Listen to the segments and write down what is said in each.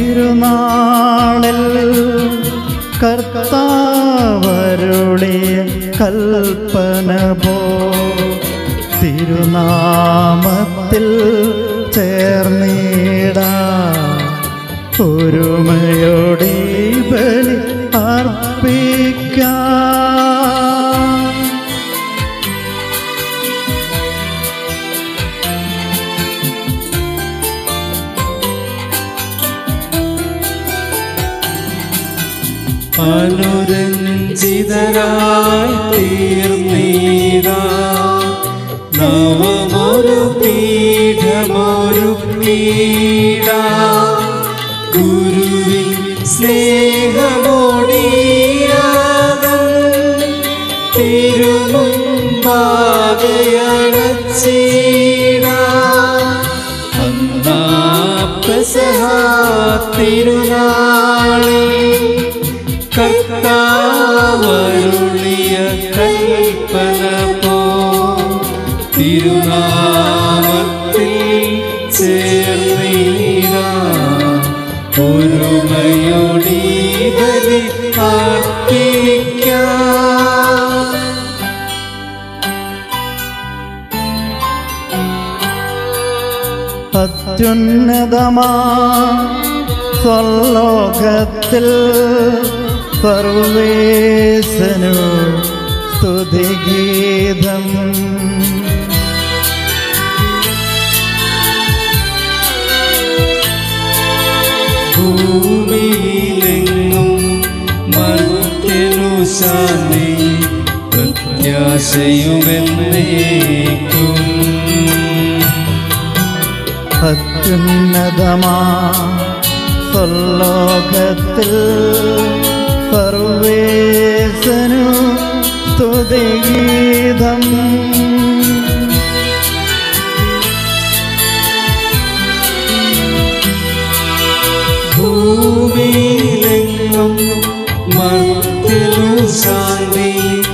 തിരുനാളിൽ കർത്താവരുളിയ കൽപ്പന പോ തിരുനാമത്തിൽ ചേർന്നിടാ ഒരുമയോടെ ബലി അർപ്പിക്കാം അനുരഞ്ജിതരായി തീർന്നീരാ നവമൊരു പീഠമൊരു പീഡ ഗുരുവിൻ സ്നേഹമോടിയാകം തിരുമുമ്പാകയണച്ചീടാ അന്നാ പെസഹ തിരുനാളിൽ കർത്താവരുളിയ കൽപ്പന പോ തിരുനാമത്തിൽ ചേർന്നീരാ ഒരുമയോടി ബലി അർപ്പിക്കാം അത്യുന്നതമാ സ്വലോകത്തിൽ സർവേശനു സ്തുതിഗീതം ഭൂമിയിലെങ്ങും മർത്യനു ശാന്തി പ്രത്യാശയുമെന്നേക്കും അത്യുന്നതമാ സ്വലോകത്തിൽ സർവേശനു സ്തുതിഗീതം ഭൂമിയിലെങ്ങും മർത്യനു ശാന്തി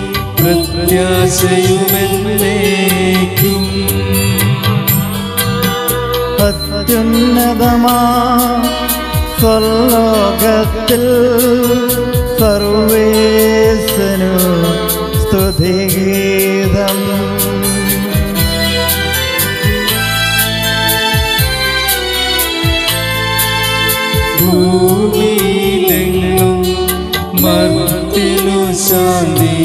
പ്രത്യാശയുമെന്നേക്കും അത്യുന്നതമാ സ്വലോകത്തിൽ സർവേശനു സ്തുതിഗീതം ഭൂമിയിലെങ്ങും മർത്യനു ശാന്തി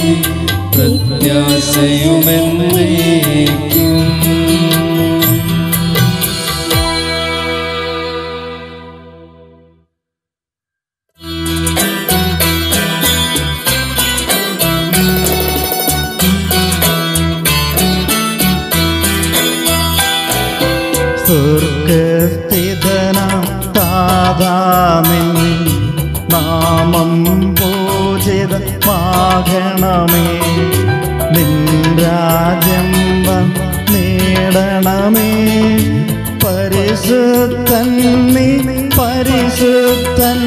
പ്രത്യാശയുമെന്നേക്കും സ്വർഗസ്ഥിതനാം താതാമിൻ നാമം പൂജിതമാകണമേ നിൻ രാജ്യം നേടണമേ പരിശുദ്ധൻ നീ പരിശുദ്ധൻ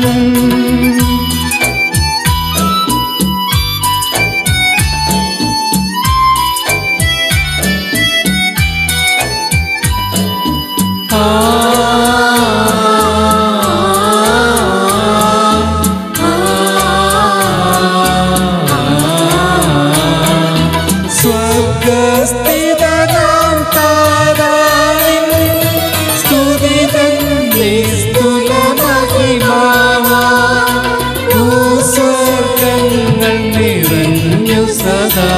സ്വർഗസ്ഥിതനാം താതാവിൻ സ്തുതിതൻ നിസ്തുല മഹിമാവാ ഭൂസ്വർഗങ്ങൾ നിറഞ്ഞു സദാ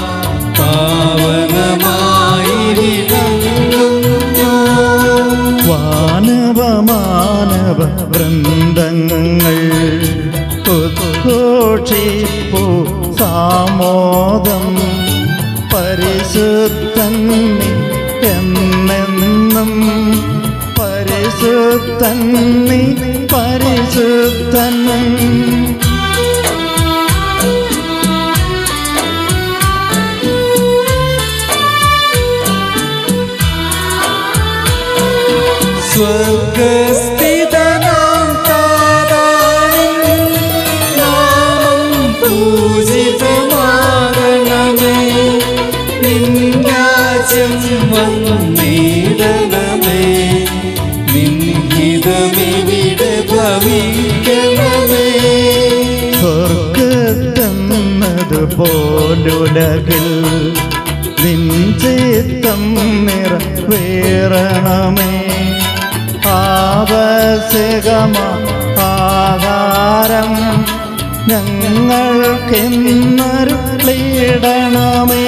പാവനമായി വിളങ്ങുന്നു വാനവ മാനവ വൃന്ദങ്ങൾ ഉദ്ഘോഷിപ്പു സാമോദം പരിശുദ്ധൻ നീ എന്നെന്നും പരിശുദ്ധൻ നീ പരിശുദ്ധൻ സ്വർഗസ്ഥിതനാം താതാവിൻ നാമം പൂജിതമാകണമേ നിൻ രാജ്യം വന്നിടണമേ നിൻ ഹിതമിവിടെ ഭവിക്കണമേ പ്രാപിക്കണമേ സ്വർഗത്തെന്നത് പോലുലകിൽ നിഞ്ചിത്തം നിറവേറണമേ ആവശ്യകമ ആഹാരം ഞങ്ങൾക്കെന്നരുളിടണമേ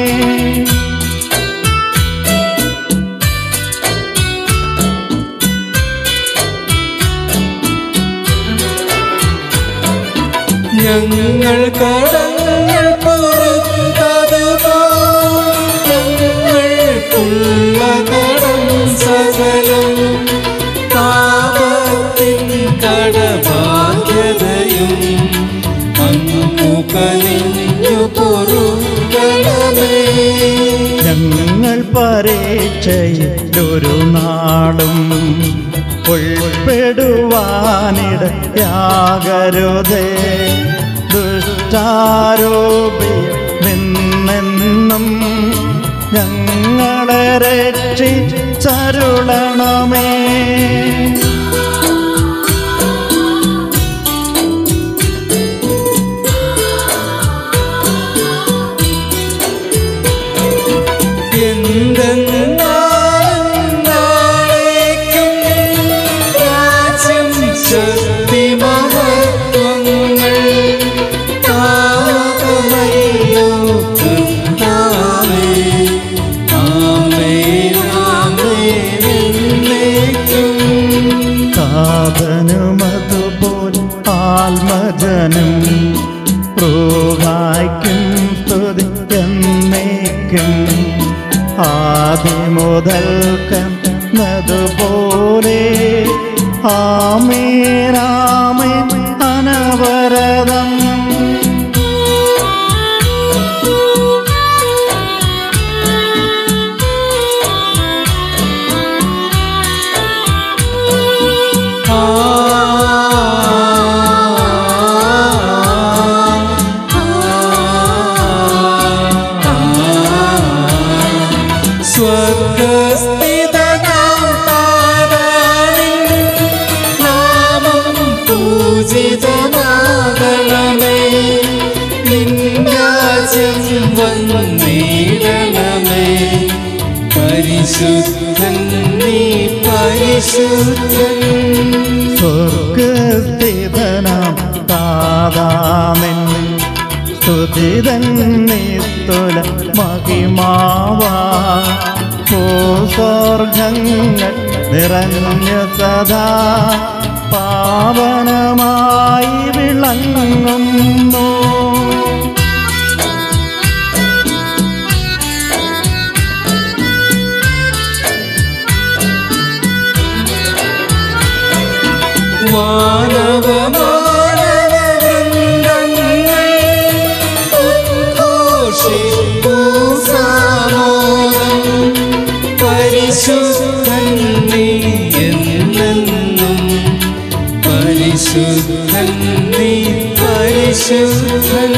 ഞങ്ങൾ കടങ്ങൾ പുറത്തതുപോ ഞങ്ങൾക്കുള്ള കടം സകലം പാപത്തിൻ കടബാധ്യതയും അങ്ങു കനിഞ്ഞു പൊറുക്കണമേ ഞങ്ങൾ പരീക്ഷയിലൊരു നാളും ഉൾപ്പെടുവാനിടയാകരുതേ ദുഷ്ടാരോപി നിന്നെന്നും ഞങ്ങളെ രക്ഷിച്ചരുളണമേ എന്തെന്നാളേക്കും രാജ്യം ശക്തി മഹത്വങ്ങൾ താതമല്ലോ കർത്താവേ. ആമേൻ, ആമേൻ എന്നേക്കും. സാധനമതുപോൽ ആത്മജനം റൂഹായ്ക്കും സ്തുതി എന്നേക്കും ആദിമുതൽക്കുന്നതുപോലെ ആമേരാമേൻ അനവരതം സ്വർഗസ്ഥിതനാം താരാണിൻ നാമം പൂജിതമാകണമേ നിൻ രാജ്യം വന്നിടണമേ പരിശുദ്ധൻ നീ പരിശുദ്ധൻ സ്വർഗസ്ഥിതനാം താതാമെൻ സ്തുതിതൻ നിസ്തുല മഹിമാവാ ഓ സ്വർഗങ്ങൾ നിറഞ്ഞ സദാ പാവനമായി വിളങ്ങുന്നു മാനവ മാനവ വൃന്ദങ്ങൾ ഉദ്ഘോഷിപ്പൂ സാമോദം പരിശുദ്ധൻ നീ എന്നെന്നും പരിശുദ്ധൻ നീ പരിശുദ്ധൻ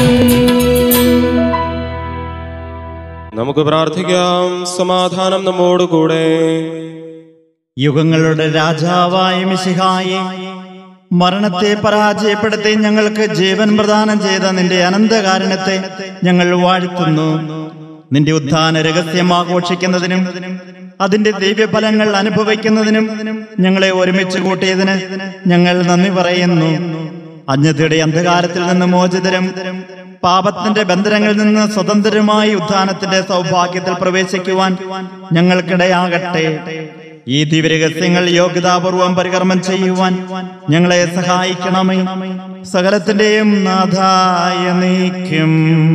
നമുക്ക് പ്രാർത്ഥിക്കാം സമാധാനം നമ്മോടുകൂടെ യുഗങ്ങളുടെ രാജാവായ മിശിഹായെ മരണത്തെ പരാജയപ്പെടുത്തി ഞങ്ങൾക്ക് ജീവൻ പ്രദാനം ചെയ്ത നിന്റെ അനന്തകാരണത്തെ ഞങ്ങൾ വാഴ്ത്തുന്നു നിന്റെ ഉത്ഥാന രഹസ്യം ആഘോഷിക്കുന്നതിനും അതിന്റെ ദിവ്യഫലങ്ങൾ അനുഭവിക്കുന്നതിനും ഞങ്ങളെ ഒരുമിച്ച് കൂട്ടിയതിന് ഞങ്ങൾ നന്ദി പറയുന്നു അജ്ഞതയുടെ അന്ധകാരത്തിൽ നിന്ന് മോചിതരും പാപത്തിന്റെ ബന്ധനങ്ങളിൽ നിന്ന് സ്വതന്ത്രരുമായി ഉത്ഥാനത്തിന്റെ സൗഭാഗ്യത്തിൽ പ്രവേശിക്കുവാൻ ഞങ്ങൾക്കിടയാകട്ടെ ഈ ദിവ്യരഹസ്യങ്ങൾ യോഗ്യതാപൂർവം പരികർമ്മം ചെയ്യുവാൻ ഞങ്ങളെ സഹായിക്കണമേ സകലത്തിന്റെയും നാഥായ നീക്കും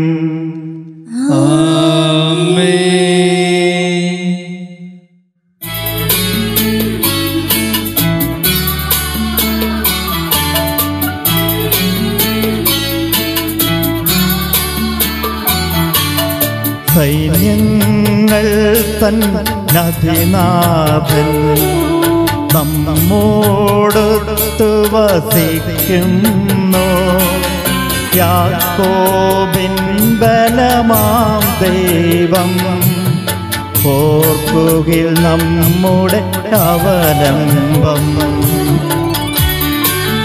സൈന്യങ്ങൾ തൻ നദിനാഥൻ നമ്മോടൊത്തു വസിക്കുന്നു യാക്കോബിൻ ബലമാം ദൈവം ഓർക്കുകിൽ നമ്മുടെ അവലംബം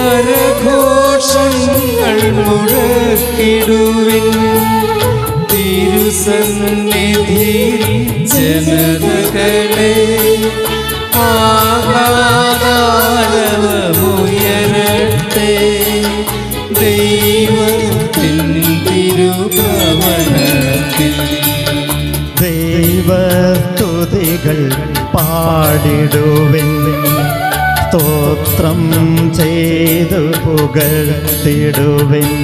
കരഘോഷങ്ങൾ മുഴക്കിടുവിൻ തിരുസന്നിധി ജനതകളെ ആകാരമുയരട്ടെ ദൈവത്തിൻ തിരുഭവനത്തിൽ ദൈവസ്തുതികൾ പാടിടുവിൻ സ്തോത്രം ചെയ്തു പുകഴ്ത്തിടുവിൻ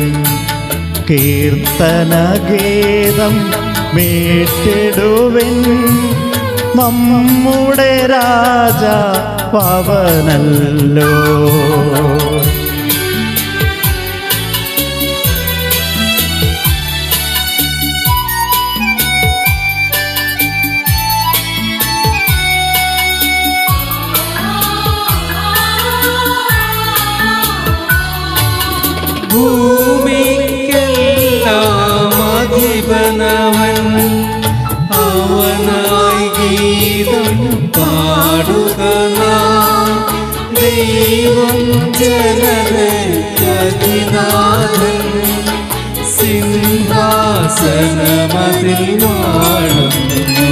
കീർത്തനഗീതം മീട്ടിടുവിൻ നമ്മുടെ രാജ പവനല്ലോ ഭൂമിക്കെല്ലാം അധിപനവൻ അവനായി ഗീതം പാടുക നാം. ദൈവം ജനതനാഥൻ സിംഹാസനമതിൽ വാഴുന്നു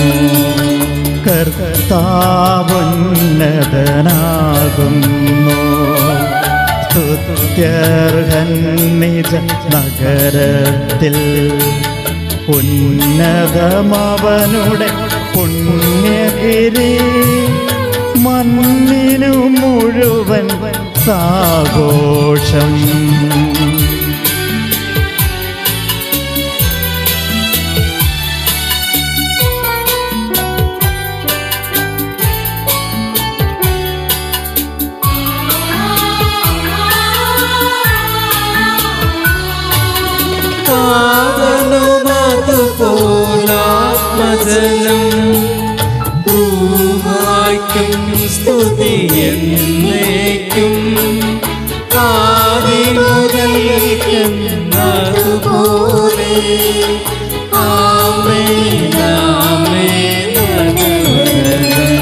കർത്താവുന്നതനാകുന്നു സ്തുത്യർഹൻ നിജ നഗരത്തിൽ ഉന്നതമവനുടെ പുണ്യഗിരി മണ്ണിനു മുഴുവൻ സാഘോഷം പാവനുമതുപോലാത്മജനം ഭൂവായ്ക്കും സ്തുതി എന്നേക്കും ആദി മുതൽക്കുന്നതുപോലെ ആമേൻ ആമേൻ ഭഗവതൻ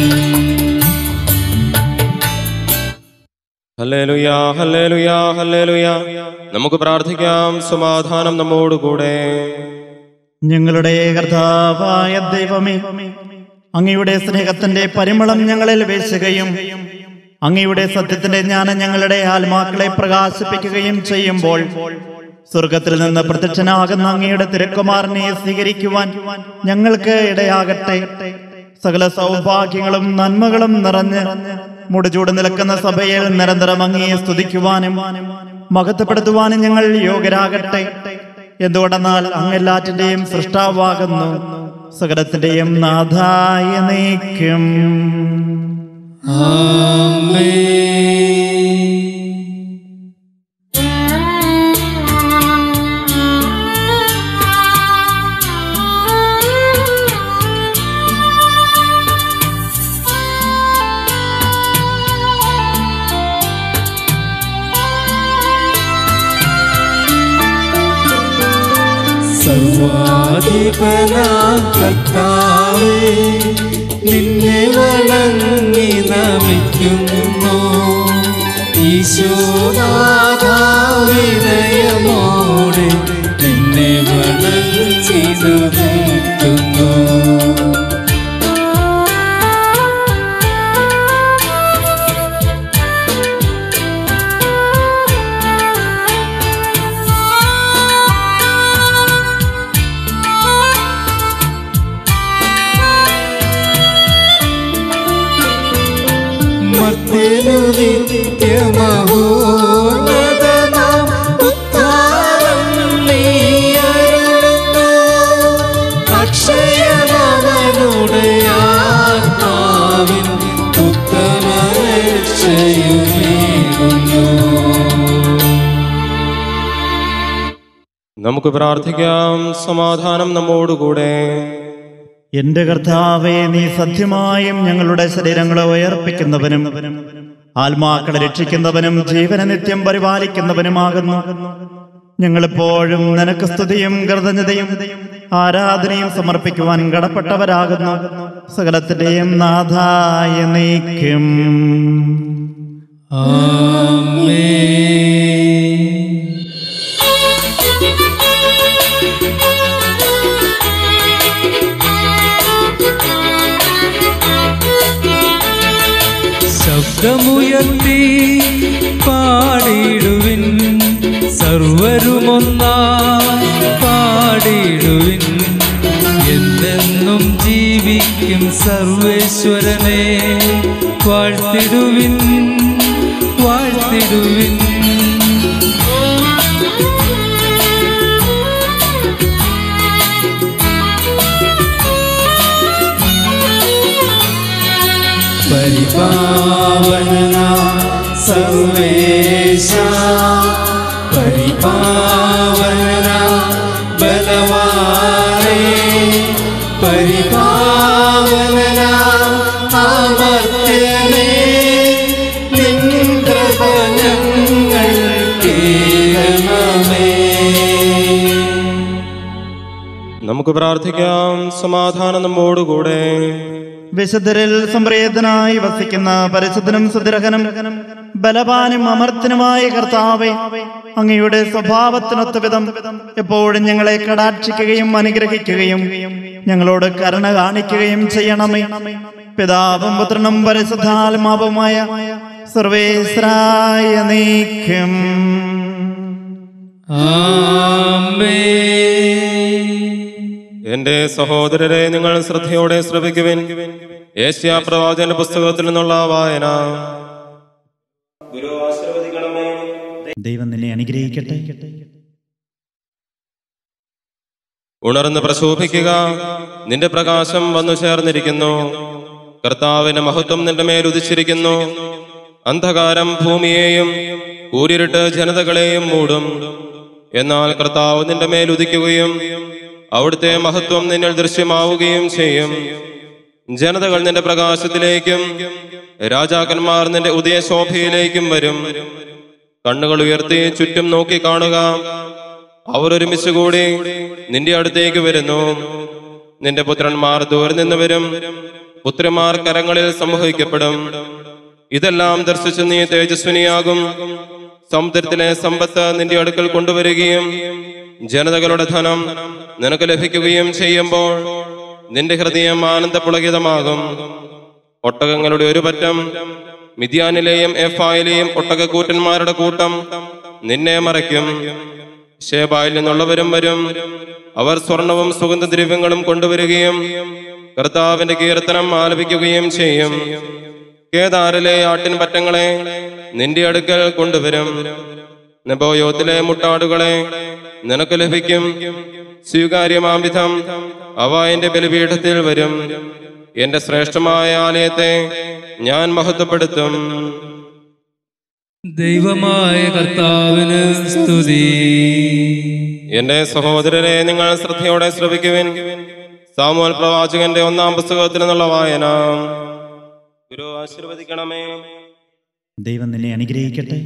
ഹല്ലേലൂയാ ഹല്ലേലൂയാ ഹല്ലേലൂയാ നമുക്ക് പ്രാർത്ഥിക്കാം സമാധാനം നമ്മോടുകൂടെ ഞങ്ങളുടെ കർത്താവായ ദൈവമേ അങ്ങയുടെ സ്നേഹത്തിന്റെ പരിമളം ഞങ്ങളിൽ വീശുകയും അങ്ങയുടെ സത്യത്തിന്റെ ജ്ഞാനം ഞങ്ങളുടെ ആത്മാക്കളെ പ്രകാശിപ്പിക്കുകയും ചെയ്യുമ്പോൾ സ്വർഗത്തിൽ നിന്ന് പ്രത്യക്ഷനാകുന്ന അങ്ങയുടെ തിരക്കുമാരനെ സ്വീകരിക്കുവാൻ ഞങ്ങൾക്ക് ഇടയാകട്ടെ സകല സൗഭാഗ്യങ്ങളും നന്മകളും നിറഞ്ഞ് മുടിചൂട് നിൽക്കുന്ന സഭയിൽ നിരന്തരം അങ്ങയെ സ്തുതിക്കുവാനും മഹത്വപ്പെടുത്തുവാനും ഞങ്ങൾ യോഗ്യരാകട്ടെ എന്തുകൊണ്ടെന്നാൽ അങ്ങെല്ലാറ്റിന്റെയും സൃഷ്ടാവാകുന്നു സകലത്തിന്റെയും നാഥായ നീക്കും സർവാധിപനാം കർത്താവേ നിന്നെ വണങ്ങി നമിക്കുന്നു ഈശോനാഥാവിനയമോടെ നിന്നെ വണങ്ങി നമിക്കുന്നു മർത്യനു നിത്യമഹോന്നതമാം ഉദ്ധാരം നീയരുളുന്നു. അക്ഷയമവനുടെ ആത്മാവിൻ ഉത്തമ രക്ഷയുമേകുന്നു നമുക്ക് പ്രാർത്ഥിക്കാം സമാധാനം നമ്മോടുകൂടെ എന്റെ കർത്താവെ നീ സത്യമായും ഞങ്ങളുടെ ശരീരങ്ങളെ ഉയർപ്പിക്കുന്നവനും ആത്മാക്കളെ രക്ഷിക്കുന്നവനും ജീവന നിത്യം പരിപാലിക്കുന്നവനുമാകുന്നു ഞങ്ങളെപ്പോഴും നിനക്ക് സ്തുതിയും കൃതജ്ഞതയും ആരാധനയും സമർപ്പിക്കുവാൻ കടപ്പെട്ടവരാകുന്നു സകലത്തിന്റെയും നാഥായ നീക്കും ആമേൻ ശബ്ദമുയർത്തി പാടിടുവിൻ സർവരുമൊന്നാ പാടിടുവിൻ എന്നെന്നും ജീവിക്കും സർവേശ്വരനെ വാഴ്ത്തിടുവിൻ വാഴ്ത്തിടുവിൻ പരിപാവന സർവേശ പരിപാവന ബലവാനേ പരിപാവന അമർത്യനേ നിൻ കൃപ ഞങ്ങൾ കേൾക്കണമേ നമുക്ക് പ്രാർത്ഥിക്കാം സമാധാനം നമ്മോടുകൂടെ വിശുദ്ധരിൽ സംപ്രീതനായി വസിക്കുന്ന പരിശുദ്ധനും സുദൃഹനും ബലവാനും അമർത്തനുമായ കർത്താവെ അങ്ങയുടെ സ്വഭാവത്തിനൊത്ത വിധം എപ്പോഴും ഞങ്ങളെ കടാക്ഷിക്കുകയും അനുഗ്രഹിക്കുകയും ഞങ്ങളോട് കരുണ കാണിക്കുകയും ചെയ്യണമേ പിതാവും പുത്രനും പരിശുദ്ധാത്മാവുമായ സർവേശ്രായ നീക്കം എന്റെ സഹോദരരെ നിങ്ങൾ ശ്രദ്ധയോടെ ശ്രവിക്കുവിൻ ഏഷ്യ പ്രവാചകന്റെ പുസ്തകത്തിൽ നിന്നുള്ള വായന ഗുരു ആശീർവദിക്കണമേ ദൈവം നിന്നെ അനുഗ്രഹിക്കട്ടെ ഉണർന്ന് പ്രശോഭിക്കുക നിന്റെ പ്രകാശം വന്നു ചേർന്നിരിക്കുന്നു കർത്താവിന്റെ മഹത്വം നിന്റെ മേൽ ഉദിച്ചിരിക്കുന്നു അന്ധകാരം ഭൂമിയെയും കൂരിരുട്ട് ജനതകളെയും മൂടും എന്നാൽ കർത്താവ് നിന്റെ മേൽ ഉദിക്കുകയും അവിടുത്തെ മഹത്വം നിന്നിൽ ദൃശ്യമാവുകയും ചെയ്യും ജനതകൾ നിന്റെ പ്രകാശത്തിലേക്കും രാജാക്കന്മാർ നിന്റെ ഉദയശോഭയിലേക്കും വരും കണ്ണുകൾ ഉയർത്തി ചുറ്റും നോക്കി കാണുക അവർ ഒരുമിച്ച് കൂടി നിന്റെ അടുത്തേക്ക് വരുന്നു നിന്റെ പുത്രന്മാർ ദൂരെ നിന്ന് വരും പുത്രിമാർ കരങ്ങളിൽ സംവഹിക്കപ്പെടും ഇതെല്ലാം ദർശിച്ച് നീ തേജസ്വിനിയാകും സമുദ്രത്തിലെ സമ്പത്ത് നിന്റെ അടുക്കൽ കൊണ്ടുവരികയും ജനതകളുടെ ധനം നിനക്ക് ലഭിക്കുകയും ചെയ്യുമ്പോൾ നിന്റെ ഹൃദയം ആനന്ദപുളകിതമാകും ഒട്ടകങ്ങളുടെ ഒരു പറ്റം മിഥ്യാനിലെയും എഫായിലെയും ഒട്ടകക്കൂറ്റന്മാരുടെ കൂട്ടം നിന്നെ മറയ്ക്കും ഷേബായിൽ നിന്നുള്ളവരും വരും അവർ സ്വർണവും സുഗന്ധദ്രവ്യങ്ങളും കൊണ്ടുവരികയും കർത്താവിന്റെ കീർത്തനം ആലപിക്കുകയും ചെയ്യും കേദാറിലെ ആട്ടിൻ പറ്റങ്ങളെ നിന്റെ അടുക്കൽ കൊണ്ടുവരും നെബോയോത്തിലെ മുട്ടാടുകളെ നിനക്ക് ലഭിക്കും സ്വീകാര്യമാം വിധം അവ എന്റെ ബലിപീഠത്തിൽ വരും എന്റെ ശ്രേഷ്ഠമായ ആലയത്തെ ഞാൻ മഹത്വപ്പെടുത്തും ദൈവമായ കർത്താവിന് സ്തുതി എന്റെ സഹോദരരെ നിങ്ങൾ ശ്രദ്ധയോടെ ശ്രവിക്കുവിൻ സാമുവൽ പ്രവാചകന്റെ ഒന്നാം പുസ്തകത്തിൽ നിന്നുള്ള വായന ഗുരു ആശീർവദിക്കണമേ ദൈവം നിന്നെ അനുഗ്രഹിക്കട്ടെ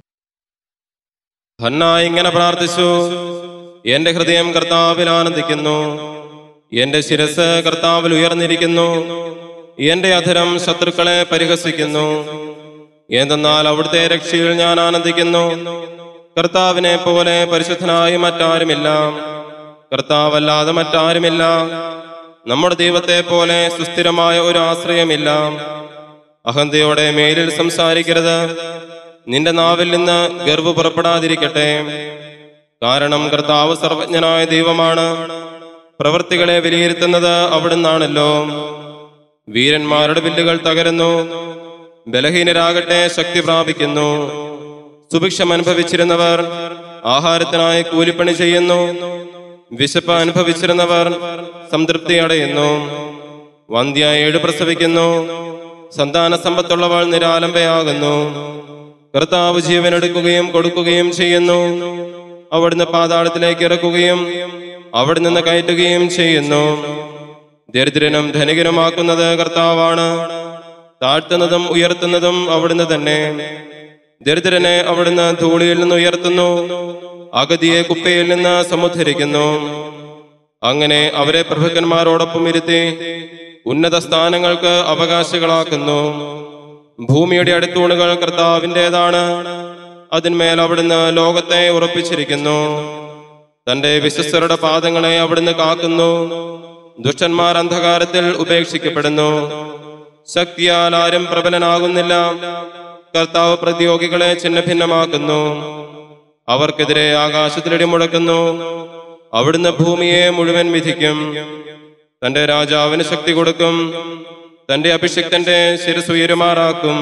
ഹന്ന ഇങ്ങനെ പ്രാർത്ഥിച്ചു എന്റെ ഹൃദയം കർത്താവിൽ ആനന്ദിക്കുന്നു എന്റെ ശിരസ് കർത്താവിൽ ഉയർന്നിരിക്കുന്നു എന്റെ അധരം ശത്രുക്കളെ പരിഹസിക്കുന്നു എന്തെന്നാൽ അവിടുത്തെ രക്ഷയിൽ ഞാൻ ആനന്ദിക്കുന്നു കർത്താവിനെ പോലെ പരിശുദ്ധനായി മറ്റാരുമില്ല കർത്താവല്ലാതെ മറ്റാരുമില്ല നമ്മുടെ ദൈവത്തെ പോലെ സുസ്ഥിരമായ ഒരു ആശ്രയമില്ല അഹന്തയോടെ മേലിൽ സംസാരിക്കരുത് നിന്റെ നാവിൽ നിന്ന് ഗർവ് പുറപ്പെടാതിരിക്കട്ടെ കാരണം കർത്താവ് സർവജ്ഞനായ ദൈവമാണ് പ്രവൃത്തികളെ വിലയിരുത്തുന്നത് അവിടുന്നാണല്ലോ വീരന്മാരുടെ വില്ലുകൾ തകരുന്നു ബലഹീനരാകട്ടെ ശക്തി പ്രാപിക്കുന്നു സുഭിക്ഷം അനുഭവിച്ചിരുന്നവർ ആഹാരത്തിനായി കൂലിപ്പണി ചെയ്യുന്നു വിശപ്പ് അനുഭവിച്ചിരുന്നവർ സംതൃപ്തി അടയുന്നു വന്ധ്യ ഏഴ് പ്രസവിക്കുന്നു സന്താന സമ്പത്തുള്ളവൾ നിരാലംബയാകുന്നു കർത്താവ് ജീവനെടുക്കുകയും കൊടുക്കുകയും ചെയ്യുന്നു അവിടുന്ന് പാതാളത്തിലേക്ക് ഇറക്കുകയും അവിടെ നിന്ന് കയറ്റുകയും ചെയ്യുന്നു ദരിദ്രനും ധനികനുമാക്കുന്നത് കർത്താവാണ് താഴ്ത്തുന്നതും ഉയർത്തുന്നതും അവിടുന്ന് തന്നെ ദരിദ്രനെ അവിടുന്ന് ധൂളിയിൽ നിന്ന് ഉയർത്തുന്നു അഗതിയെ കുപ്പയിൽ നിന്ന് സമുദ്ധരിക്കുന്നു അങ്ങനെ അവരെ പ്രഭുക്കന്മാരോടൊപ്പം ഇരുത്തി ഉന്നത സ്ഥാനങ്ങൾക്ക് അവകാശികളാക്കുന്നു ഭൂമിയുടെ അടിത്തൂണുകൾ കർത്താവിൻ്റെതാണ് അതിന്മേൽ അവിടുന്ന് ലോകത്തെ ഉറപ്പിച്ചിരിക്കുന്നു തന്റെ വിശ്വസ്തരുടെ പാദങ്ങളെ അവിടുന്ന് കാക്കുന്നു ദുഷ്ടന്മാർ അന്ധകാരത്തിൽ ഉപേക്ഷിക്കപ്പെടുന്നു ശക്തിയാൽ ആരും പ്രബലനാകുന്നില്ല കർത്താവ് പ്രതിയോഗികളെ ഛിന്നഭിന്നമാക്കുന്നു അവർക്കെതിരെ ആകാശത്തിലിടി മുഴക്കുന്നു അവിടുന്ന് ഭൂമിയെ മുഴുവൻ വിധിക്കും തന്റെ രാജാവിന് ശക്തി കൊടുക്കും തന്റെ അഭിഷിക്തന്റെ ശിരസുയരുമാറാക്കും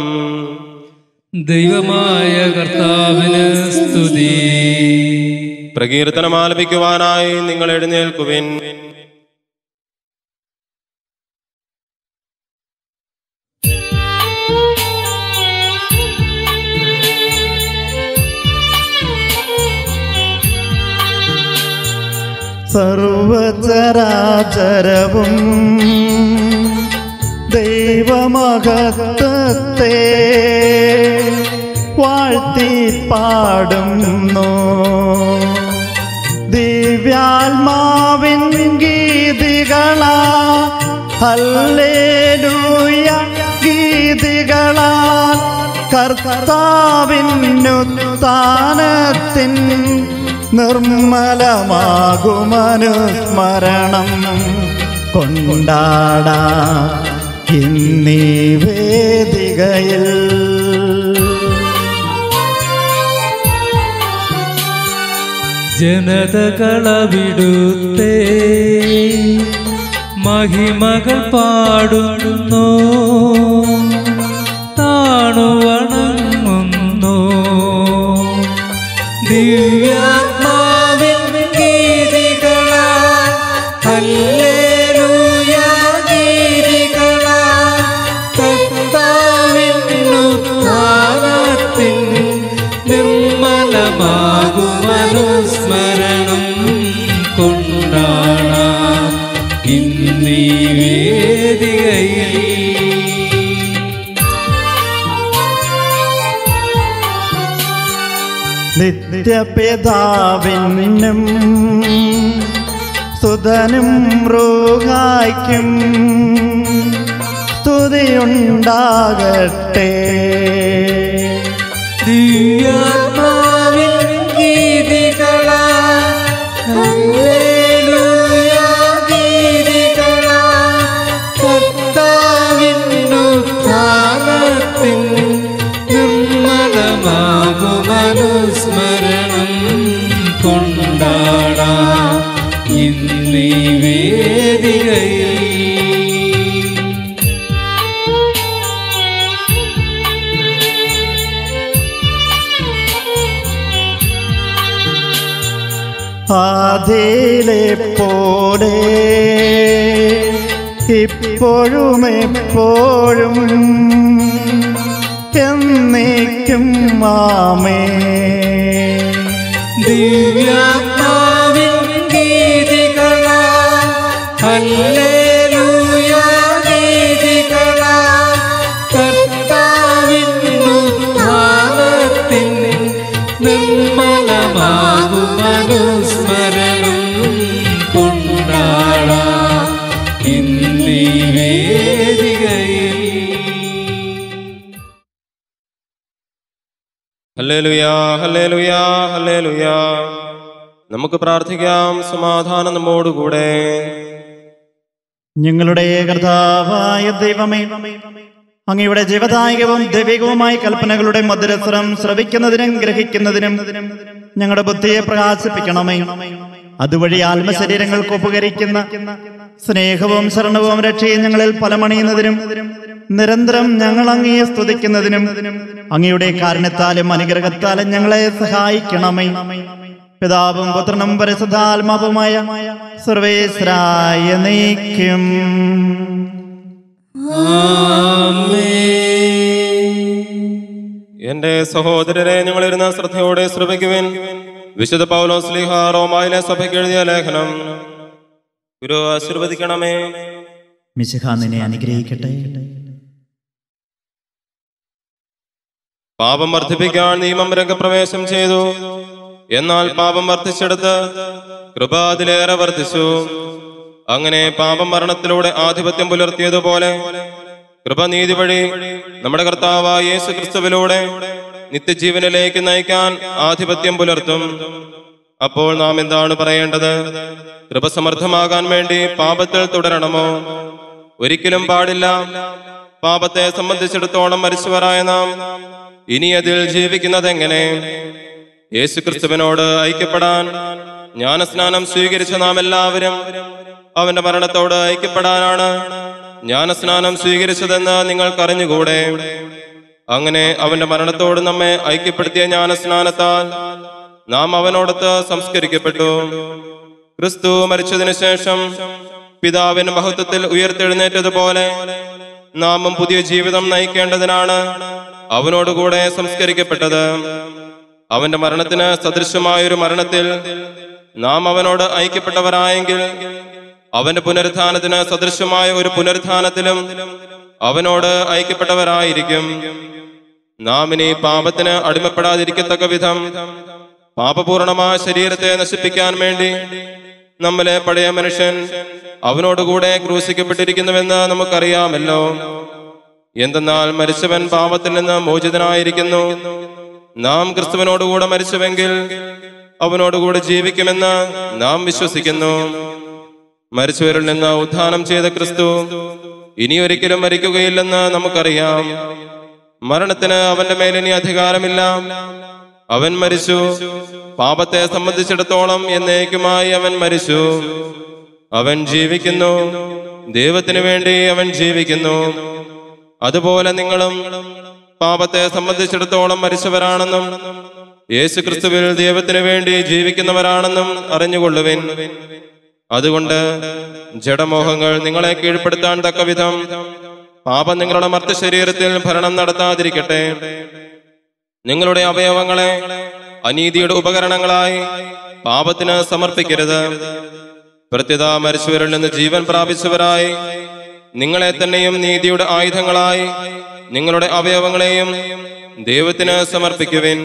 ദൈവമായ കർത്താവിന് സ്തുതി പ്രകീർത്തനം ആലപിക്കുവാനായി നിങ്ങൾ എഴുന്നേൽക്കുവിൻ സർവചരാചരവും ദൈവമഹത്വത്തെ വാഴ്ത്തി പാടുന്നു ദിവ്യാത്മാവിൻ ഗീതികളാ ഹല്ലേലൂയ ഗീതികളാ കർത്താവിനുത്താനത്തിൻ നിർമ്മലമാകുമനുസ്മരണം കൊണ്ടാടാ ഇന്നീ വേദികയിൽ ജനതകളവിടുത്തെ മഹിമകൾ പാടുന്നു താണുവണങ്ങുന്നു ദിവ്യാത്മാവിൻ ഗീതികളാൽ ഹല്ലേലൂയ ഗീതികളാൽ കർത്താവിൻ ഉത്ഥാനത്തിൻ നിർമ്മലമാകുമനുസ്മരണം കൊണ്ടാടാം ഇന്നീ വേദികയിൽ നിത്യപിതാവിനും സുതനും റൂഹായ്ക്കും സ്തുതിയുണ്ടാകട്ടെ ദിവ്യാത്മാവിൻ ഗീതികളാൽ ഹല്ലേലൂയ ഗീതികളാൽ കർത്താവിൻ ഉത്ഥാനത്തിൻ നിർമ്മലമാകുമനുസ്മരണം കൊണ്ടാടാം ഇന്നീ വേദികയിൽ ആദിയിലെ പോലെ ഇപ്പോഴും എപ്പോഴും എന്നേക്കും മാമേ ദിവ്യാത്മാവിൻ ഗീതികളാൽ ഹല്ലേലൂയ ഗീതികളാൽ കർത്താവിൻ ഉത്ഥാനത്തിൻ നിർമ്മലമാകുമനുസ്മരണം കൊണ്ടാടാം ഇന്നീ വേദികയിൽ ഹല്ലേലുയാ ഹല്ലേലുയാ ഹല്ലേലുയാ നമുക്ക് പ്രാർത്ഥിക്കാം സമാധാനം നമ്മോടുകൂടെ ഞങ്ങളുടെ കർത്താവായ ദൈവമേ അങ്ങയുടെ ജീവദായകവും ദൈവികവുമായ കൽപ്പനകളുടെ മധുരസ്വരം ശ്രവിക്കുന്നതിനും ഗ്രഹിക്കുന്നതിനും ഞങ്ങളുടെ ബുദ്ധിയെ പ്രകാശിപ്പിക്കണമേ അതുവഴി ആത്മശരീരങ്ങൾക്ക് ഉപകരിക്കുന്ന സ്നേഹവും ശരണവും രക്ഷയും ഞങ്ങളിൽ ഫലമണിയുന്നതിനും നിരന്തരം ഞങ്ങൾ അങ്ങയെ സ്തുതിക്കുന്നതിനും അങ്ങയുടെ കാരണത്താലും അനുഗ്രഹത്താലും ഞങ്ങളെ സഹായിക്കണമേ പിതാവും പുത്രനും പരിശുദ്ധാത്മാവുമായ സർവേശ്വരായ നീക്കും എന്റെ സഹോദരരെ നിങ്ങൾ ഇരുന്ന ശ്രദ്ധയോടെ ശ്രമിക്കുവിൻ വിശുദ്ധ പൗലോസ് ലീഹ റോമായിലെ സഭയ്ക്ക് എഴുതിയ ലേഖനം ഗുരു ആശീർവദിക്കണമേ മിശിഹ നിന്നെ അനുഗ്രഹിക്കട്ടെ പാപം വർദ്ധിപ്പിക്കാൻ നിയമം രംഗപ്രവേശം ചെയ്തു എന്നാൽ പാപം വർദ്ധിച്ചെടുത്ത് കൃപ അതിലേറെ വർദ്ധിച്ചു അങ്ങനെ പാപം മരണത്തിലൂടെ ആധിപത്യം പുലർത്തിയതുപോലെ കൃപനീതി വഴി നമ്മുടെ കർത്താവായ യേശു ക്രിസ്തുവിലൂടെ നിത്യജീവനിലേക്ക് നയിക്കാൻ ആധിപത്യം പുലർത്തും അപ്പോൾ നാം എന്താണ് പറയേണ്ടത് കൃപ സമർത്ഥമാകാൻ വേണ്ടി പാപത്തിൽ തുടരണമോ ഒരിക്കലും പാടില്ല പാപത്തെ സംബന്ധിച്ചിടത്തോളം മരിച്ചവരായ നാം ഇനി അതിൽ ജീവിക്കുന്നത് എങ്ങനെ യേശുക്രിസ്തുവിനോട് ഐക്യപ്പെടാൻ ജ്ഞാനസ്നാനം സ്വീകരിച്ച നാം എല്ലാവരും അവന്റെ മരണത്തോട് ഐക്യപ്പെടാനാണ് ജ്ഞാനസ്നാനം സ്വീകരിച്ചതെന്ന് നിങ്ങൾക്കറിഞ്ഞുകൂടെ അങ്ങനെ അവന്റെ മരണത്തോട് നമ്മെ ഐക്യപ്പെടുത്തിയ ജ്ഞാനസ്നാനത്താൽ നാം അവനോടൊത്ത് സംസ്കരിക്കപ്പെട്ടു ക്രിസ്തു മരിച്ചതിനു ശേഷം പിതാവിന് മഹത്വത്തിൽ ഉയർത്തെഴുന്നേറ്റതുപോലെ നാമും പുതിയ ജീവിതം നയിക്കേണ്ടതിനാണ് അവനോടുകൂടെ സംസ്കരിക്കപ്പെട്ടത് അവന്റെ മരണത്തിന് സദൃശമായൊരു മരണത്തിൽ നാം അവനോട് ഐക്യപ്പെട്ടവരായെങ്കിൽ അവന്റെ പുനരുത്ഥാനത്തിന് സദൃശമായ ഒരു പുനരുത്ഥാനത്തിലും അവനോട് ഐക്യപ്പെട്ടവരായിരിക്കും നാം ഇനി പാപത്തിന് അടിമപ്പെടാതിരിക്കത്തക്ക വിധം പാപപൂർണമായ ശരീരത്തെ നശിപ്പിക്കാൻ വേണ്ടി നമ്മളെ പഴയ മനുഷ്യൻ അവനോടുകൂടെ ക്രൂശിക്കപ്പെട്ടിരിക്കുന്നുവെന്ന് നമുക്കറിയാമല്ലോ എന്തെന്നാൽ മരിച്ചവൻ പാപത്തിൽ നിന്ന് മോചിതനായിരിക്കുന്നു നാം ക്രിസ്തുവിനോടുകൂടെ മരിച്ചുവെങ്കിൽ അവനോടുകൂടെ ജീവിക്കുമെന്ന് നാം വിശ്വസിക്കുന്നു മരിച്ചവരിൽ നിന്ന് ഉത്ഥാനം ചെയ്ത ക്രിസ്തു ഇനിയൊരിക്കലും മരിക്കുകയില്ലെന്ന് നമുക്കറിയാം മരണത്തിന് അവന്റെ മേലിനി അധികാരമില്ല അവൻ മരിച്ചു പാപത്തെ സംബന്ധിച്ചിടത്തോളം എന്നേക്കുമായി അവൻ മരിച്ചു അവൻ ജീവിക്കുന്നു ദൈവത്തിനു വേണ്ടി അവൻ ജീവിക്കുന്നു അതുപോലെ നിങ്ങളും പാപത്തെ സംബന്ധിച്ചിടത്തോളം മരിച്ചവരാണെന്നും യേശു ക്രിസ്തുവിൽ ദൈവത്തിനു വേണ്ടി ജീവിക്കുന്നവരാണെന്നും അറിഞ്ഞുകൊള്ളുവിൻ അതുകൊണ്ട് ജഡമോഹങ്ങൾ നിങ്ങളെ കീഴ്പ്പെടുത്താൻ തക്ക വിധം പാപം നിങ്ങളുടെ മർത്ത ശരീരത്തിൽ ഭരണം നടത്താതിരിക്കട്ടെ നിങ്ങളുടെ അവയവങ്ങളെ അനീതിയുടെ ഉപകരണങ്ങളായി പാപത്തിന് സമർപ്പിക്കരുത് പ്രത്യത മരിച്ചവരിൽ നിന്ന് ജീവൻ പ്രാപിച്ചവരായി നിങ്ങളെ തന്നെയും നീതിയുടെ ആയുധങ്ങളായി നിങ്ങളുടെ അവയവങ്ങളെയും ദൈവത്തിന് സമർപ്പിക്കുവിൻ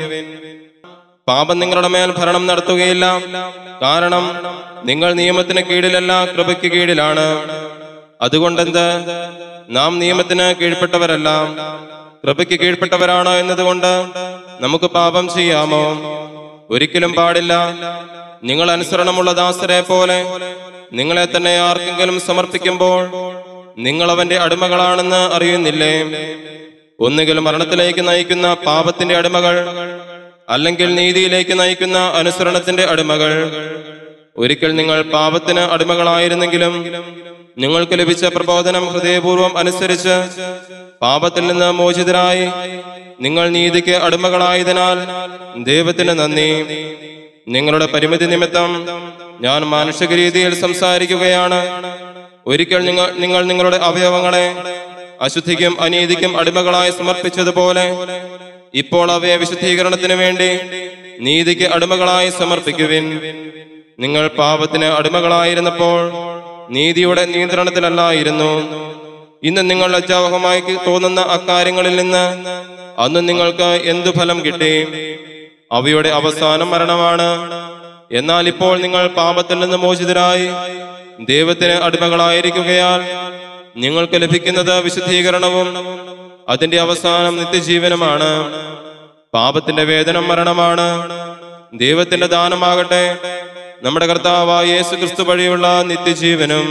പാപം നിങ്ങളുടെ മേൽ ഭരണം നടത്തുകയില്ല കാരണം നിങ്ങൾ നിയമത്തിന് കീഴിലല്ല കൃപയ്ക്ക് കീഴിലാണ് അതുകൊണ്ടെന്ത് നാം നിയമത്തിന് കീഴ്പ്പെട്ടവരല്ല കൃപയ്ക്ക് കീഴ്പ്പെട്ടവരാണോ എന്നതുകൊണ്ട് നമുക്ക് പാപം ചെയ്യാമോ ഒരിക്കലും പാടില്ല നിങ്ങൾ അനുസരണമുള്ള ദാസരെ പോലെ നിങ്ങളെ തന്നെ ആർക്കെങ്കിലും സമർപ്പിക്കുമ്പോൾ നിങ്ങൾ അവന്റെ അടിമകളാണെന്ന് അറിയുന്നില്ലേ ഒന്നുകിൽ മരണത്തിലേക്ക് നയിക്കുന്ന പാപത്തിന്റെ അടിമകൾ അല്ലെങ്കിൽ നീതിയിലേക്ക് നയിക്കുന്ന അനുസരണത്തിന്റെ അടിമകൾ ഒരിക്കൽ നിങ്ങൾ പാപത്തിന് അടിമകളായിരുന്നെങ്കിലും നിങ്ങൾക്ക് ലഭിച്ച പ്രബോധനം ഹൃദയപൂർവ്വം അനുസരിച്ച് പാപത്തിൽ നിന്ന് മോചിതരായി നിങ്ങൾ നീതിക്ക് അടിമകളായതിനാൽ ദൈവത്തിന് നന്ദി നിങ്ങളുടെ പരിമിതി നിമിത്തം ഞാൻ മാനുഷിക രീതിയിൽ സംസാരിക്കുകയാണ് ഒരിക്കൽ നിങ്ങൾ നിങ്ങൾ നിങ്ങളുടെ അവയവങ്ങളെ അശുദ്ധിക്കും അനീതിക്കും അടിമകളായി സമർപ്പിച്ചതുപോലെ ഇപ്പോൾ അവയെ വിശുദ്ധീകരണത്തിന് വേണ്ടി നീതിക്ക് അടിമകളായി സമർപ്പിക്കുവിൻ നിങ്ങൾ പാപത്തിന് അടിമകളായിരുന്നപ്പോൾ നീതിയുടെ നിയന്ത്രണത്തിലല്ലായിരുന്നു ഇന്ന് നിങ്ങൾ ലജ്ജാവഹമായി തോന്നുന്ന അക്കാര്യങ്ങളിൽ നിന്ന് അന്ന് നിങ്ങൾക്ക് എന്തു ഫലം കിട്ടി അവയുടെ അവസാനം മരണമാണ് എന്നാൽ ഇപ്പോൾ നിങ്ങൾ പാപത്തിൽ നിന്ന് മോചിതരായി ദൈവത്തിന് അടിമകളായിരിക്കുകയാൽ നിങ്ങൾക്ക് ലഭിക്കുന്നത് വിശുദ്ധീകരണവും അതിന്റെ അവസാനം നിത്യജീവനുമാണ് പാപത്തിന്റെ വേതനം മരണമാണ് ദൈവത്തിന്റെ ദാനമാകട്ടെ നമ്മുടെ കർത്താവായ യേശു ക്രിസ്തു വഴിയുള്ള നിത്യജീവനും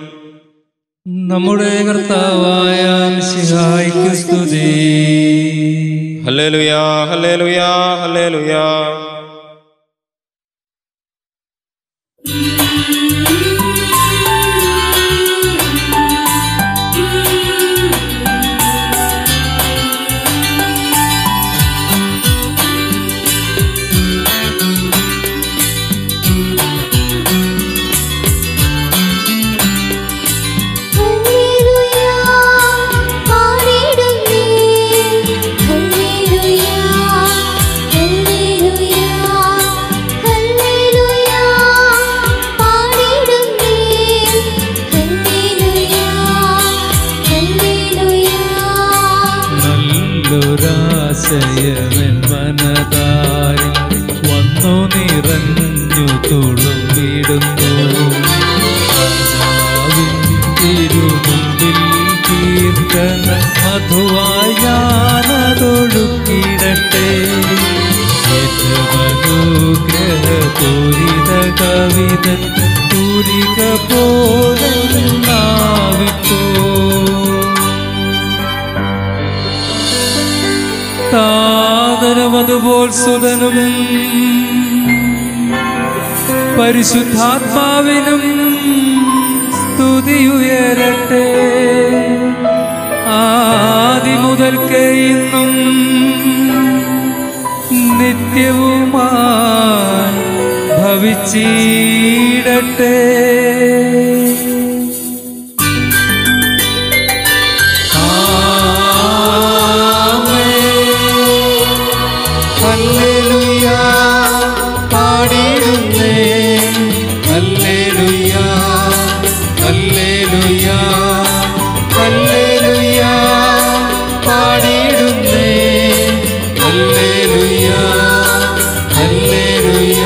നമ്മുടെ കർത്താവായ മിശിഹായ്ക്ക് സ്തുതി ഹല്ലേലൂയാ ഹല്ലേലൂയാ ഹല്ലേലൂയാ ഹല്ലേലൂയാ പാടിടുന്നേ ഹല്ലേലൂയാ ഹല്ലേലൂയാ ഹല്ലേലൂയാ പാടിടുന്നേ ഹല്ലേലൂയാ ഹല്ലേലൂയാ നല്ലൊരാശയവൻ മനതാരിൽ വന്നു നിറഞ്ഞു തുളുമ്പിടുന്നു രാജാവിൻ തിരുമുമ്പിൽ കീർത്തിയോടെ കീർത്തന മധുവായി ഞാനതൊഴുക്കിടട്ടെ ഏറ്റമനുഗ്രഹപൂരിത കവിതൻ പൂരിക പോലെ നാവിക്കോ താതരമതുപോൽ സുതനും പരിശുദ്ധാത്മാവിനും സ്തുതിയുയരട്ടെ ആദി മുതൽക്കേ ഇന്നും നിത്യവുമായി ഭവിച്ചിടട്ടെ ഹല്ലേലൂയ പാടിടുന്നേ ഹല്ലേലൂയ ഹല്ലേലൂയ ഹല്ലേലൂയ പാടിടുന്നേ ഹല്ലേലൂയ ഹല്ലേലൂയ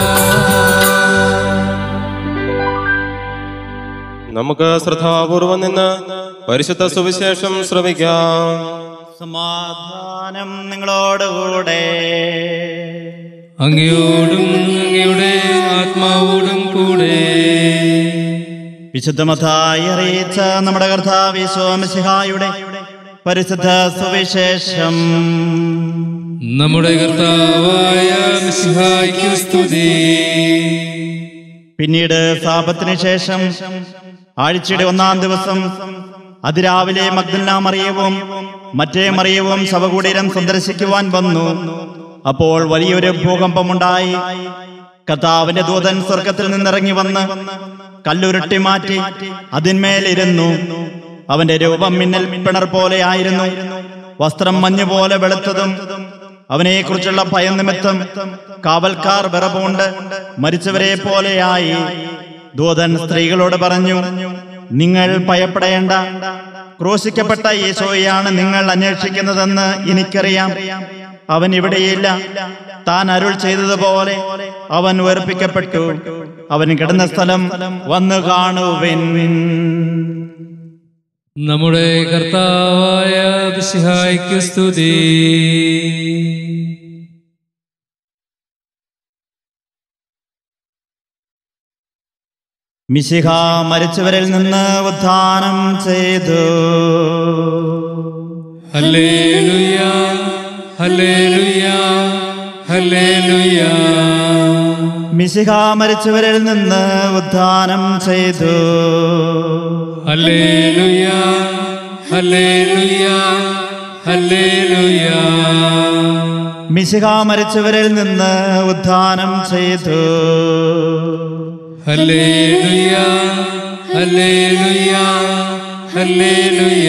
നമുക്ക് ശ്രദ്ധാപൂർവം നിന്ന് പരിശുദ്ധ സുവിശേഷം ശ്രവിക്കാം സമാധാനം നിങ്ങളോടുകൂടെ അങ്ങയോടും അങ്ങയുടെ ആത്മാവോടും കൂടെ വിശുദ്ധമതായി അറിയിച്ച നമ്മുടെ കർത്താവ് യേശുമിശിഹായുടെ പരിശുദ്ധ സുവിശേഷം നമ്മുടെ കർത്താവായ മിശിഹായ്ക്ക് സ്തുതി പിന്നീട് സാപത്തിന് ശേഷം ആഴ്ചയുടെ ഒന്നാം ദിവസം അതിരാവിലെ മഗ്ദല്ല മറിയവും മറ്റേ മറിയവും ശവകുടീരം സന്ദർശിക്കുവാൻ വന്നു അപ്പോൾ വലിയൊരു ഭൂകമ്പമുണ്ടായി കർത്താവിന്റെ ദൂതൻ സ്വർഗത്തിൽ നിന്നിറങ്ങി വന്ന് കല്ലുരുട്ടി മാറ്റി അതിന്മേലിരുന്നു അവന്റെ രൂപം മിന്നൽ പിണർ പോലെ ആയിരുന്നു വസ്ത്രം മഞ്ഞ് പോലെ വെളുത്തതും അവനെ കുറിച്ചുള്ള ഭയം നിമിത്തം കാവൽക്കാർ വിറപൂണ്ട് മരിച്ചവരെ പോലെയായി ദൂതൻ സ്ത്രീകളോട് പറഞ്ഞു നിങ്ങൾ ഭയപ്പെടേണ്ട ക്രൂശിക്കപ്പെട്ട യേശോയാണ് നിങ്ങൾ അന്വേഷിക്കുന്നതെന്ന് എനിക്കറിയാം അവൻ ഇവിടെയില്ല താൻ അരുൾ ചെയ്തതുപോലെ അവൻ വേർപ്പിക്കപ്പെട്ടു അവൻ കിടന്ന സ്ഥലം വന്നു കാണുവിൻ നമ്മുടെ കർത്താവായ മിശിഹായ്ക്ക് സ്തുതി മിശിഹ മരിച്ചവരിൽ നിന്ന് ഉത്ഥാനം ചെയ്തു ഹല്ലേലൂയ ഹല്ലേലൂയ ഹല്ലേലൂയ മിശിഹ മരിച്ചവരിൽ നിന്ന് ഉത്ഥാനം ചെയ്തു ഹല്ലേലൂയ ഹല്ലേലൂയ ഹല്ലേലൂയ മിശിഹ മരിച്ചവരിൽ നിന്ന് ഉത്ഥാനം ചെയ്തു ഹല്ലേലൂയ ഹല്ലേലൂയ ഹല്ലേലൂയ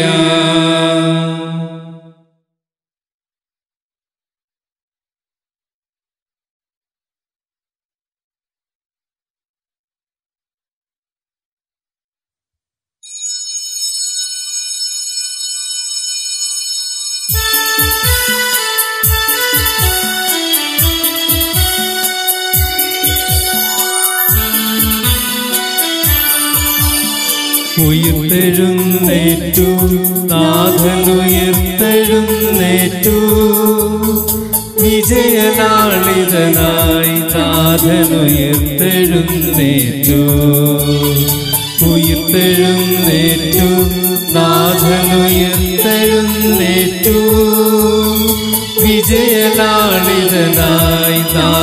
ഉയർത്തെഴുന്നേറ്റു നാഥനുയർത്തെഴുന്നേറ്റു വിജയനാളിതനായി നാഥനുയർത്തെഴുന്നേറ്റു ഉയർത്തെഴുന്നേറ്റു നാഥനുയർത്തെഴുന്നേറ്റു വിജയനാളിതനായി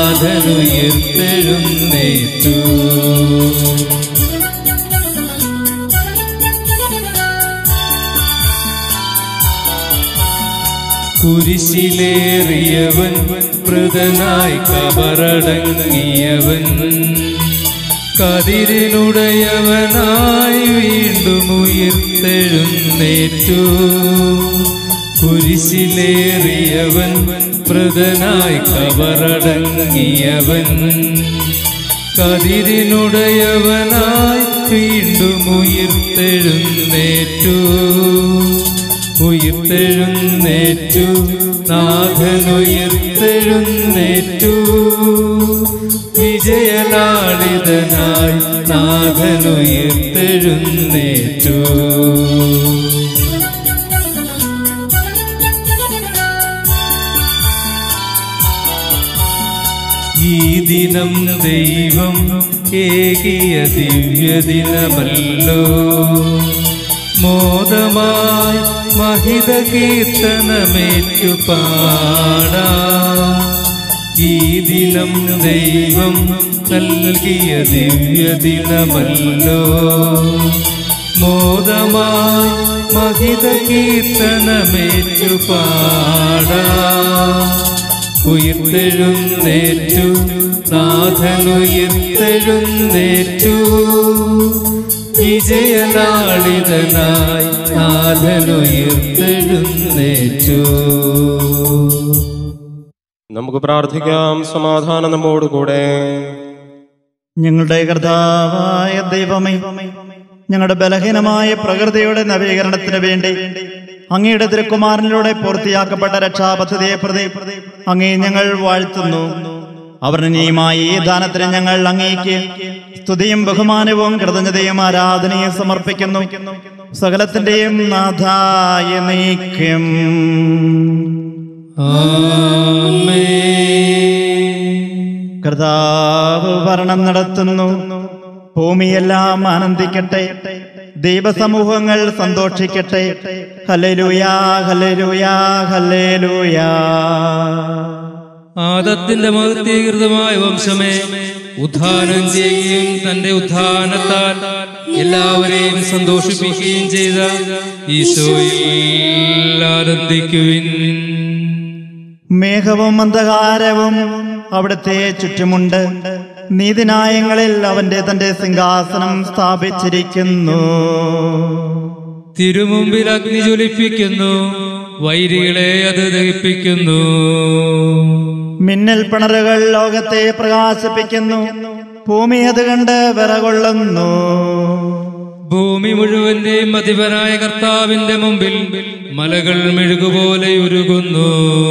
നാഥനുയർത്തെഴുന്നേറ്റു കുരിശിലേറിയവൻ മൃതനായി കബറടങ്ങിയവൻ കതിരിനുടയവനായി വീണ്ടും ഉയർത്തെഴുന്നേറ്റു കുരിശിലേറിയവൻ മൃതനായി കബറടങ്ങിയവൻ കതിരിനുടയവനായി വീണ്ടും ഉയർത്തെഴുന്നേറ്റു ഉയർത്തെഴുന്നേറ്റു നാഥനുയർത്തെഴുന്നേറ്റു വിജയനാളിതനായി നാഥനുയർത്തെഴുന്നേറ്റു ദൈവം ഏകിയ ദിവ്യദിനമല്ലോ മോദമായി മഹിത കീർത്തനമേറ്റു പാടാ ഈ ദിനം ദൈവം നൽകിയ ദിവ്യദിനമല്ലോ മോദമായി മഹിത കീർത്തനമേറ്റു പാടാ ഉയർത്തെഴുന്നേറ്റു നാഥനുയർത്തെഴുന്നേറ്റു വിജയനാളിതനായി നാഥനുയർത്തെഴുന്നേറ്റു നമുക്ക് പ്രാർത്ഥിക്കാം സമാധാനം നമ്മോടുകൂടെ ഞങ്ങളുടെ കർത്താവായ ദൈവമേ ഞങ്ങളുടെ ബലഹീനമായ പ്രകൃതിയുടെ നവീകരണത്തിന് വേണ്ടി അങ്ങയുടെ തിരുക്കുമാരനിലൂടെ പൂർത്തിയാക്കപ്പെട്ട രക്ഷാപദ്ധതിയെ പ്രതി അങ്ങേ ഞങ്ങൾ വാഴ്ത്തുന്നു അവർണനീയമായ ഈ ദാനത്തിന് ഞങ്ങൾ അങ്ങേക്ക് സ്തുതിയും ബഹുമാനവും കൃതജ്ഞതയും ആരാധനയും സമർപ്പിക്കുന്നു സകലത്തിന്റെയും നാഥായ നീക്കം കർത്താവ് ഭരണം നടത്തുന്നു ഭൂമിയെല്ലാം ആനന്ദിക്കട്ടെ ദൈവസമൂഹങ്ങൾ സന്തോഷിക്കട്ടെ ഹല്ലേലൂയാ ഹല്ലേലൂയാ ഹല്ലേലൂയാ ആദത്തിന്റെ മഹത്വീകൃതമായ വംശമേ ഉദ്ധാനം ചെയ്യുകയും തന്റെ ഉദ്ധാനത്താൽ എല്ലാവരെയും സന്തോഷിപ്പിക്കുകയും ചെയ്ത ഈശോയിൽ ആനന്ദിക്കുവിൻ മേഘവും അന്ധകാരവും അവിടുത്തെ ചുറ്റുമുണ്ട് നീതിന്യായങ്ങളിൽ അവന്റെ തന്റെ സിംഹാസനം സ്ഥാപിച്ചിരിക്കുന്നു തിരുമുമ്പിൽ അഗ്നി ജ്വലിപ്പിക്കുന്നു വൈരികളെ അത് ദഹിപ്പിക്കുന്നു മിന്നൽ പിണറുകൾ ലോകത്തെ പ്രകാശിപ്പിക്കുന്നു ഭൂമി അത് കണ്ട് വിറകൊള്ളുന്നു ഭൂമി മുഴുവന്റെയും അധിപനായ കർത്താവിന്റെ മുമ്പിൽ മലകൾ മെഴുകുപോലെ ഉരുകുന്നു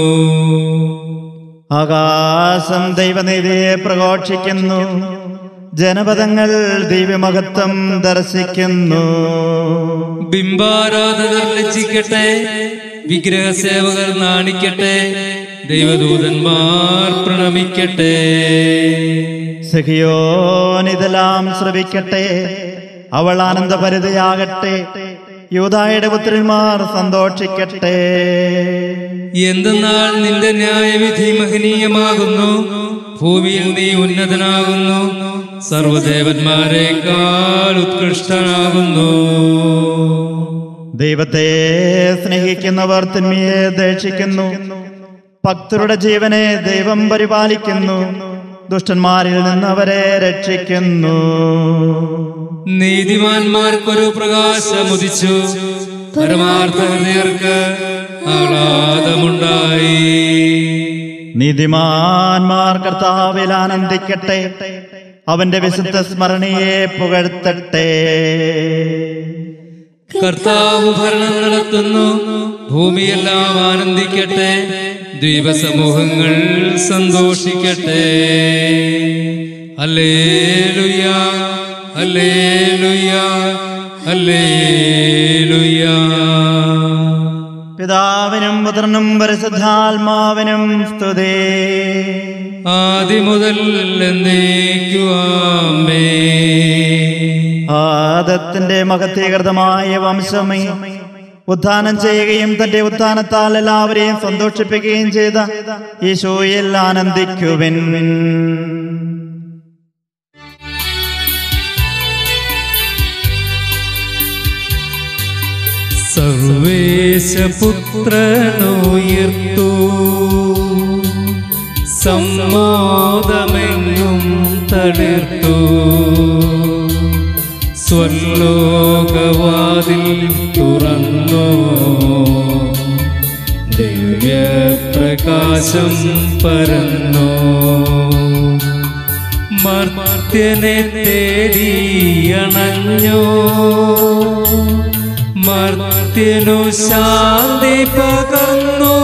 ആകാശം ദൈവനീതിയെ പ്രഘോഷിക്കുന്നു ജനപദങ്ങൾ ദിവ്യമഹത്വം ദർശിക്കുന്നു ബിംബാരാധകർ ലജ്ജിക്കട്ടെ വിഗ്രഹ സേവകർ നാണിക്കട്ടെ ദൈവദൂതന്മാർ പ്രണമിക്കട്ടെ സഖിയോനിതെല്ലാം ശ്രവിക്കട്ടെ അവൾ ആനന്ദപരിതയാകട്ടെ യൂതായുടെ പുത്രന്മാർ സന്തോഷിക്കട്ടെ എന്തെന്നാൽ നിന്റെ ന്യായവിധി മഹനീയമാകുന്നു ഭൂമിയിൽ നീ ഉന്നതനാകുന്നു സർവദേവന്മാരെക്കാൾ ഉത്കൃഷ്ടനാകുന്നു ദൈവത്തെ സ്നേഹിക്കുന്നവർ തിന്മയെ ദേഷിക്കുന്നു ഭക്തരുടെ ജീവനെ ദൈവം പരിപാലിക്കുന്നു ദുഷ്ടന്മാരിൽ നിന്ന് അവരെ രക്ഷിക്കുന്നു നീതിമാന്മാർക്കൊരു പ്രകാശമുദിച്ചു പരമാർത്ഥ ഹൃദയർക്ക് ആഹ്ലാദമുണ്ടായി നീതിമാന്മാർ കർത്താവിൽ ആനന്ദിക്കട്ടെ അവന്റെ വിശുദ്ധ സ്മരണയെ പുകഴ്ത്തട്ടെ കർത്താവ് ഭരണം നടത്തുന്നു ഭൂമിയെല്ലാം ആനന്ദിക്കട്ടെ ദ്വീപസമൂഹങ്ങൾ സന്തോഷിക്കട്ടെ അല്ലേലുയ അല്ലേലുയ അല്ലേലുയ പിതാവിനും പുത്രനും പരിശുദ്ധാത്മാവിനും സ്തുതി ആദ്യം മുതൽ എന്നേക്കുവാമേ ആദത്തിന്റെ മഹത്വീകൃതമായ വംശമേ ഉത്ഥാനം ചെയ്യുകയും തന്റെ ഉത്ഥാനത്താൽ എല്ലാവരെയും സന്തോഷിപ്പിക്കുകയും ചെയ്ത ഈശോയിൽ ആനന്ദിക്കുവിൻ സർവേശപുത്രനുയർത്തു സമ്മോദമെങ്ങും തളിർത്തു സ്വർലോകവാതിൽ തുറന്നു ദിവ്യപ്രകാശം പരന്നു മർത്യനെ തേടിയണഞ്ഞു മർത്യനു ശാന്തി പകർന്നു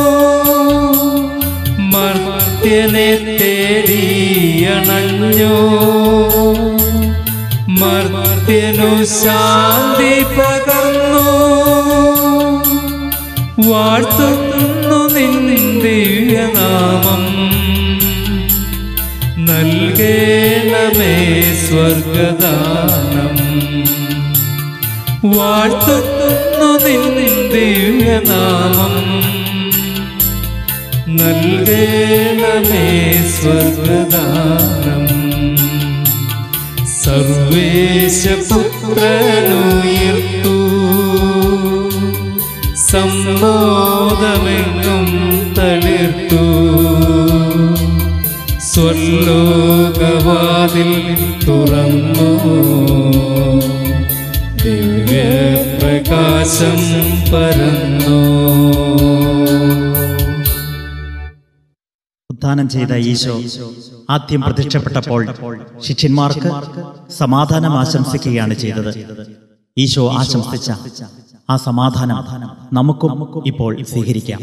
മർത്യനെ തേടിയണഞ്ഞു മർത്യനു ശാന്തി പകർന്നു വാഴ്ത്തുന്നു നിൻ ദിവ്യനാമം നൽകേ നൽകേണമേ സ്വർഗദാനം വാഴ്ത്തുന്നു നിൻ ദിവ്യനാമം നൽകേണമേ സ്വർഗദാനം സർവേശപുത്രനുയർത്തു സമ്മോദമെങ്ങും തളിർത്തു സ്വർലോകവാതിൽ തുറന്നു ദിവ്യപ്രകാശം പരന്നു ഉത്ഥാനം ചെയ്ത ഈശോ ആദ്യം പ്രത്യക്ഷപ്പെട്ടപ്പോൾ ശിഷ്യന്മാർക്ക് സമാധാനം ആശംസിക്കുകയാണ് ചെയ്തത് ഈശോ ആശംസിച്ച ആ സമാധാനം നമുക്കും ഇപ്പോൾ സ്വീകരിക്കാം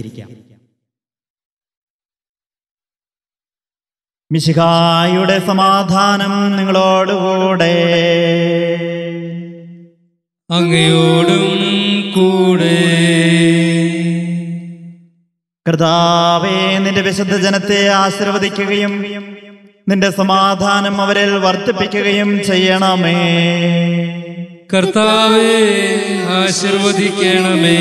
മിശിഹായുടെ സമാധാനം നിങ്ങളോടുകൂടെ അങ്ങയോടും കൂടെ കർത്താവേ നിന്റെ വിശുദ്ധ ജനത്തെ ആശീർവദിക്കുകയും നിന്റെ സമാധാനം അവരിൽ വർദ്ധിപ്പിക്കുകയും ചെയ്യണമേ കർത്താവെ ആശീർവദിക്കണമേ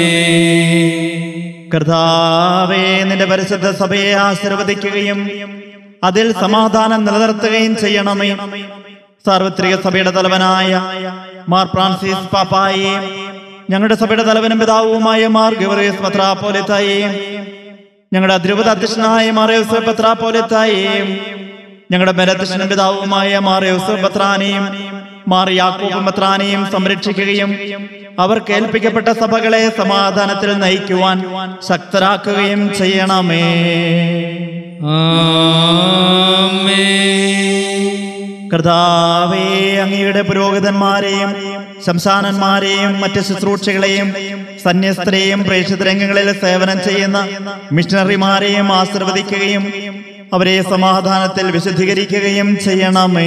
കർത്താവേ നിന്റെ പരിശുദ്ധ സഭയെ ആശീർവദിക്കുകയും അതിൽ സമാധാനം നിലനിർത്തുകയും ചെയ്യണമേ സാർവത്രിക സഭയുടെ തലവനായ മാർ ഫ്രാൻസിസ് പാപ്പായെയും ഞങ്ങളുടെ സഭയുടെ തലവനും പിതാവുമായ മാർ ഗവറീസ് പത്രാപോലിത്തായെയും ഞങ്ങളുടെ ധ്രുവത അധ്യക്ഷനായ മാർ യൂസഫ് പത്രാപോലിത്തായെയും ഞങ്ങളുടെ ബലധ്യക്ഷനും പിതാവുമായ മാർ യൂസഫ് പത്രാനെയും മാർ യാക്കൂബ് പത്രാനെയും സംരക്ഷിക്കുകയും അവർക്ക് ഏൽപ്പിക്കപ്പെട്ട സഭകളെ സമാധാനത്തിൽ നയിക്കുവാൻ ശക്തരാക്കുകയും ചെയ്യണമേ ആമേൻ കർത്താവേ അങ്ങയുടെ പുരോഹിതന്മാരെയും ശംശാനന്മാരെയും മറ്റ് ശുശ്രൂഷകളെയും സന്യസ്തരെയും പ്രേക്ഷിതരംഗങ്ങളിൽ സേവനം ചെയ്യുന്ന മിഷണറിമാരെയും ആശീർവദിക്കുകയും അവരെ സമാധാനത്തിൽ വിശുദ്ധീകരിക്കുകയും ചെയ്യണമേ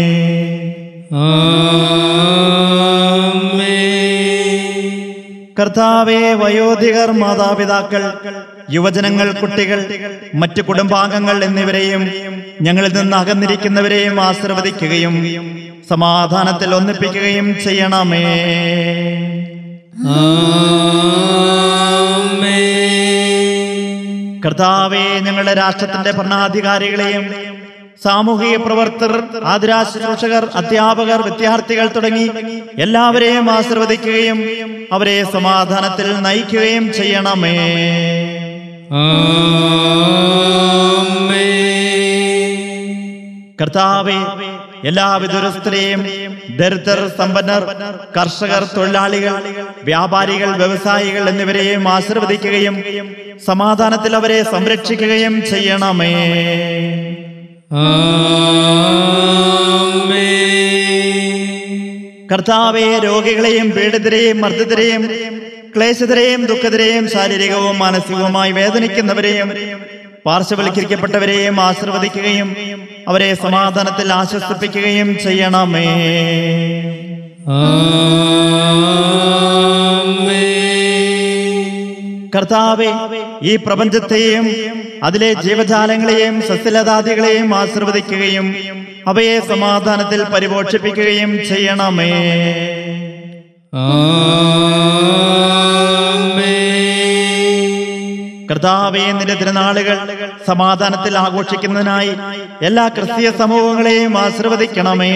ആമേൻ കർത്താവെ വയോധികർ മാതാപിതാക്കൾ യുവജനങ്ങൾ കുട്ടികൾ മറ്റു കുടുംബാംഗങ്ങൾ എന്നിവരെയും ഞങ്ങളിൽ നിന്ന് അകന്നിരിക്കുന്നവരെയും ആശീർവദിക്കുകയും സമാധാനത്തിൽ ഒന്നിപ്പിക്കുകയും ചെയ്യണമേ ആമേൻ കർത്താവെ ഞങ്ങളുടെ രാഷ്ട്രത്തിന്റെ ഭരണാധികാരികളെയും സാമൂഹിക പ്രവർത്തകർ ആതിരാശുശ്രൂഷകർ അധ്യാപകർ വിദ്യാർത്ഥികൾ തുടങ്ങി എല്ലാവരെയും ആശീർവദിക്കുകയും അവരെ സമാധാനത്തിൽ നയിക്കുകയും ചെയ്യണമേ ആമേൻ കർത്താവെ എല്ലാ വിദുരസ്ഥരെയും ദരിദ്രർ സമ്പന്നർ കർഷകർ തൊഴിലാളികൾ വ്യാപാരികൾ വ്യവസായികൾ എന്നിവരെയും ആശീർവദിക്കുകയും സമാധാനത്തിൽ അവരെ സംരക്ഷിക്കുകയും ചെയ്യണമേ ആമേൻ കർത്താവെ രോഗികളെയും പീഡിതരെയും മർദ്ദിതരെയും ക്ലേശിതരെയും ദുഃഖിതരെയും ശാരീരികവും മാനസികവുമായി വേദനിക്കുന്നവരെയും പാർശ്വവൽക്കരിക്കപ്പെട്ടവരെയും ആശീർവദിക്കുകയും അവരെ സമാധാനത്തിൽ ആശ്വസിപ്പിക്കുകയും ചെയ്യണമേ ആമേൻ കർത്താവെ ഈ പ്രപഞ്ചത്തെയും അതിലെ ജീവജാലങ്ങളെയും സസ്യലതാദികളെയും ആശീർവദിക്കുകയും അവയെ സമാധാനത്തിൽ പരിപോഷിപ്പിക്കുകയും ചെയ്യണമേ ആമേൻ കർത്താവെ നിന്റെ തിരുനാളുകൾ സമാധാനത്തിൽ ആഘോഷിക്കുന്നതിനായി എല്ലാ ക്രിസ്തീയ സമൂഹങ്ങളെയും ആശീർവദിക്കണമേ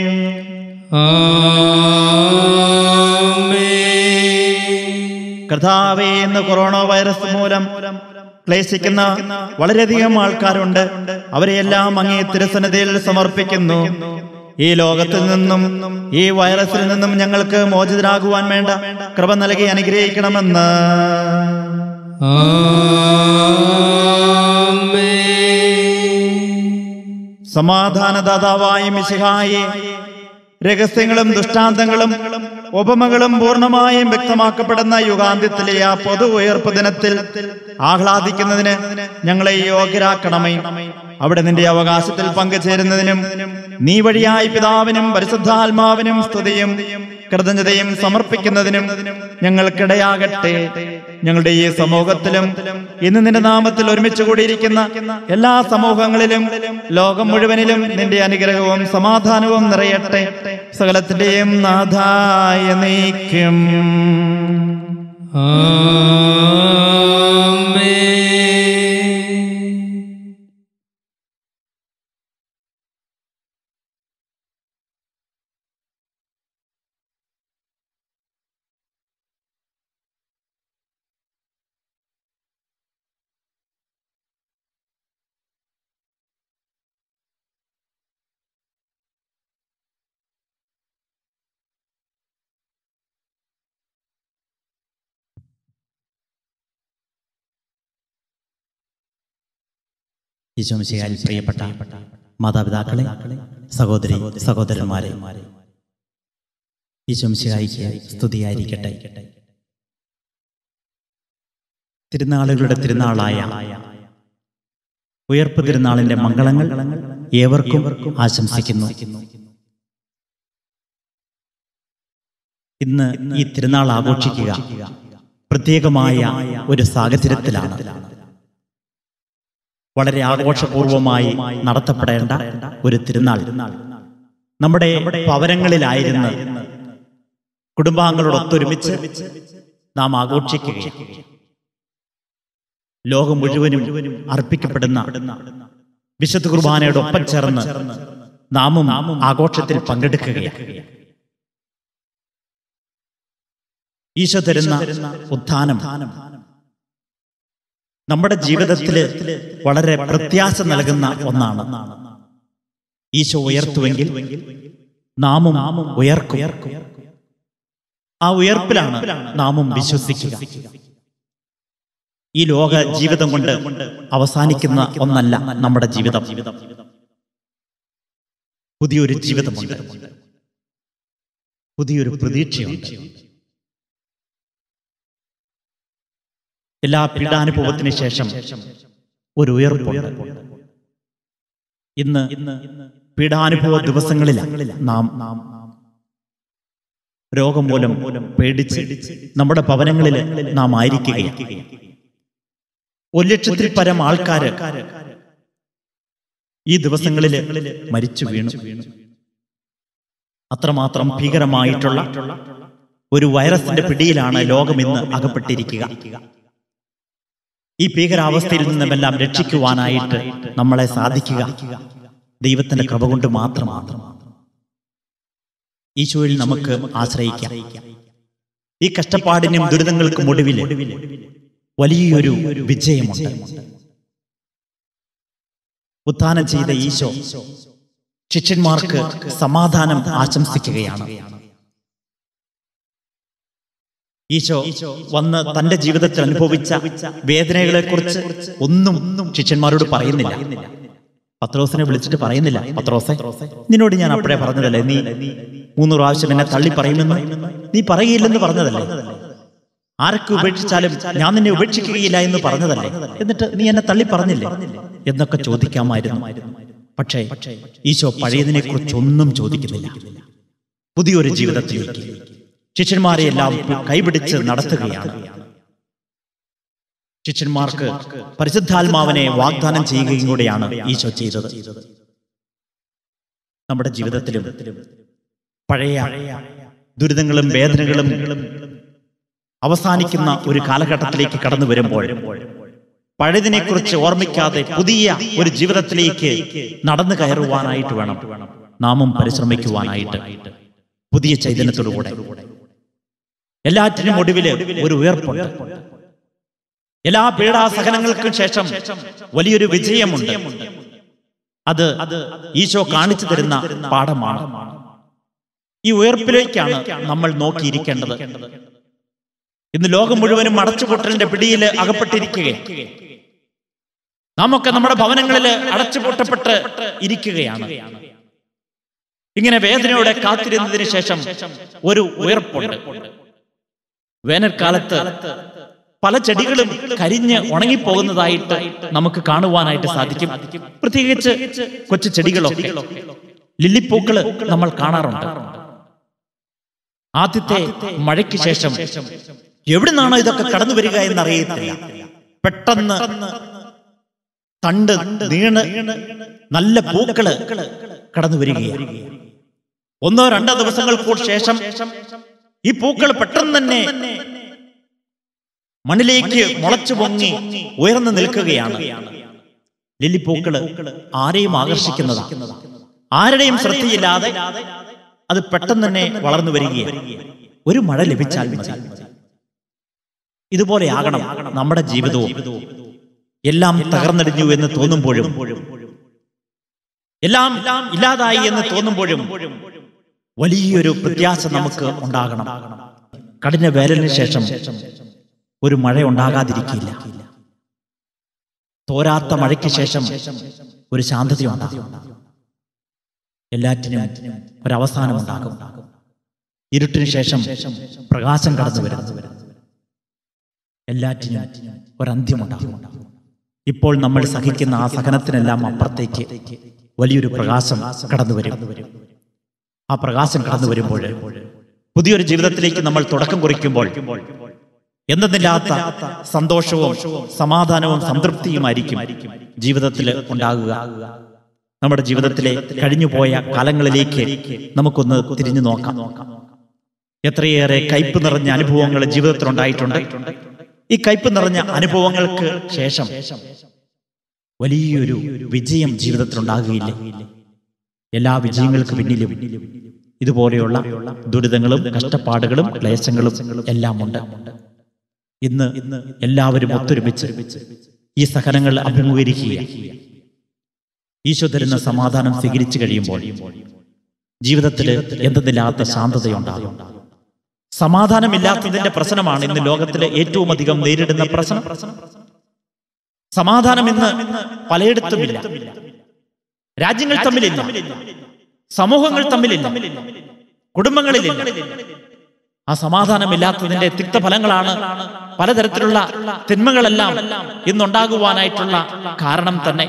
ആമേൻ കർത്താവെ ഇന്ന് കൊറോണ വൈറസ് മൂലം ക്ലേശിക്കുന്ന വളരെയധികം ആൾക്കാരുണ്ട് അവരെയെല്ലാം അങ്ങേ തിരുസന്നതയിൽ സമർപ്പിക്കുന്നു ഈ ലോകത്തിൽ നിന്നും ഈ വൈറസിൽ നിന്നും ഞങ്ങൾക്ക് മോചിതരാകുവാൻ വേണ്ട കൃപ നൽകി അനുഗ്രഹിക്കണമെന്ന് ആമേൻ സമാധാനദാതാവായ മിശിഹായെ രഹസ്യങ്ങളും ദൃഷ്ടാന്തങ്ങളും ഉപമകളും പൂർണ്ണമായും വ്യക്തമാക്കപ്പെടുന്ന യുഗാന്ത്യത്തിലെ ആ പൊതു ഉയർപ്പ് ദിനത്തിൽ ആഹ്ലാദിക്കുന്നതിന് ഞങ്ങളെ യോഗ്യരാക്കണമേ അവിടെ നിന്റെ അവകാശത്തിൽ പങ്കുചേരുന്നതിനും നീ വഴിയായി പിതാവിനും പരിശുദ്ധാത്മാവിനും സ്തുതിയും കൃതജ്ഞതയും സമർപ്പിക്കുന്നതിനും ഞങ്ങൾക്കിടയാകട്ടെ ഞങ്ങളുടെ ഈ സമൂഹത്തിലും ഇന്ന് നിന്റെ നാമത്തിൽ ഒരുമിച്ച് കൂടിയിരിക്കുന്ന എല്ലാ സമൂഹങ്ങളിലും ലോകം മുഴുവനിലും നിന്റെ അനുഗ്രഹവും സമാധാനവും നിറയട്ടെ സകലത്തിന്റെയും നാഥായ നീക്കും ആമേൻ ഈശോമിശിഹായിൽ പ്രിയപ്പെട്ട മാതാപിതാക്കളെ സഹോദരി സഹോദരന്മാരെ ഈശോമിശിഹായിക്ക് സ്തുതിയായിരിക്കട്ടെ തിരുനാളുകളുടെ തിരുനാളായ ഉയർപ്പ് തിരുനാളിന്റെ മംഗളങ്ങൾ ഏവർക്കും ആശംസിക്കുന്നു ഇന്ന് ഈ തിരുനാൾ ആഘോഷിക്കുക പ്രത്യേകമായ ഒരു സാഹചര്യത്തിലാണ് വളരെ ആഘോഷപൂർവമായി നടത്തപ്പെടേണ്ട ഒരു തിരുനാൾ നമ്മുടെ ഭവനങ്ങളിലായിരുന്ന് കുടുംബാംഗങ്ങളോട് ഒത്തൊരുമിച്ച് നാം ആഘോഷിക്കുകയാണ് ലോകം മുഴുവനും അർപ്പിക്കപ്പെടുന്ന വിശുദ്ധ കുർബാനയുടെ ഒപ്പം ചേർന്ന് നാമും ആഘോഷത്തിൽ പങ്കെടുക്കുകയാണ് ഈശോ തരുന്ന ഉത്ഥാനം നമ്മുടെ ജീവിതത്തിൽ വളരെ പ്രത്യാശ നൽകുന്ന ഒന്നാണ് ഈശോ ഉയർത്തുവെങ്കിൽ നാമും ഉയർക്കും ആ ഉയർപ്പിലാണ് നാമും വിശ്വസിക്കുക ഈ ലോക ജീവിതം കൊണ്ട് അവസാനിക്കുന്ന ഒന്നല്ല നമ്മുടെ ജീവിതം പുതിയൊരു ജീവിതമുണ്ട് പുതിയൊരു പ്രതീക്ഷയുണ്ട് എല്ലാ പീഡാനുഭവത്തിന് ശേഷം ഒരു ഉയർപ്പുണ്ട് ഇന്ന് പീഡാനുഭവ ദിവസങ്ങളിൽ നാം രോഗം മൂലം പേടിച്ച് നമ്മുടെ ഭവനങ്ങളിൽ നാം ആയിരിക്കുകയാണ് ഒരു ലക്ഷത്തിൽ പരം ആൾക്കാര് ഈ ദിവസങ്ങളിൽ മരിച്ചു വീണു അത്രമാത്രം ഭീകരമായിട്ടുള്ള ഒരു വൈറസിന്റെ പിടിയിലാണ് ലോകം ഇന്ന് അകപ്പെട്ടിരിക്കുക ഈ ഭീകരാവസ്ഥയിൽ നിന്നുമെല്ലാം രക്ഷിക്കുവാനായിട്ട് നമ്മളെ സാധിക്കുക ദൈവത്തിന്റെ കൃപ കൊണ്ട് മാത്രമാണ് ഈശോയിൽ നമുക്ക് ആശ്രയിക്കാം ഈ കഷ്ടപ്പാടിനും ദുരിതങ്ങൾക്കും ഒടുവിൽ വലിയൊരു വിജയമുണ്ട് ഉത്ഥാനം ചെയ്ത ഈശോ ശിഷ്യന്മാർക്ക് സമാധാനം ആശംസിക്കുകയാണ് ഈശോ വന്ന് തന്റെ ജീവിതത്തിൽ അനുഭവിച്ച വേദനകളെ കുറിച്ച് ഒന്നും ശിഷ്യന്മാരോട് പറയുന്നില്ല പത്രോസിനെ വിളിച്ചിട്ട് പറയുന്നില്ല പത്രോസെ നിന്നോട് ഞാൻ അപ്പോഴേ പറഞ്ഞതല്ലേ നീ മൂന്ന് പ്രാവശ്യം എന്നെ തള്ളി പറയുമെന്ന് നീ പറയില്ലെന്ന് പറഞ്ഞതല്ലേ ആരൊക്കെ ഉപേക്ഷിച്ചാലും ഞാൻ നിന്നെ ഉപേക്ഷിക്കുകയില്ല എന്ന് പറഞ്ഞതല്ലേ എന്നിട്ട് നീ എന്നെ തള്ളി പറഞ്ഞില്ലേ എന്നൊക്കെ ചോദിക്കാമായിരുന്നു പക്ഷേ ഈശോ പഴയതിനെ കുറിച്ചൊന്നും ചോദിക്കുന്നില്ല പുതിയൊരു ജീവിതത്തിലേക്ക് ശിഷ്യന്മാരെ എല്ലാം കൈപിടിച്ച് നടത്തുകയാണ് ശിഷ്യന്മാർക്ക് പരിശുദ്ധാത്മാവിനെ വാഗ്ദാനം ചെയ്യുകയും കൂടെയാണ് ഈശോ ചെയ്തത് നമ്മുടെ ജീവിതത്തിലും പഴയ ദുരിതങ്ങളും വേദനകളും അവസാനിക്കുന്ന ഒരു കാലഘട്ടത്തിലേക്ക് കടന്നു വരുമ്പോൾ പഴയതിനെക്കുറിച്ച് ഓർമ്മിക്കാതെ പുതിയ ഒരു ജീവിതത്തിലേക്ക് നടന്നു കയറുവാനായിട്ട് വേണം നാമും പരിശ്രമിക്കുവാനായിട്ട് പുതിയ ചൈതന്യത്തോടുകൂടെ എല്ലാറ്റിനും ഒടുവില് ഒരു ഉയർപ്പുണ്ട് എല്ലാ പീഡാസഹനങ്ങൾക്കും ശേഷം വലിയൊരു വിജയമുണ്ട് അത് ഈശോ കാണിച്ചു തരുന്ന പാഠമാണ് ഈ ഉയർപ്പിലേക്കാണ് നമ്മൾ നോക്കിയിരിക്കേണ്ടത് ഇന്ന് ലോകം മുഴുവനും അടച്ചുപൂട്ടലിന്റെ പിടിയിൽ അകപ്പെട്ടിരിക്കുകയാണ് നാമൊക്കെ നമ്മുടെ ഭവനങ്ങളിൽ അടച്ചുപൂട്ടപ്പെട്ട് ഇരിക്കുകയാണ് ഇങ്ങനെ വേദനയോടെ കാത്തിരുന്നതിന് ശേഷം ഒരു ഉയർപ്പുണ്ട് വേനൽക്കാലത്ത് പല ചെടികളും കരിഞ്ഞ് ഉണങ്ങിപ്പോകുന്നതായിട്ട് നമുക്ക് കാണുവാനായിട്ട് സാധിക്കും പ്രത്യേകിച്ച് കൊച്ചു ചെടികളൊക്കെ ലില്ലിപ്പൂക്കള് നമ്മൾ കാണാറുണ്ട് ആദ്യത്തെ മഴയ്ക്ക് ശേഷം എവിടുന്നാണോ ഇതൊക്കെ കടന്നു വരിക എന്നറിയത്തില്ല പെട്ടെന്ന് തണ്ട് നീണ് നല്ല പൂക്കള് കടന്നു വരികയാണ് ഒന്നോ രണ്ടോ ദിവസങ്ങൾക്ക് ശേഷം ഈ പൂക്കൾ പെട്ടെന്ന് തന്നെ മണ്ണിലേക്ക് മുളച്ചു പൊങ്ങി ഉയർന്നു നിൽക്കുകയാണ് ലില്ലിപ്പൂക്കള് ആരെയും ആകർഷിക്കുന്നതാണ് ആരുടെയും ശ്രദ്ധയില്ലാതെ അത് പെട്ടെന്ന് തന്നെ വളർന്നു വരികയാണ് ഒരു മഴ ലഭിച്ചാൽ മതി ഇതുപോലെ ആകണം നമ്മുടെ ജീവിതവും എല്ലാം തകർന്നടിഞ്ഞു എന്ന് തോന്നുമ്പോഴും എല്ലാം ഇല്ലാതായി എന്ന് തോന്നുമ്പോഴും വലിയൊരു പ്രത്യാശ നമുക്ക് ഉണ്ടാകണം കഠിന വേനലിന് ശേഷം ഒരു മഴ ഉണ്ടാകാതിരിക്കില്ല തോരാത്ത മഴയ്ക്ക് ശേഷം ഒരു ശാന്തതയുണ്ടാകും എല്ലാറ്റിനും ഒരവസാനം ഉണ്ടാകും ഇരുട്ടിന് ശേഷം പ്രകാശം കടന്നു വരും എല്ലാറ്റിനും ഒരന്ത്യമുണ്ടാകും ഇപ്പോൾ നമ്മൾ സഹിക്കുന്ന ആ സഹനത്തിനെല്ലാം അപ്പുറത്തേക്ക് വലിയൊരു പ്രകാശം കടന്നു വരും ആ പ്രകാശം കടന്നു വരുമ്പോൾ പുതിയൊരു ജീവിതത്തിലേക്ക് നമ്മൾ തുടക്കം കുറിക്കുമ്പോൾ എന്തെന്നില്ലാത്ത സന്തോഷവും സമാധാനവും സംതൃപ്തിയുമായിരിക്കും ജീവിതത്തിൽ ഉണ്ടാകുക നമ്മുടെ ജീവിതത്തിലെ കഴിഞ്ഞുപോയ കാലങ്ങളിലേക്ക് നമുക്കൊന്ന് തിരിഞ്ഞു നോക്കാം എത്രയേറെ കയ്പ് നിറഞ്ഞ അനുഭവങ്ങൾ ജീവിതത്തിൽ ഉണ്ടായിട്ടുണ്ട് ഈ കയ്പ് നിറഞ്ഞ അനുഭവങ്ങൾക്ക് ശേഷം വലിയൊരു വിജയം ജീവിതത്തിൽ ഉണ്ടാകുകയില്ലേ എല്ലാ വിജയങ്ങൾക്ക് പിന്നിലും ഇതുപോലെയുള്ള ദുരിതങ്ങളും കഷ്ടപ്പാടുകളും ക്ലേശങ്ങളും എല്ലാം ഉണ്ട് ഇന്ന് എല്ലാവരും ഒത്തൊരുമിച്ച് ഈ സഹനങ്ങൾ അഭിമുഖീകരിക്കുക ഈശോ തരുന്ന സമാധാനം സ്വീകരിച്ചു കഴിയുമ്പോൾ ജീവിതത്തിൽ എന്തെന്നില്ലാത്ത ശാന്തതയുണ്ടാകും സമാധാനമില്ലാത്തതിന്റെ പ്രശ്നമാണ് ഇന്ന് ലോകത്തിലെ ഏറ്റവും അധികം നേരിടുന്ന പ്രശ്നം സമാധാനം ഇന്ന് പലയിടത്തുമില്ല രാജ്യങ്ങൾ തമ്മിലില്ല സമൂഹങ്ങൾ തമ്മിലില്ല കുടുംബങ്ങളിലില്ല ആ സമാധാനമില്ലാത്തതിന്റെ തിക്തഫലങ്ങളാണ് പലതരത്തിലുള്ള തിന്മകളെല്ലാം ഇന്നുണ്ടാകുവാനായിട്ടുള്ള കാരണം തന്നെ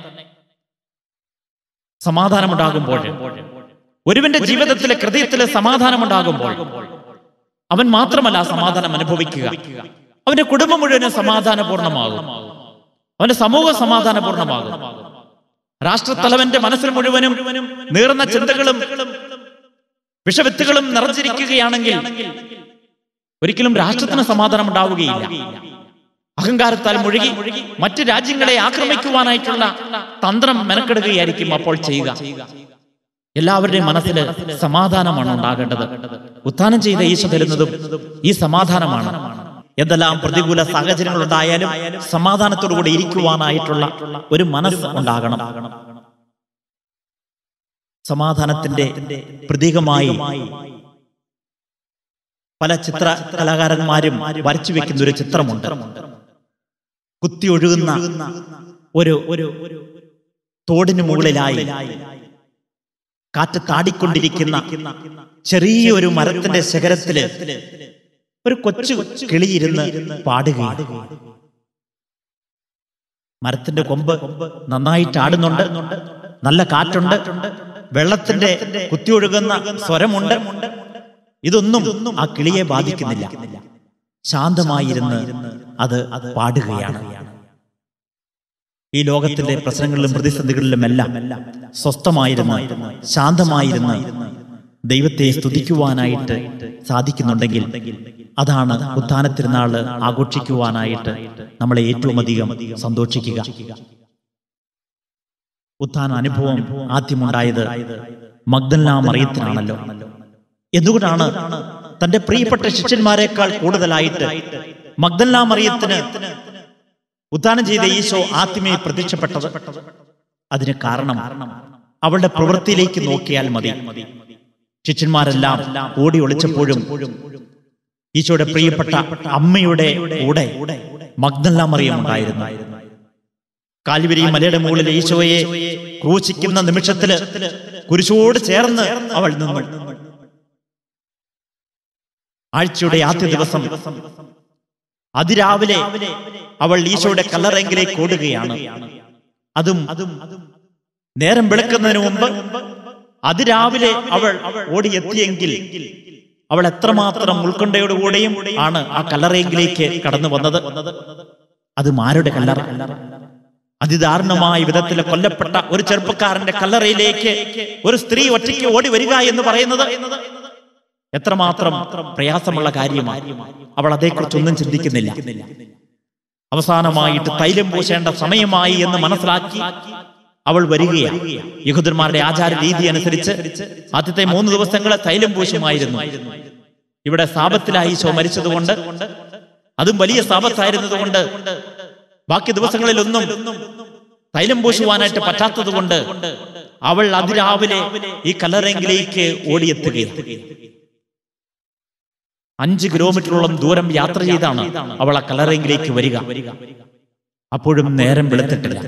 സമാധാനമുണ്ടാകുമ്പോൾ ഒരുവന്റെ ജീവിതത്തിലെ ഹൃദയത്തിലെ സമാധാനമുണ്ടാകുമ്പോൾ അവൻ മാത്രമല്ല ആ സമാധാനം അനുഭവിക്കുക അവന്റെ കുടുംബം മുഴുവനും സമാധാനപൂർണ്ണമാകും അവന്റെ സമൂഹം സമാധാനപൂർണ്ണമാകും രാഷ്ട്രത്തലവന്റെ മനസ്സിൽ മുഴുവനും നീറുന്ന ചിന്തകളും വിഷവിത്തുകളും നിറഞ്ഞിരിക്കുകയാണെങ്കിൽ ഒരിക്കലും രാഷ്ട്രത്തിന് സമാധാനം ഉണ്ടാവുകയില്ല അഹങ്കാരത്താൽ മുഴുകി മറ്റ് രാജ്യങ്ങളെ ആക്രമിക്കുവാനായിട്ടുള്ള തന്ത്രം മെനക്കെടുകയായിരിക്കും അപ്പോൾ ചെയ്യുക എല്ലാവരുടെയും മനസ്സിൽ സമാധാനമാണ് ഉണ്ടാകേണ്ടത് ഉത്ഥാനം ചെയ്ത ഈശോ തരുന്നതും ഈ സമാധാനമാണ് എന്തെല്ലാം പ്രതികൂല സാഹചര്യങ്ങൾ ഉണ്ടായാലും സമാധാനത്തോടുകൂടി ഇരിക്കുവാനായിട്ടുള്ള ഒരു മനസ്സ് ഉണ്ടാകണം സമാധാനത്തിന്റെ പ്രതീകമായി പല ചിത്ര കലാകാരന്മാരും വരച്ചു വെക്കുന്ന ഒരു ചിത്രമുണ്ട് കുത്തി ഒഴുകുന്ന ഒരു ഒരു തോടിന് മുകളിലായി കാറ്റ് താടിക്കൊണ്ടിരിക്കുന്ന ചെറിയൊരു മരത്തിന്റെ ശിഖരത്തില് ഒരു കൊച്ചു കിളിയിരുന്ന് പാടുകയാണ് മരത്തിന്റെ കൊമ്പ് നന്നായിട്ട് ആടുന്നുണ്ട് നല്ല കാറ്റുണ്ട് വെള്ളത്തിന്റെ കുത്തിയൊഴുകുന്ന സ്വരമുണ്ട് ഇതൊന്നും ആ കിളിയെ ബാധിക്കുന്നില്ല ശാന്തമായിരുന്ന് അത് പാടുകയാണ് ഈ ലോകത്തിലെ പ്രശ്നങ്ങളിലും പ്രതിസന്ധികളിലും എല്ലാം സ്വസ്ഥമായിരുന്ന് ശാന്തമായിരുന്ന് ദൈവത്തെ സ്തുതിക്കുവാനായിട്ട് സാധിക്കുന്നുണ്ടെങ്കിൽ അതാണ് ഉത്ഥാന തിരുനാള് ആഘോഷിക്കുവാനായിട്ട് നമ്മളെ ഏറ്റവും അധികം സന്തോഷിക്കുക ഉത്ഥാന അനുഭവം ആദ്യമുണ്ടായത് മഗ്ദല്ല മറിയത്തിനാണല്ലോ എന്തുകൊണ്ടാണ് തന്റെ പ്രിയപ്പെട്ട ശിഷ്യന്മാരെക്കാൾ കൂടുതലായിട്ട് മഗ്ദല്ല മറിയത്തിന് ഉദ്ധാനം ചെയ്ത ഈശോ ആദ്യമേ പ്രത്യക്ഷപ്പെട്ടത് അതിന് കാരണം അവളുടെ പ്രവൃത്തിയിലേക്ക് നോക്കിയാൽ മതി ശിഷ്യന്മാരെല്ലാം ഓടി ഒളിച്ചപ്പോഴും ഈശോയുടെ പ്രിയപ്പെട്ട അമ്മയുടെ കൂടെ മഗ്ദല്ല മറിയം ഉണ്ടായിരുന്നു കാൽവരി മലയുടെ മുകളിൽ ഈശോയെ ക്രൂശിക്കുന്ന നിമിഷത്തില് കുരിശോട് ചേർന്ന് അവൾ നിന്നു ആഴ്ചയുടെ ആദ്യ ദിവസം അതിരാവിലെ അവൾ ഈശോയുടെ കല്ലറെങ്കിലേക്ക് ഓടുകയാണ് അതും നേരം വെളുക്കുന്നതിന് മുമ്പ് അതിരാവിലെ അവൾ ഓടിയെത്തിയെങ്കിൽ അവൾ എത്രമാത്രം ഉത്കണ്ഠയോടുകൂടിയും ആണ് ആ കല്ലറയെങ്കിലേക്ക് കടന്നു വന്നത് അത് ആരുടെ കല്ലറ അതിദാരുണമായ വിധത്തിൽ കൊല്ലപ്പെട്ട ഒരു ചെറുപ്പക്കാരന്റെ കല്ലറയിലേക്ക് ഒരു സ്ത്രീ ഒറ്റയ്ക്ക് ഓടി വരിക എന്ന് പറയുന്നത് എത്രമാത്രം പ്രയാസമുള്ള കാര്യമാണ് അവൾ അതേക്കുറിച്ചൊന്നും ചിന്തിക്കുന്നില്ല അവസാനമായിട്ട് തൈലം പൂശേണ്ട സമയമായി എന്ന് മനസ്സിലാക്കി അവൾ വരികയാണ് യഹൂദന്മാരുടെ ആചാര രീതി അനുസരിച്ച് ആദ്യത്തെ മൂന്ന് ദിവസങ്ങൾ തൈലം പൂശുമായിരുന്നു ഇവിടെ സാപത്തിലായി ഈശോ മരിച്ചതുകൊണ്ട് അതും വലിയ സാപത്തായിരുന്നതുകൊണ്ട് ബാക്കി ദിവസങ്ങളിലൊന്നും തൈലം പൂശുവാനായിട്ട് പറ്റാത്തത് കൊണ്ട് അവൾ അതിരാവിലെ ഈ കല്ലറെങ്കിലേക്ക് ഓടിയെത്തുകയാണ് അഞ്ച് കിലോമീറ്ററോളം ദൂരം യാത്ര ചെയ്താണ് അവൾ ആ കല്ലറെങ്കിലേക്ക് വരിക അപ്പോഴും നേരം വെളുത്തിട്ടില്ല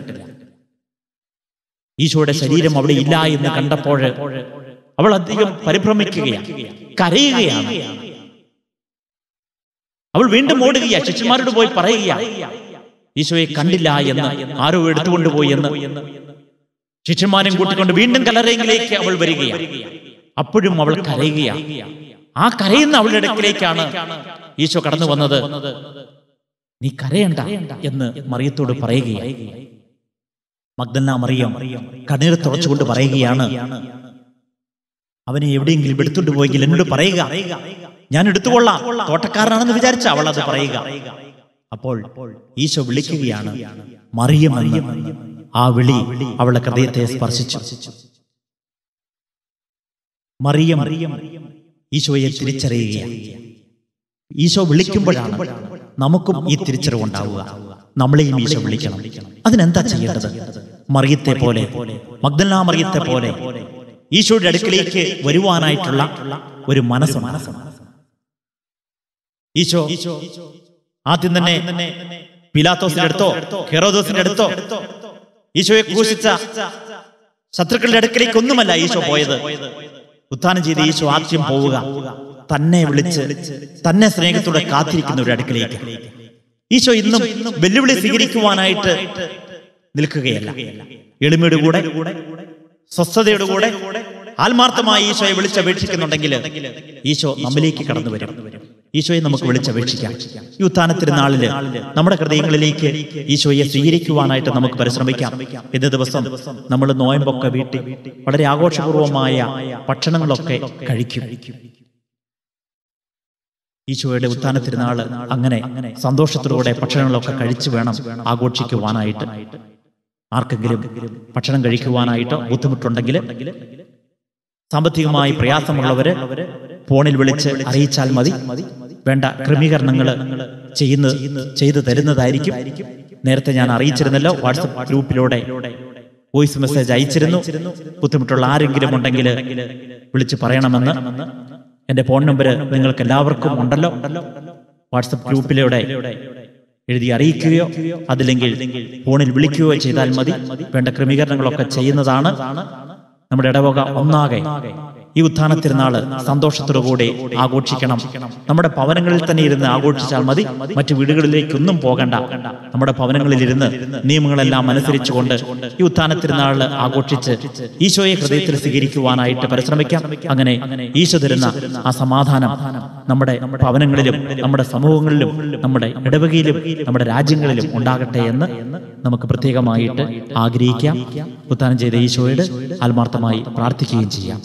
ഈശോയുടെ ശരീരം അവിടെ ഇല്ല എന്ന് കണ്ടപ്പോൾ അവൾ അധികം പരിഭ്രമിക്കുകയാണ് കരയുകയാണ് അവൾ വീണ്ടും ഓടുകയാ ശിഷ്യന്മാരോട് പോയി പറയുകയാണ് ഈശോയെ കണ്ടില്ല എന്ന് ആരോ എടുത്തുകൊണ്ടുപോയി എന്ന് ശിഷ്യന്മാരും കൂട്ടിക്കൊണ്ട് വീണ്ടും കലറയെങ്കിലേക്ക് അവൾ വരികയാണ് അപ്പോഴും അവൾ കരയുകയാണ് ആ കരയുന്ന അവളുടെ ഇടയ്ക്കിലേക്കാണ് ഈശോ കടന്നു വന്നത് നീ കരയണ്ട എന്ന് മറിയത്തോട് പറയുകയായി മഗ്ദല്ല മറിയം കണ്ണീർ തുറച്ചുകൊണ്ട് പറയുകയാണ് അവനെ എവിടെയെങ്കിലും എടുത്തുകൊണ്ട് പോയെങ്കിൽ എന്നോട് പറയുക ഞാൻ എടുത്തുകൊള്ളാം തോട്ടക്കാരനാണെന്ന് വിചാരിച്ച അവൾ അത് പറയുക അപ്പോൾ ഈശോ വിളിക്കുകയാണ് മറിയമെന്ന് ആ വിളി അവളുടെ ഹൃദയത്തെ സ്പർശിച്ചു മറിയം ഈശോയെ തിരിച്ചറിയുകയാണ് ഈശോ വിളിക്കുമ്പോഴാണ് നമുക്കും ഈ തിരിച്ചറിവുണ്ടാവുക നമ്മളെയും ഈശോ വിളിക്കണം അതിനെന്താ ചെയ്യേണ്ടത് മറിയത്തെ പോലെ മഗ്ദല്ലാ മറിയത്തെ പോലെ ഈശോയുടെ അടുക്കിലേക്ക് വരുവാനായിട്ടുള്ള ഒരു മനസ്സ് മനസ്സ് ഈശോ ആദ്യം തന്നെ പിലാത്തോസിന്റെ അടുത്തോ ഹെറോദോസിന്റെ അടുത്തോ ഈശോയെ ക്രൂശിച്ച ശത്രുക്കളുടെ അടുക്കിലേക്ക് ഒന്നുമല്ല ഈശോ പോയത് ഉത്ഥാനം ചെയ്ത് ഈശോ ആദ്യം പോവുക തന്നെ വിളിച്ച് തന്നെ സ്നേഹത്തോടെ കാത്തിരിക്കുന്ന ഒരു അടുക്കിലേക്ക് ഈശോ ഇന്നും വെല്ലുവിളി സ്വീകരിക്കുവാനായിട്ട് നിൽക്കുകയല്ല എളിമയോടുകൂടെ സ്വസ്ഥതയോടുകൂടെ ആത്മാർത്ഥമായി ഈശോയെ വിളിച്ചപേക്ഷിക്കുന്നുണ്ടെങ്കിൽ ഈശോ നമ്മിലേക്ക് കടന്നു വരും ഈശോയെ നമുക്ക് വിളിച്ചപേക്ഷിക്കാം ഈ ഉത്ഥാന തിരുനാളില് നമ്മുടെ ഹൃദയങ്ങളിലേക്ക് ഈശോയെ സ്വീകരിക്കുവാനായിട്ട് നമുക്ക് പരിശ്രമിക്കാം ഇന്ന് ദിവസം നമ്മൾ നോയമ്പൊക്കെ വീട്ടിൽ വളരെ ആഘോഷപൂർവമായ ഭക്ഷണങ്ങളൊക്കെ കഴിക്കും ഈശോയുടെ ഉത്ഥാന തിരുനാള് അങ്ങനെ സന്തോഷത്തിലൂടെ ഭക്ഷണങ്ങളൊക്കെ കഴിച്ചു വേണം ആഘോഷിക്കുവാനായിട്ട് ആർക്കെങ്കിലും ഭക്ഷണം കഴിക്കുവാനായിട്ടോ ബുദ്ധിമുട്ടുണ്ടെങ്കിൽ സാമ്പത്തികമായി പ്രയാസമുള്ളവര് ഫോണിൽ വിളിച്ച് അറിയിച്ചാൽ മതി വേണ്ട ക്രമീകരണങ്ങൾ ചെയ്യുന്ന ചെയ്തു തരുന്നതായിരിക്കും നേരത്തെ ഞാൻ അറിയിച്ചിരുന്നല്ലോ വാട്സപ്പ് ഗ്രൂപ്പിലൂടെ വോയിസ് മെസ്സേജ് അയച്ചിരുന്നു ബുദ്ധിമുട്ടുള്ള ആരെങ്കിലും ഉണ്ടെങ്കിൽ വിളിച്ച് പറയണമെന്ന് എന്റെ ഫോൺ നമ്പർ നിങ്ങൾക്ക് എല്ലാവർക്കും ഉണ്ടല്ലോ വാട്സപ്പ് ഗ്രൂപ്പിലൂടെ എഴുതി അറിയിക്കുകയോ അതില്ലെങ്കിൽ ഫോണിൽ വിളിക്കുകയോ ചെയ്താൽ മതി വേണ്ട ക്രമീകരണങ്ങളൊക്കെ ചെയ്യുന്നതാണ് നമ്മുടെ ഇടവക ഒന്നാകെ ഈ ഉത്ഥാന തിരുനാള് സന്തോഷത്തോടുകൂടി ആഘോഷിക്കണം നമ്മുടെ ഭവനങ്ങളിൽ തന്നെ ഇരുന്ന് ആഘോഷിച്ചാൽ മതി മറ്റു വീടുകളിലേക്കൊന്നും പോകണ്ട നമ്മുടെ ഭവനങ്ങളിൽ ഇരുന്ന് നിയമങ്ങളെല്ലാം അനുസരിച്ചുകൊണ്ട് ഈ ഉത്ഥാന തിരുനാള് ആഘോഷിച്ച് ഈശോയെ ഹൃദയത്തിൽ സ്വീകരിക്കുവാനായിട്ട് പരിശ്രമിക്കാം അങ്ങനെ ഈശോ തരുന്ന ആ സമാധാനം നമ്മുടെ ഭവനങ്ങളിലും നമ്മുടെ സമൂഹങ്ങളിലും നമ്മുടെ ഇടവകയിലും നമ്മുടെ രാജ്യങ്ങളിലും ഉണ്ടാകട്ടെ എന്ന് നമുക്ക് പ്രത്യേകമായിട്ട് ആഗ്രഹിക്കാം ഉത്ഥാനം ചെയ്ത ഈശോയോട് ആത്മാർത്ഥമായി പ്രാർത്ഥിക്കുകയും ചെയ്യാം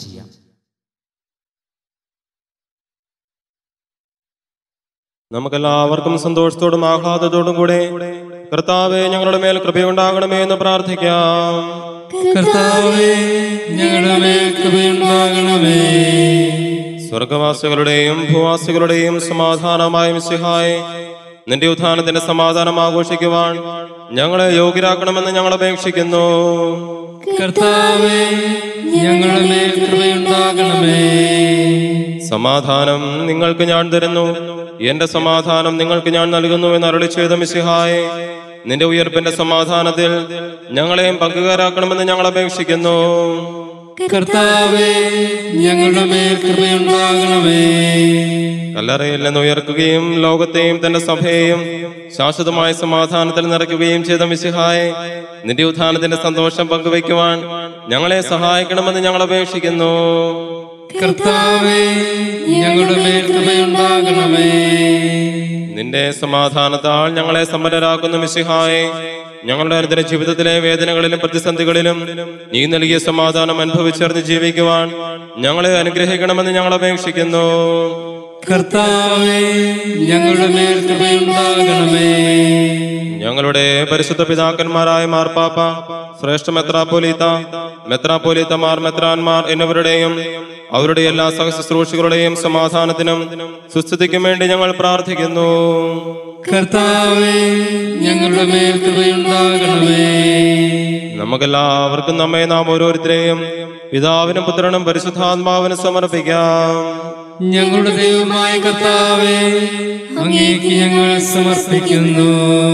നമുക്കെല്ലാവർക്കും സന്തോഷത്തോടും ആഹ്ലാദത്തോടും കൂടെ കർത്താവെ ഞങ്ങളുടെ മേൽ കൃപയുണ്ടാകണമേ എന്ന് പ്രാർത്ഥിക്കാം കർത്താവേ ഞങ്ങളുടെ മേൽ കൃപയുണ്ടാകണമേ സ്വർഗവാസികളുടെയും ഭൂവാസികളുടെയും സമാധാനമായ മിസ്സിഹായി നിന്റെ ഉത്ഥാനത്തിന്റെ സമാധാനം ആഘോഷിക്കുവാൻ ഞങ്ങളെ യോഗ്യരാക്കണമെന്ന് ഞങ്ങൾ അപേക്ഷിക്കുന്നു കർത്താവേ ഞങ്ങളുടെ മേൽ കൃപയുണ്ടാകണമേ സമാധാനം നിങ്ങൾക്ക് ഞാൻ തരുന്നു എന്റെ സമാധാനം നിങ്ങൾക്ക് ഞാൻ നൽകുന്നു എന്ന് അരളി ചെയ്ത മിസ്സിഹായെ നിന്റെ ഉയർപ്പിന്റെ സമാധാനത്തിൽ ഞങ്ങളെയും പങ്കുകാരാക്കണമെന്ന് ഞങ്ങൾ അപേക്ഷിക്കുന്നു കർത്താവേ ഞങ്ങളുടെ മേൽ കൃപയുണ്ടാകണമേ കല്ലറയിൽ നിന്ന് ഉയർക്കുകയും ലോകത്തെയും തന്റെ സഭയെയും ശാശ്വതമായ സമാധാനത്തിൽ നിറയ്ക്കുകയും ചെയ്ത മിസ്സിഹായെ നിന്റെ ഉത്ഥാനത്തിന്റെ സന്തോഷം പങ്കുവയ്ക്കുവാൻ ഞങ്ങളെ സഹായിക്കണമെന്ന് ഞങ്ങൾ അപേക്ഷിക്കുന്നു കർത്താവേ ഞങ്ങളുടെ മേൽ കൃപയുണ്ടാകണമേ നിന്റെ സമാധാനത്താൽ ഞങ്ങളെ സമ്പന്നരാക്കുന്ന മിശിഹായെ ഞങ്ങളുടെ അനുദിന ജീവിതത്തിലെ വേദനകളിലും പ്രതിസന്ധികളിലും നീ നൽകിയ സമാധാനം അനുഭവിച്ചറിഞ്ഞ് ജീവിക്കുവാൻ ഞങ്ങളെ അനുഗ്രഹിക്കണമെന്ന് ഞങ്ങൾ അപേക്ഷിക്കുന്നു കർത്താവേ ഞങ്ങളുടെ മേൽ കൃപയുണ്ടാകണമേ ഞങ്ങളുടെ പരിശുദ്ധ പിതാക്കന്മാരായ മാർപ്പാപ്പ ശ്രേഷ്ഠ മെത്രാപ്പോലീത്ത മെത്രാപ്പോലീത്തമാർ മെത്രാന്മാർ എന്നിവരുടെയും അവരുടെ എല്ലാ സഹശുശ്രൂഷികളുടെയും സമാധാനത്തിനും സുസ്ഥിതിക്കും വേണ്ടി ഞങ്ങൾ പ്രാർത്ഥിക്കുന്നു കർത്താവേ ഞങ്ങളുടെ മേൽ കൃപയുണ്ടാകണമേ നമുക്കെല്ലാവർക്കും നമ്മെ നാം ഓരോരുത്തരെയും പിതാവിനും പുത്രനും പരിശുദ്ധാത്മാവിനും സമർപ്പിക്കാം ഞങ്ങളുടെ ദൈവമായ കർത്താവേ അങ്ങേക്ക് ഞങ്ങൾ സമർപ്പിക്കുന്നു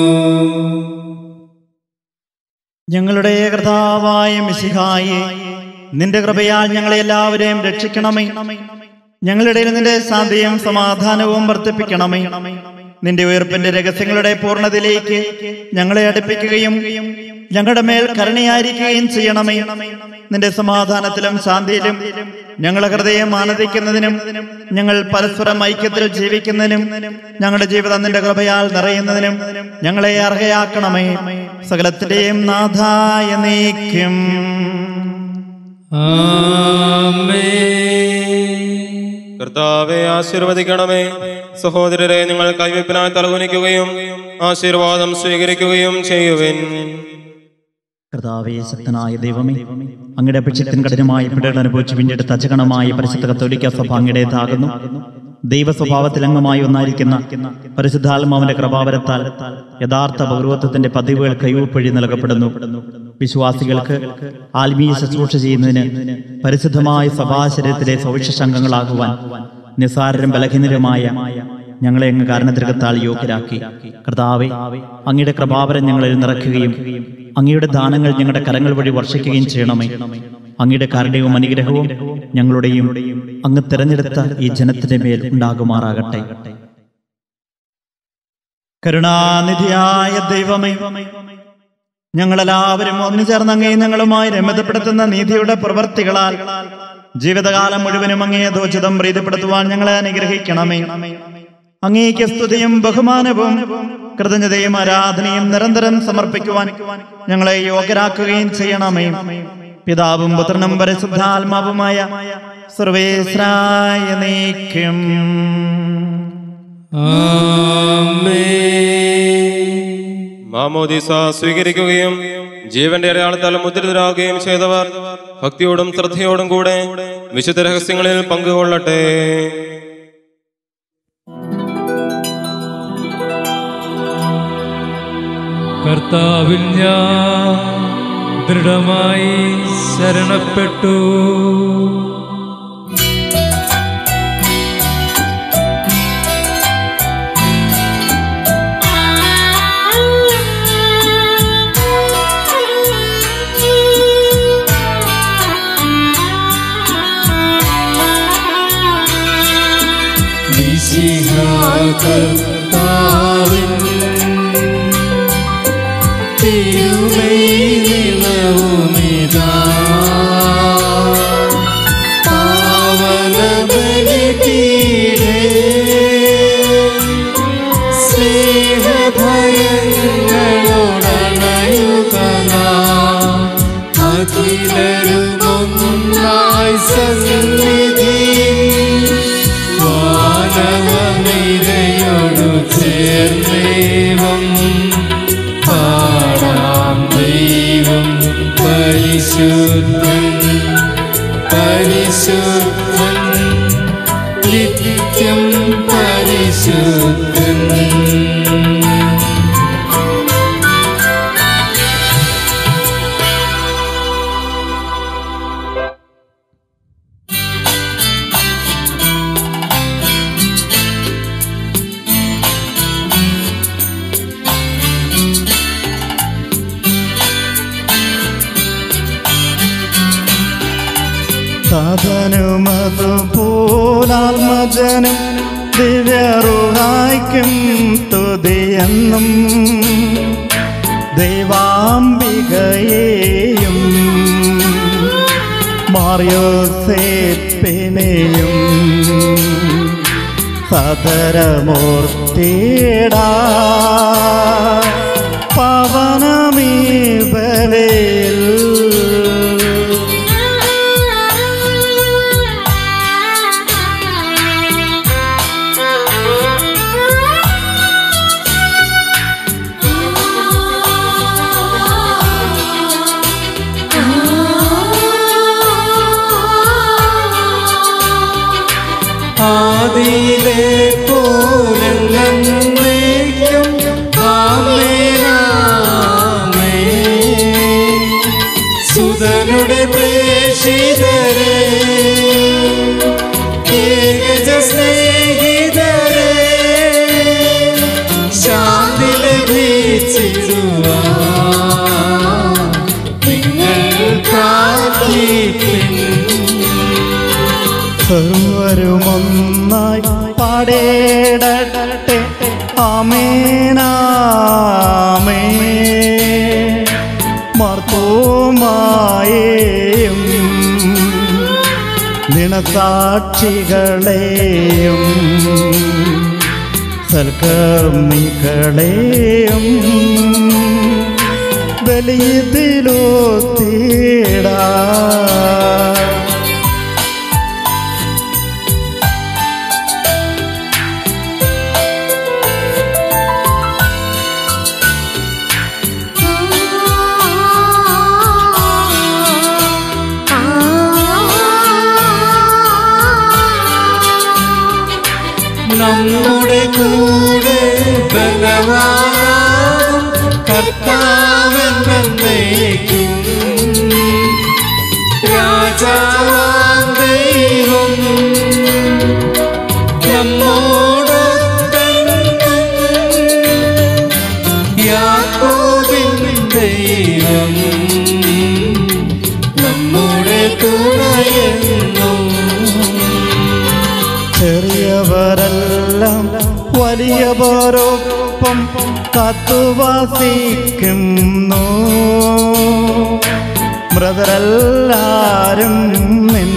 ഞങ്ങളുടെ കർത്താവായ മിശിഹായെ നിന്റെ കൃപയാൽ ഞങ്ങളെ എല്ലാവരെയും രക്ഷിക്കണമേ ഞങ്ങളുടെ ഇടയിൽ നിന്റെ ശാന്തിയും സമാധാനവും വർദ്ധിപ്പിക്കണമേ നിന്റെ ഉയർപ്പിന്റെ രഹസ്യങ്ങളുടെ പൂർണ്ണതയിലേക്ക് ഞങ്ങളെ അടുപ്പിക്കുകയും ഞങ്ങളുടെ മേൽ കരുണയായിരിക്കുകയും ചെയ്യണമേ നിന്റെ സമാധാനത്തിലും ശാന്തിയിലും ഞങ്ങളുടെ ഹൃദയം ആനന്ദിക്കുന്നതിനും ഞങ്ങൾ പരസ്പരം ഐക്യത്തിൽ ജീവിക്കുന്നതിനും ഞങ്ങളുടെ ജീവിതം നിന്റെ കൃപയാൽ നിറയുന്നതിനും ഞങ്ങളെ അർഹയാക്കണമേ സകലത്തിന്റെയും നാഥായ നീക്കും ആമേൻ കർത്താവെ ആശീർവദിക്കണമേ സഹോദരരെ നിങ്ങൾ കൈവയ്പിനായി തലകുനിക്കുകയും ആശീർവാദം സ്വീകരിക്കുകയും ചെയ്യുവിൻ കർത്താവേ ശക്തനായ ദൈവമേ അങ്ങയുടെ അപേക്ഷത്തിന് കഠിനമായ പിടകൾ അനുഭവിച്ച് വീണ്ടെടുത്ത അജഗണമായ പരിശുദ്ധ കത്തോലിക്ക സഭ അങ്ങയുടേതാകുന്നു ദൈവ സ്വഭാവത്തിൽ അംഗമായി ഒന്നായിരിക്കുന്ന പരിശുദ്ധാത്മാവിന്റെ കൃപാവരത്താൽ യഥാർത്ഥ പൗരത്വത്തിന്റെ പതിവുകൾ കൈവപ്പഴി നൽകപ്പെടുന്നു വിശ്വാസികൾക്ക് ആത്മീയ ശുശ്രൂഷ ചെയ്യുന്നതിന് പരിശുദ്ധമായ സഭാശരീരത്തിലെ സവിശേഷ അംഗങ്ങളാകുവാൻ നിസാരരും ബലഹീനരുമായ ഞങ്ങളെ അങ്ങ് കാരണത്തിരകത്താൽ യോഗ്യരാക്കി കർത്താവെ അങ്ങയുടെ കൃപാവരം ഞങ്ങളിൽ നിറയ്ക്കുകയും അങ്ങയുടെ ദാനങ്ങൾ ഞങ്ങളുടെ കരങ്ങൾ വഴി വർഷിക്കുകയും ചെയ്യണമേ അങ്ങയുടെ കാരുണ്യവും അനുഗ്രഹവും ഞങ്ങളുടെയും അങ്ങ് തിരഞ്ഞെടുത്ത ഈ ജനത്തിന്റെ മേൽ ഉണ്ടാകുമാറാകട്ടെ കരുണാനിധിയായ ദൈവമേ ഞങ്ങളെല്ലാവരും ഒന്നുചേർന്ന് അങ്ങേ ഞങ്ങളുമായി രമതപ്പെടുത്തുന്ന നീതിയുടെ പ്രവർത്തികളാൽ ജീവിതകാലം മുഴുവനും അങ്ങേ ദോചിതം പ്രീതിപ്പെടുത്തുവാൻ ഞങ്ങളെ അനുഗ്രഹിക്കണമേ അങ്ങേക്ക് സ്തുതിയും ബഹുമാനവും കൃതജ്ഞതയും ആരാധനയും നിരന്തരം സമർപ്പിക്കുവാൻ ഞങ്ങളെ യോഗ്യരാക്കുകയും ചെയ്യണമേ പിതാവും പുത്രനും പരിശുദ്ധാത്മാവുമായ സർവേശ്രായ നീക്കും ആമേൻ മാമോദീസ സ്വീകരിക്കുകയും ജീവന്റെ അടയാളത്താൽ മുദ്രിതരാകുകയും ചെയ്തവർ ഭക്തിയോടും ശ്രദ്ധയോടും കൂടെ വിശുദ്ധ രഹസ്യങ്ങളിൽ പങ്കുകൊള്ളട്ടെ കർത്താവിൽ ഞാൻ ദൃഢമായി ശരണപ്പെട്ടു കർത്താവിൻ തിരുമൈനിലവുമിതാ പാവന ബലിപീഠേ സ്നേഹഭയങ്ങളോടണയുകനാ അഖിലരുമൊന്നായി സന്നിധി വാനവനിരയോടു ചേർന്നേവം പാടാം ദൈവം പരിശുദ്ധൻ പരിശുദ്ധൻ നിത്യം പരിശുദ്ധൻ തതനുമതുപോലാത്മജനും ദിവ്യറുഹായ്ക്കും തുതിയെന്നും ദൈവാംബികയെയും മാറിയോസേപ്പിനെയും സദരമൂർത്തിടാ പവനമീ ബലിയിൽ ആദിയിലെ പോലെന്നേക്കും ആമേനാമേ സുതനുടെ പ്രേഷിതരെ ഏകജ സ്നേഹിതരെ ശാന്തി ലഭിച്ചിടുവാൻ നിങ്ങൾ പ്രാർത്ഥിപ്പിൻ സർവരുമൊന്നായി പാടേടട്ടെ ആമേനാമേ മർത്തോമായേയും ദിണസാക്ഷികളെയും സൽക്കർമ്മികളെയും ബലിയതിലോ തീടാ നമ്മുടെ കൂടെ ബലവാനാകും കർത്താവെന്നേക്കും രാജാവാം ദൈവം നമ്മോടൊത്തെന്നും യാക്കോബിൻ ദൈവം നമ്മുടെ തുണയെന്നും ചെറിയവരെല്ലാം വലിയവരൊപ്പം കാത്തുവാസിക്കുന്നു മൃതരെല്ലാരും നിൻ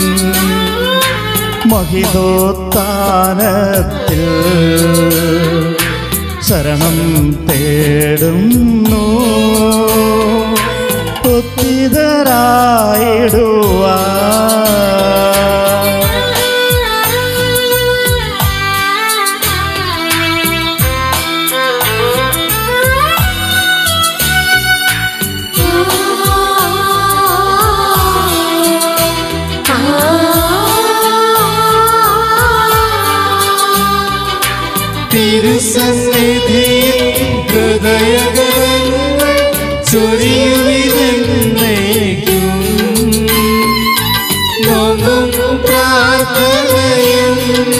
മഹിതോത്താനത്തിൽ ശരണം തേടുന്നു ഒത്തിതരായിടുവാ തിരുസന്നിധിയിൽ ഹൃദയകരങ്ങൾ ചൊരിയുവിതെന്നേക്കും നോമ്പും പ്രാർത്ഥനയും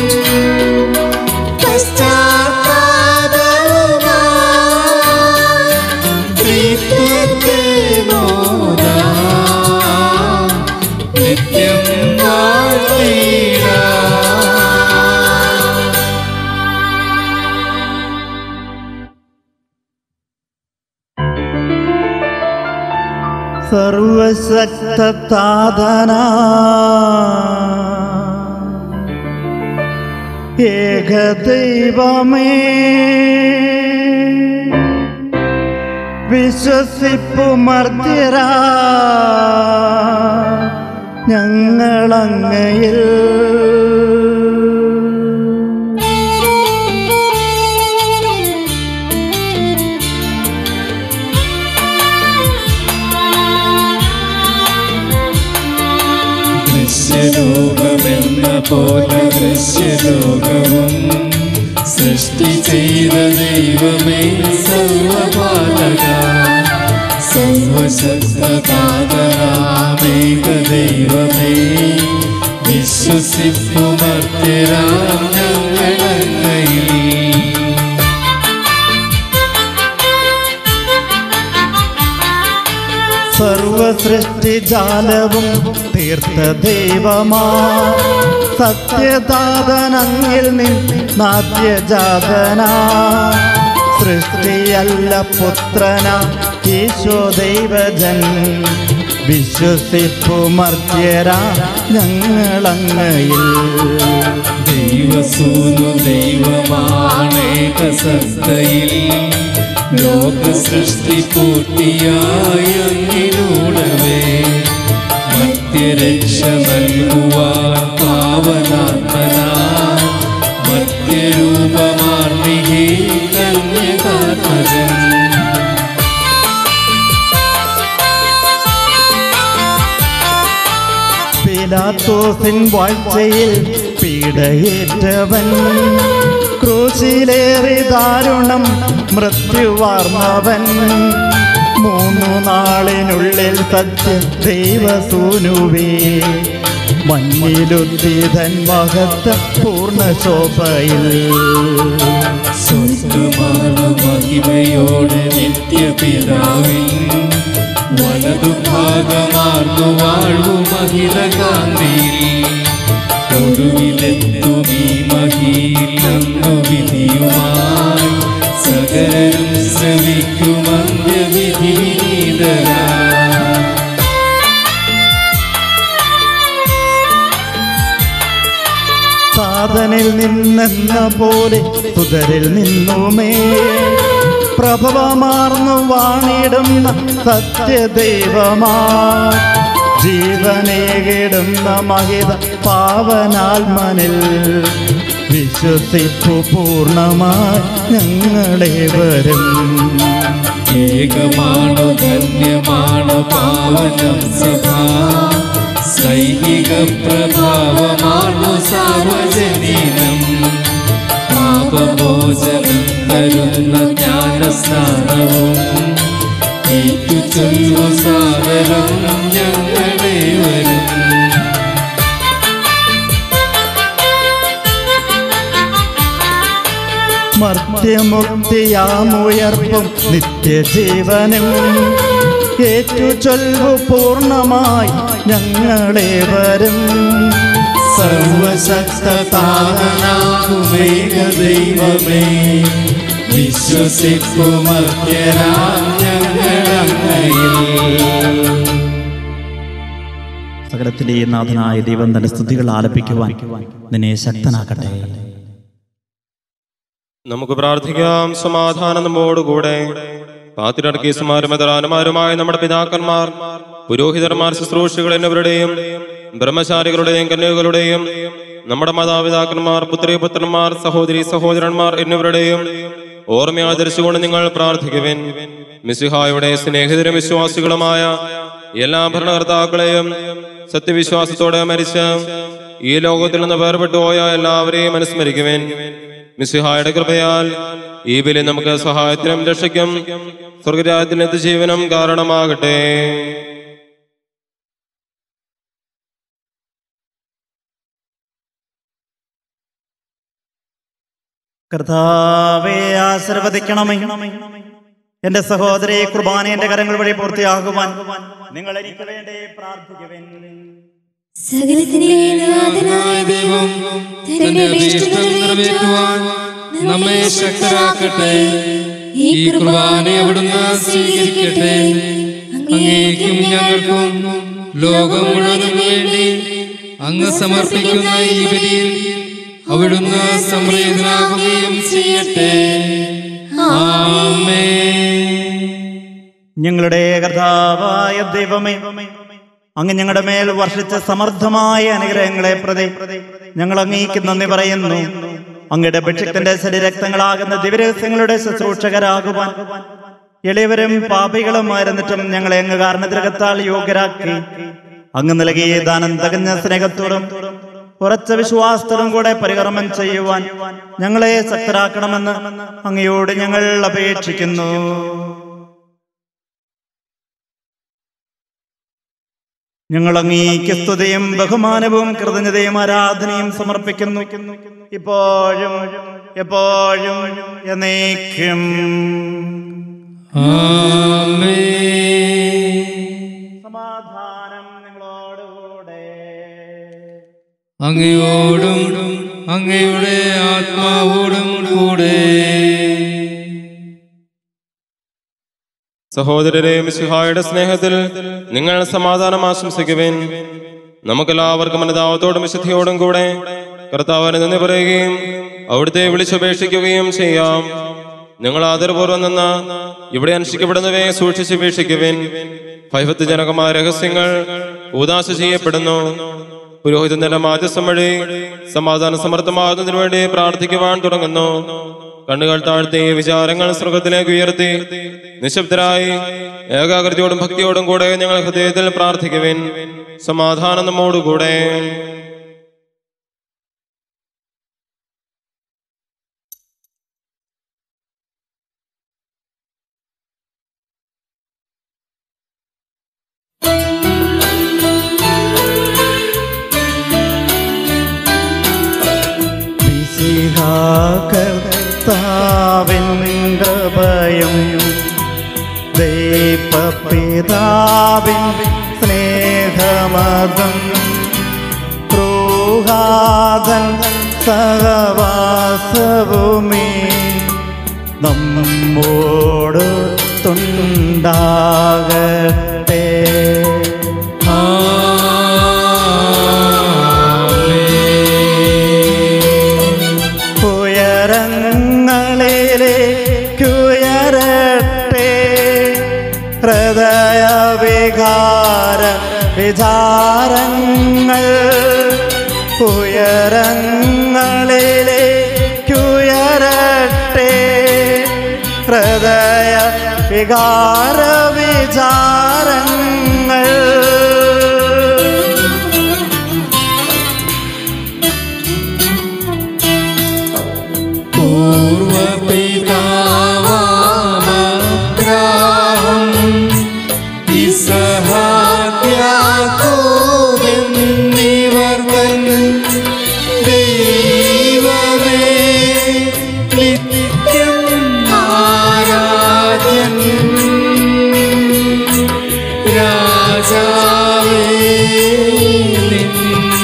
പശ്ചാത്താപവുമായി ത്രിത്വത്തെ മോദാം നിത്യം വാഴ്ത്തിടാം സർവശക്തതാതന ഏകദൈവമേ വിശ്വസിപ്പു മർദ്ദിര ഞങ്ങളങ്ങയിൽ ദൃശ്യലോകമെന്ന പോലെ ദൃശ്യലോകവും സൃഷ്ടി ചെയ്ത ദൈവമേ സർവപാലക സർവശക്തനാഥനാമേക ദൈവമേ വിശ്വസിപ്പുമർത്തിരാം ഞങ്ങളങ്ങയിൽ സർവസൃഷ്ടിജാലവും തീർത്ത ദൈവമാ സത്യദാതനങ്ങിൽ നിൻ നാട്യജാതന സൃഷ്ടിയല്ല പുത്രന ഈശോ ദൈവജൻ വിശ്വസിപ്പു മർത്യരാ ഞങ്ങളങ്ങയിൽ ദൈവസൂനു ദൈവമാണേക സത്തയിൽ ലോക സൃഷ്ടി പൂർത്തിയായ അങ്ങിലൂടവേ മധ്യരക്ഷ നൽകുവാൻ പാവനാത്മനാ മധ്യരൂപമാർമികേ കന്യകാത്മജൻ പിലാത്തോസിൻ വാഴ്ചയിൽ പീഡയേറ്റവൻ ക്രൂശിലേറി ദാരുണം മൃത്യുവാർന്നവൻ മൂന്നു നാളിനുള്ളിൽ സത്യ ദൈവസൂനുവേ മഞ്ഞിലുത്തിതൻ മഹത്വ പൂർണ്ണ ശോഭയിൽ സ്വർഗമാണ് മഹിമയോടെ നിത്യപിതാവിൻ വലതുഭാഗമാർന്നു വാഴു മഹിള കാന്തിയിൽ ഒടുവിലെത്തും ഈ മഹിയിലെന്നു വിധിയുമായി സകലരും ശ്രവിക്കും അന്ത്യവിധി വിനീതരാ സാധനിൽ നിന്നെന്ന പോലെ സുതരിൽ നിന്നുമേ പ്രഭവമാർന്നു വാണിടുന്ന സത്യദൈവമാ ജീവനേകിടുന്ന മഹിത പാവനാത്മനിൽ വിശ്വസിപ്പു പൂർണ്ണമായി ഞങ്ങളെ വരും ഏകമാണു ധന്യമാണു പാവനം സഭ സൈനിക പ്രഭാവമാണു സാർവജനീനം പാപമോചനം തരുന്ന ജ്ഞാനസ്നാനവും ഏറ്റു ചൊല്ലു സാദരം ഞങ്ങളെ വരും മർത്യമുക്തിയാമുയർപ്പും നിത്യജീവനും ഏറ്റു ചൊല്ലു പൂർണ്ണമായി ഞങ്ങളെ വരും സർവശക്തതാകനാകുമേക ദൈവമേ വിശ്വസിക്കുമർത്യരാം ഞങ്ങളങ്ങയിൽ സകലത്തിലെ നാഥനായ ദൈവം തന്റെ സ്തുതികൾ ആലപിക്കുവാൻ നിന്നെ ശക്തനാക്കട്ടെ നമുക്ക് പ്രാർത്ഥിക്കാം സമാധാനം നമ്മോടുകൂടെ പാത്തിരർക്കീസുമാരും മെതറാനുമാരുമായ നമ്മുടെ പിതാക്കന്മാർ പുരോഹിതന്മാർ ശുശ്രൂഷകൾ എന്നിവരുടെയും ബ്രഹ്മചാരികളുടെയും കന്യകളുടെയും നമ്മുടെ മാതാപിതാക്കന്മാർ പുത്രിപുത്രന്മാർ സഹോദരി സഹോദരന്മാർ എന്നിവരുടെയും ഓർമ്മ ആദരിച്ചുകൊണ്ട് നിങ്ങൾ പ്രാർത്ഥിക്കുവിൻ മിസിഹായുടെ സ്നേഹിതരും വിശ്വാസികളുമായ എല്ലാ ഭരണകർത്താക്കളെയും സത്യവിശ്വാസത്തോടെ മരിച്ച് ഈ ലോകത്തിൽ നിന്ന് വേർപെട്ടു പോയ എല്ലാവരെയും അനുസ്മരിക്കുവിൻ മിസിഹായുടെ കൃപയാൽ ഈ ബലി നമുക്ക് സഹായത്തിനും രക്ഷയ്ക്കും സ്വർഗരാജ്യത്തിന് എത്തിജീവനം കാരണമാകട്ടെ കർത്താവെ ആശീർവദിക്കണമേ എന്റെ സഹോദരി കുർബാന എന്റെ കരങ്ങൾ വഴി പൂർത്തിയാകുവാൻ നിങ്ങൾ എനിക്ക് വേണ്ടി പ്രാർത്ഥിക്കുവിൻ സകലത്തിനെ നാഥനായ ദൈവം തന്റെ അഭീഷ്ടങ്ങൾ നിറവേറ്റുവാൻ നമ്മെ ശക്തരാക്കട്ടെ ഈ കുർബാന അവിടുന്ന് സ്വീകരിക്കട്ടെ അങ്ങേക്കും ഞങ്ങൾക്കും ലോകം മുഴുവനും വേണ്ടി അങ്ങ് സമർപ്പിക്കുന്ന ഈ ബലിയിൽ അവിടുന്ന് സംപ്രീതനാകുകയും ചെയ്യട്ടെ ആമേ ഞങ്ങളുടെ കർത്താവായ ദൈവമേ അങ്ങ് ഞങ്ങളുടെ മേൽ വർഷിച്ച സമർത്ഥമായ അനുഗ്രഹങ്ങളെ പ്രതി ഞങ്ങൾ അങ്ങേക്ക് നന്ദി പറയുന്നു അങ്ങയുടെ ഭിക്ഷത്തിന്റെ ശരീരക്തങ്ങളാകുന്ന ദിവരഹസ്യങ്ങളുടെ ശുശ്രൂഷകരാകുവാൻ എളിയവരും പാപികളുമായിരുന്നിട്ടും ഞങ്ങളെ അങ്ങ് കാരണത്തിരകത്താൽ യോഗ്യരാക്കി അങ്ങ് നൽകിയ ദാനം തകഞ്ഞ സ്നേഹത്തോടും ഉറച്ച വിശ്വാസത്തോടും കൂടെ പരികർമ്മം ചെയ്യുവാൻ ഞങ്ങളെ ശക്തരാക്കണമെന്ന് അങ്ങയോട് ഞങ്ങൾ അപേക്ഷിക്കുന്നു ഞങ്ങൾ അങ്ങേക്ക് സ്തുതിയും ബഹുമാനവും കൃതജ്ഞതയും ആരാധനയും സമർപ്പിക്കുന്നു ഇപ്പോഴും എപ്പോഴും എന്നേക്കും ആമേ സമാധാനം നിങ്ങളോടുകൂടെ അങ്ങയോടും അങ്ങയുടെ ആത്മാവോടും കൂടെ സഹോദരരെ മിശിഹായുടെ സ്നേഹത്തിൽ നിങ്ങൾ സമാധാനം ആശംസിക്കുവിൻ നമുക്കെല്ലാവർക്കും അനുതാപത്തോടും വിശുദ്ധിയോടും കൂടെ കർത്താവിനെ നന്ദി പറയുകയും അവിടുത്തെ വിളിച്ചപേക്ഷിക്കുകയും ചെയ്യാം നിങ്ങൾ ആദരപൂർവ്വം നിന്ന് ഇവിടെ അനുഷ്ഠിക്കപ്പെടുന്നവയെ സൂക്ഷിച്ച് വീക്ഷിക്കുവിൻ ഭയഭക്തിജനകമായ രഹസ്യങ്ങൾ ഉദാശ ചെയ്യപ്പെടുന്നു പുരോഹിതന്റെ മാധ്യസ്ഥം വഴി സമാധാന സമർത്ഥമാകുന്നതിനു വേണ്ടി പ്രാർത്ഥിക്കുവാൻ തുടങ്ങുന്നു കണ്ണുകൾ താഴ്ത്തി വിചാരങ്ങൾ സ്വർഗത്തിലേക്ക് ഉയർത്തി നിശബ്ദരായി ഏകാഗ്രതയോടും ഭക്തിയോടും കൂടെ ഞങ്ങൾ ഹൃദയത്തിൽ പ്രാർത്ഥിക്കുവിൻ സമാധാനം നമ്മോടുകൂടെ കർത്താവിൻ കൃപയും ദൈവപിതാവിൻ സ്നേഹമതം ക്രൂഹാദൻ സഹവാസവുമേ നമ്മോട് തുണ്ടാകട്ടെ ഉയരങ്ങളിലേക്കുയരട്ടെ ഹൃദയവികാര വിചാരങ്ങൾ ഉയരങ്ങളിലേക്കുയരട്ടെ ഹൃദയ വികാര വിചാരങ്ങൾ പൂർവപിതാവാമഗ്രാഹം ഇസഹാക്യാക്കോവെന്നിവർ തൻ ദൈവമേ നിത്യം ആരാധ്യൻ രാജാവേ നിൻ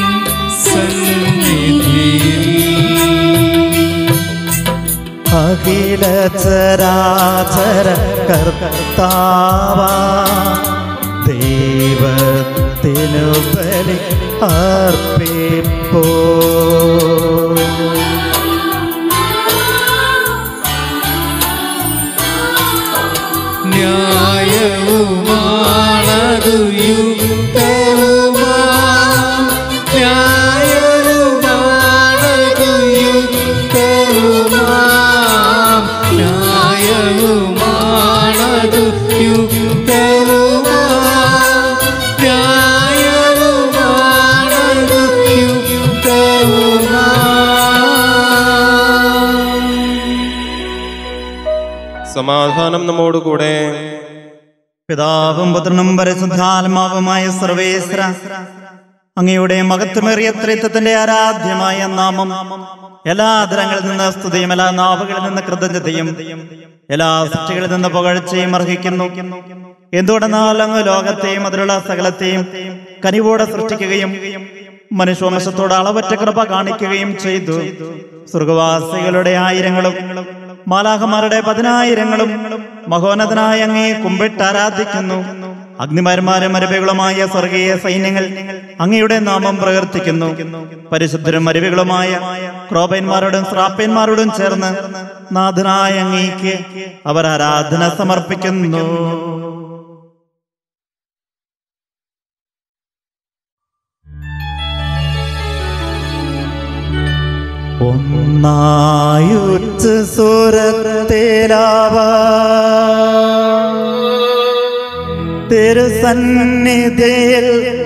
സന്നിധിയിൽ അഖില ചരാചര കർത്താവ ദൈവത്തിനു ബലി അർപ്പിപ്പോ ന്യായവുമാണതു യുക്തവുമാ ന്യായവുമാണതു യുക്തവുമാ ന്യായവുമാണതു യുക്തവുമാ ന്യായവുമാണതു യുക്തവുമാ സമാധാനം നമ്മോടുകൂടെ പിതാവും പുത്രനും പരിശുദ്ധാത്മാവുമായ സർവേശ്വര അങ്ങയുടെ മഹത്വമേറിയ ത്രിത്വത്തിന്റെ ആരാധ്യമായ നാമം എല്ലാ ആദരങ്ങളിൽ നിന്ന് സ്തുതിയും എല്ലാ നാവുകളിൽ നിന്ന് കൃതജ്ഞതയും എല്ലാ സൃഷ്ടികളിൽ നിന്ന് പുകഴ്ചയും അർഹിക്കുന്നു എന്തുകൊണ്ടെന്നാൽ അങ്ങ് ലോകത്തെയും അതിലുള്ള സകലത്തെയും കനിവോടെ സൃഷ്ടിക്കുകയും മനുഷ്യവംശത്തോട് അളവറ്റ കൃപ കാണിക്കുകയും ചെയ്തു സ്വർഗവാസികളുടെ ആയിരങ്ങളും മാലാഹമാരുടെ പതിനായിരങ്ങളും മഹോന്നതനായ അങ്ങേ കുമ്പിട്ട് ആരാധിക്കുന്നു അഗ്നിമാരന്മാരും അരുവികളുമായ സ്വർഗീയ സൈന്യങ്ങൾ അങ്ങയുടെ നാമം പ്രകീർത്തിക്കുന്നു പരിശുദ്ധരും അരുവികളുമായ ക്രോപന്മാരോടും ശ്രാപ്പന്മാരോടും ചേർന്ന് നാഥനായ അങ്ങേക്ക് അവർ ആരാധന സമർപ്പിക്കുന്നു ഒന്നായുറ്റ് സുരത്തിലാവ തിരുസന്നിധിയിൽ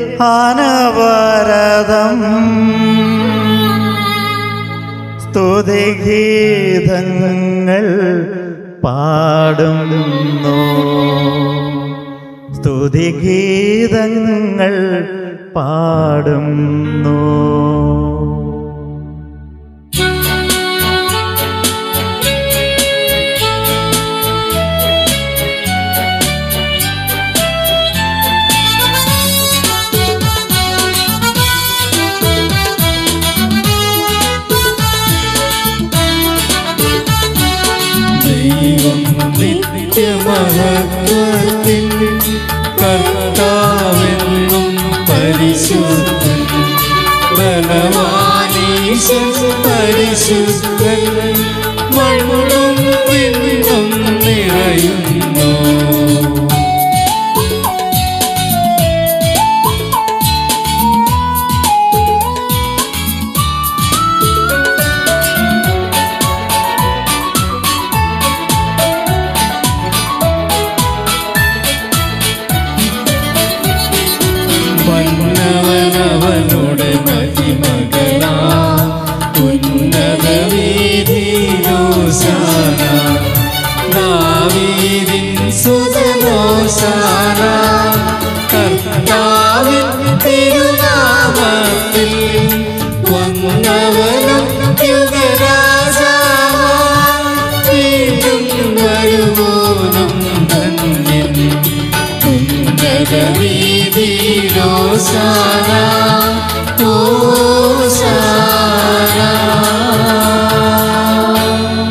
അനവരതം സ്തുതിഗീതങ്ങൾ പാടുന്നു സ്തുതിഗീതങ്ങൾ പാടുന്നു ദൈവം നിത്യമാ മഹത്വത്തിൻ കർത്താവെന്നും പരിശുദ്ധൻ ബലവാനീശൻ പരിശുദ്ധൻ മണ്ണും വിണ്ണും നിറയുന്നു മന്നവനവനുടെ മഹിമകളാ ഉന്നത വീതിയിലോശാന ദാവീദിൻ സുതനോശാന കർത്താവിൻ തിരുനാമത്തിൽ വന്നവനും യുഗരാജാവാം വീണ്ടും വരുവോനും ധന്യൻ ഉന്നതവീതിയിലോശാന ഓശാന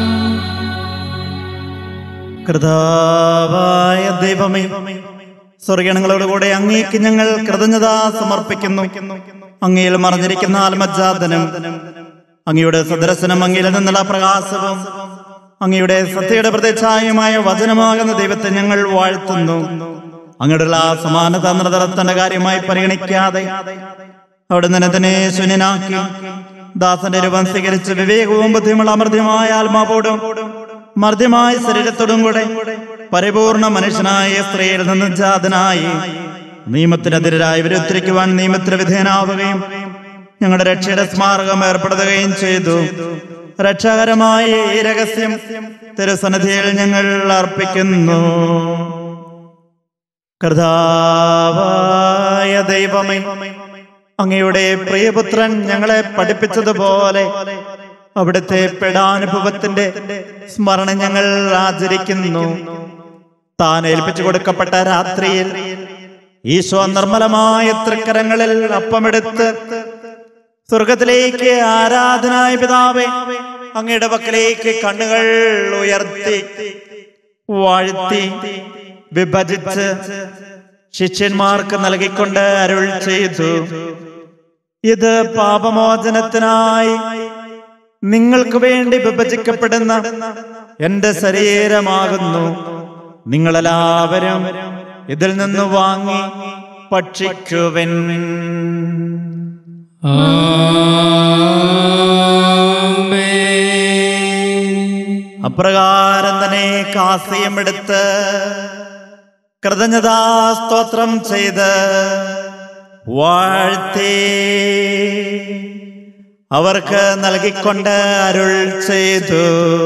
കൃതാവായ ദൈവമേ സ്വർഗണങ്ങളോട് കൂടെ അങ്ങേക്ക് ഞങ്ങൾ കൃതജ്ഞത സമർപ്പിക്കുന്നു അങ്ങയിൽ മറഞ്ഞിരിക്കുന്ന ആത്മജാതനം അങ്ങയുടെ സദർശനം അങ്ങയിൽ നിന്നുള്ള പ്രകാശവും അങ്ങയുടെ സത്യയുടെ പ്രതിച്ഛായമായ വചനമാകുന്ന ദൈവത്തെ ഞങ്ങൾ വാഴ്ത്തുന്നു അങ്ങയുടെ ആ സമാനത നിർത്തന്റെ കാര്യമായി പരിഗണിക്കാതെ അവിടെ നിന്ന് തന്നെ ശൂന്യനാക്കി ദാസന്റെ രൂപം സ്വീകരിച്ച് വിവേകവും ബുദ്ധിമുള്ള അമർദ്യമായ ആത്മാവോടും മർദ്യമായ ശരീരത്തോടും കൂടെ പരിപൂർണ മനുഷ്യനായ സ്ത്രീയിൽ നിന്ന് ജാതനായി നിയമത്തിനെതിരായി വിരുദ്ധരിക്കുവാൻ നിയമത്തിന് വിധേയനാവുകയും ഞങ്ങളുടെ രക്ഷയുടെ സ്മാരകം ഏർപ്പെടുത്തുകയും ചെയ്തു രക്ഷകരമായ ഈ രഹസ്യം തിരുസന്നിധിയിൽ ഞങ്ങൾ അർപ്പിക്കുന്നു കർത്താവായ ദൈവമേ അങ്ങയുടെ പ്രിയപുത്രൻ ഞങ്ങളെ പഠിപ്പിച്ചതുപോലെ അവിടുത്തെ പെടാനുഭവത്തിന്റെ സ്മരണ ഞങ്ങൾ ആചരിക്കുന്നു താൻ ഏൽപ്പിച്ചു കൊടുക്കപ്പെട്ട രാത്രിയിൽ ഈശോ നിർമ്മലമായ തൃക്കരങ്ങളിൽ അപ്പമെടുത്ത് സ്വർഗത്തിലേക്ക് ആരാധനായ പിതാവേ അങ്ങയുടെ പക്കലേക്ക് കണ്ണുകൾ ഉയർത്തി വാഴ്ത്തി വിഭജിച്ച് ശിഷ്യന്മാർക്ക് നൽകിക്കൊണ്ട് അരുൾ ചെയ്തു ഇത് പാപമോചനത്തിനായി നിങ്ങൾക്ക് വേണ്ടി വിഭജിക്കപ്പെടുന്ന എന്റെ ശരീരമാകുന്നു നിങ്ങളെല്ലാവരും ഇതിൽ നിന്ന് വാങ്ങി ഭക്ഷിക്കുവൻ അപ്രകാരം തന്നെ കാസിയം എടുത്ത് കൃതജ്ഞതാ സ്തോത്രം ചെയ്ത് വാഴ്ത്തി അവർക്ക് നൽകിക്കൊണ്ട് അരുൾ ചെയ്തു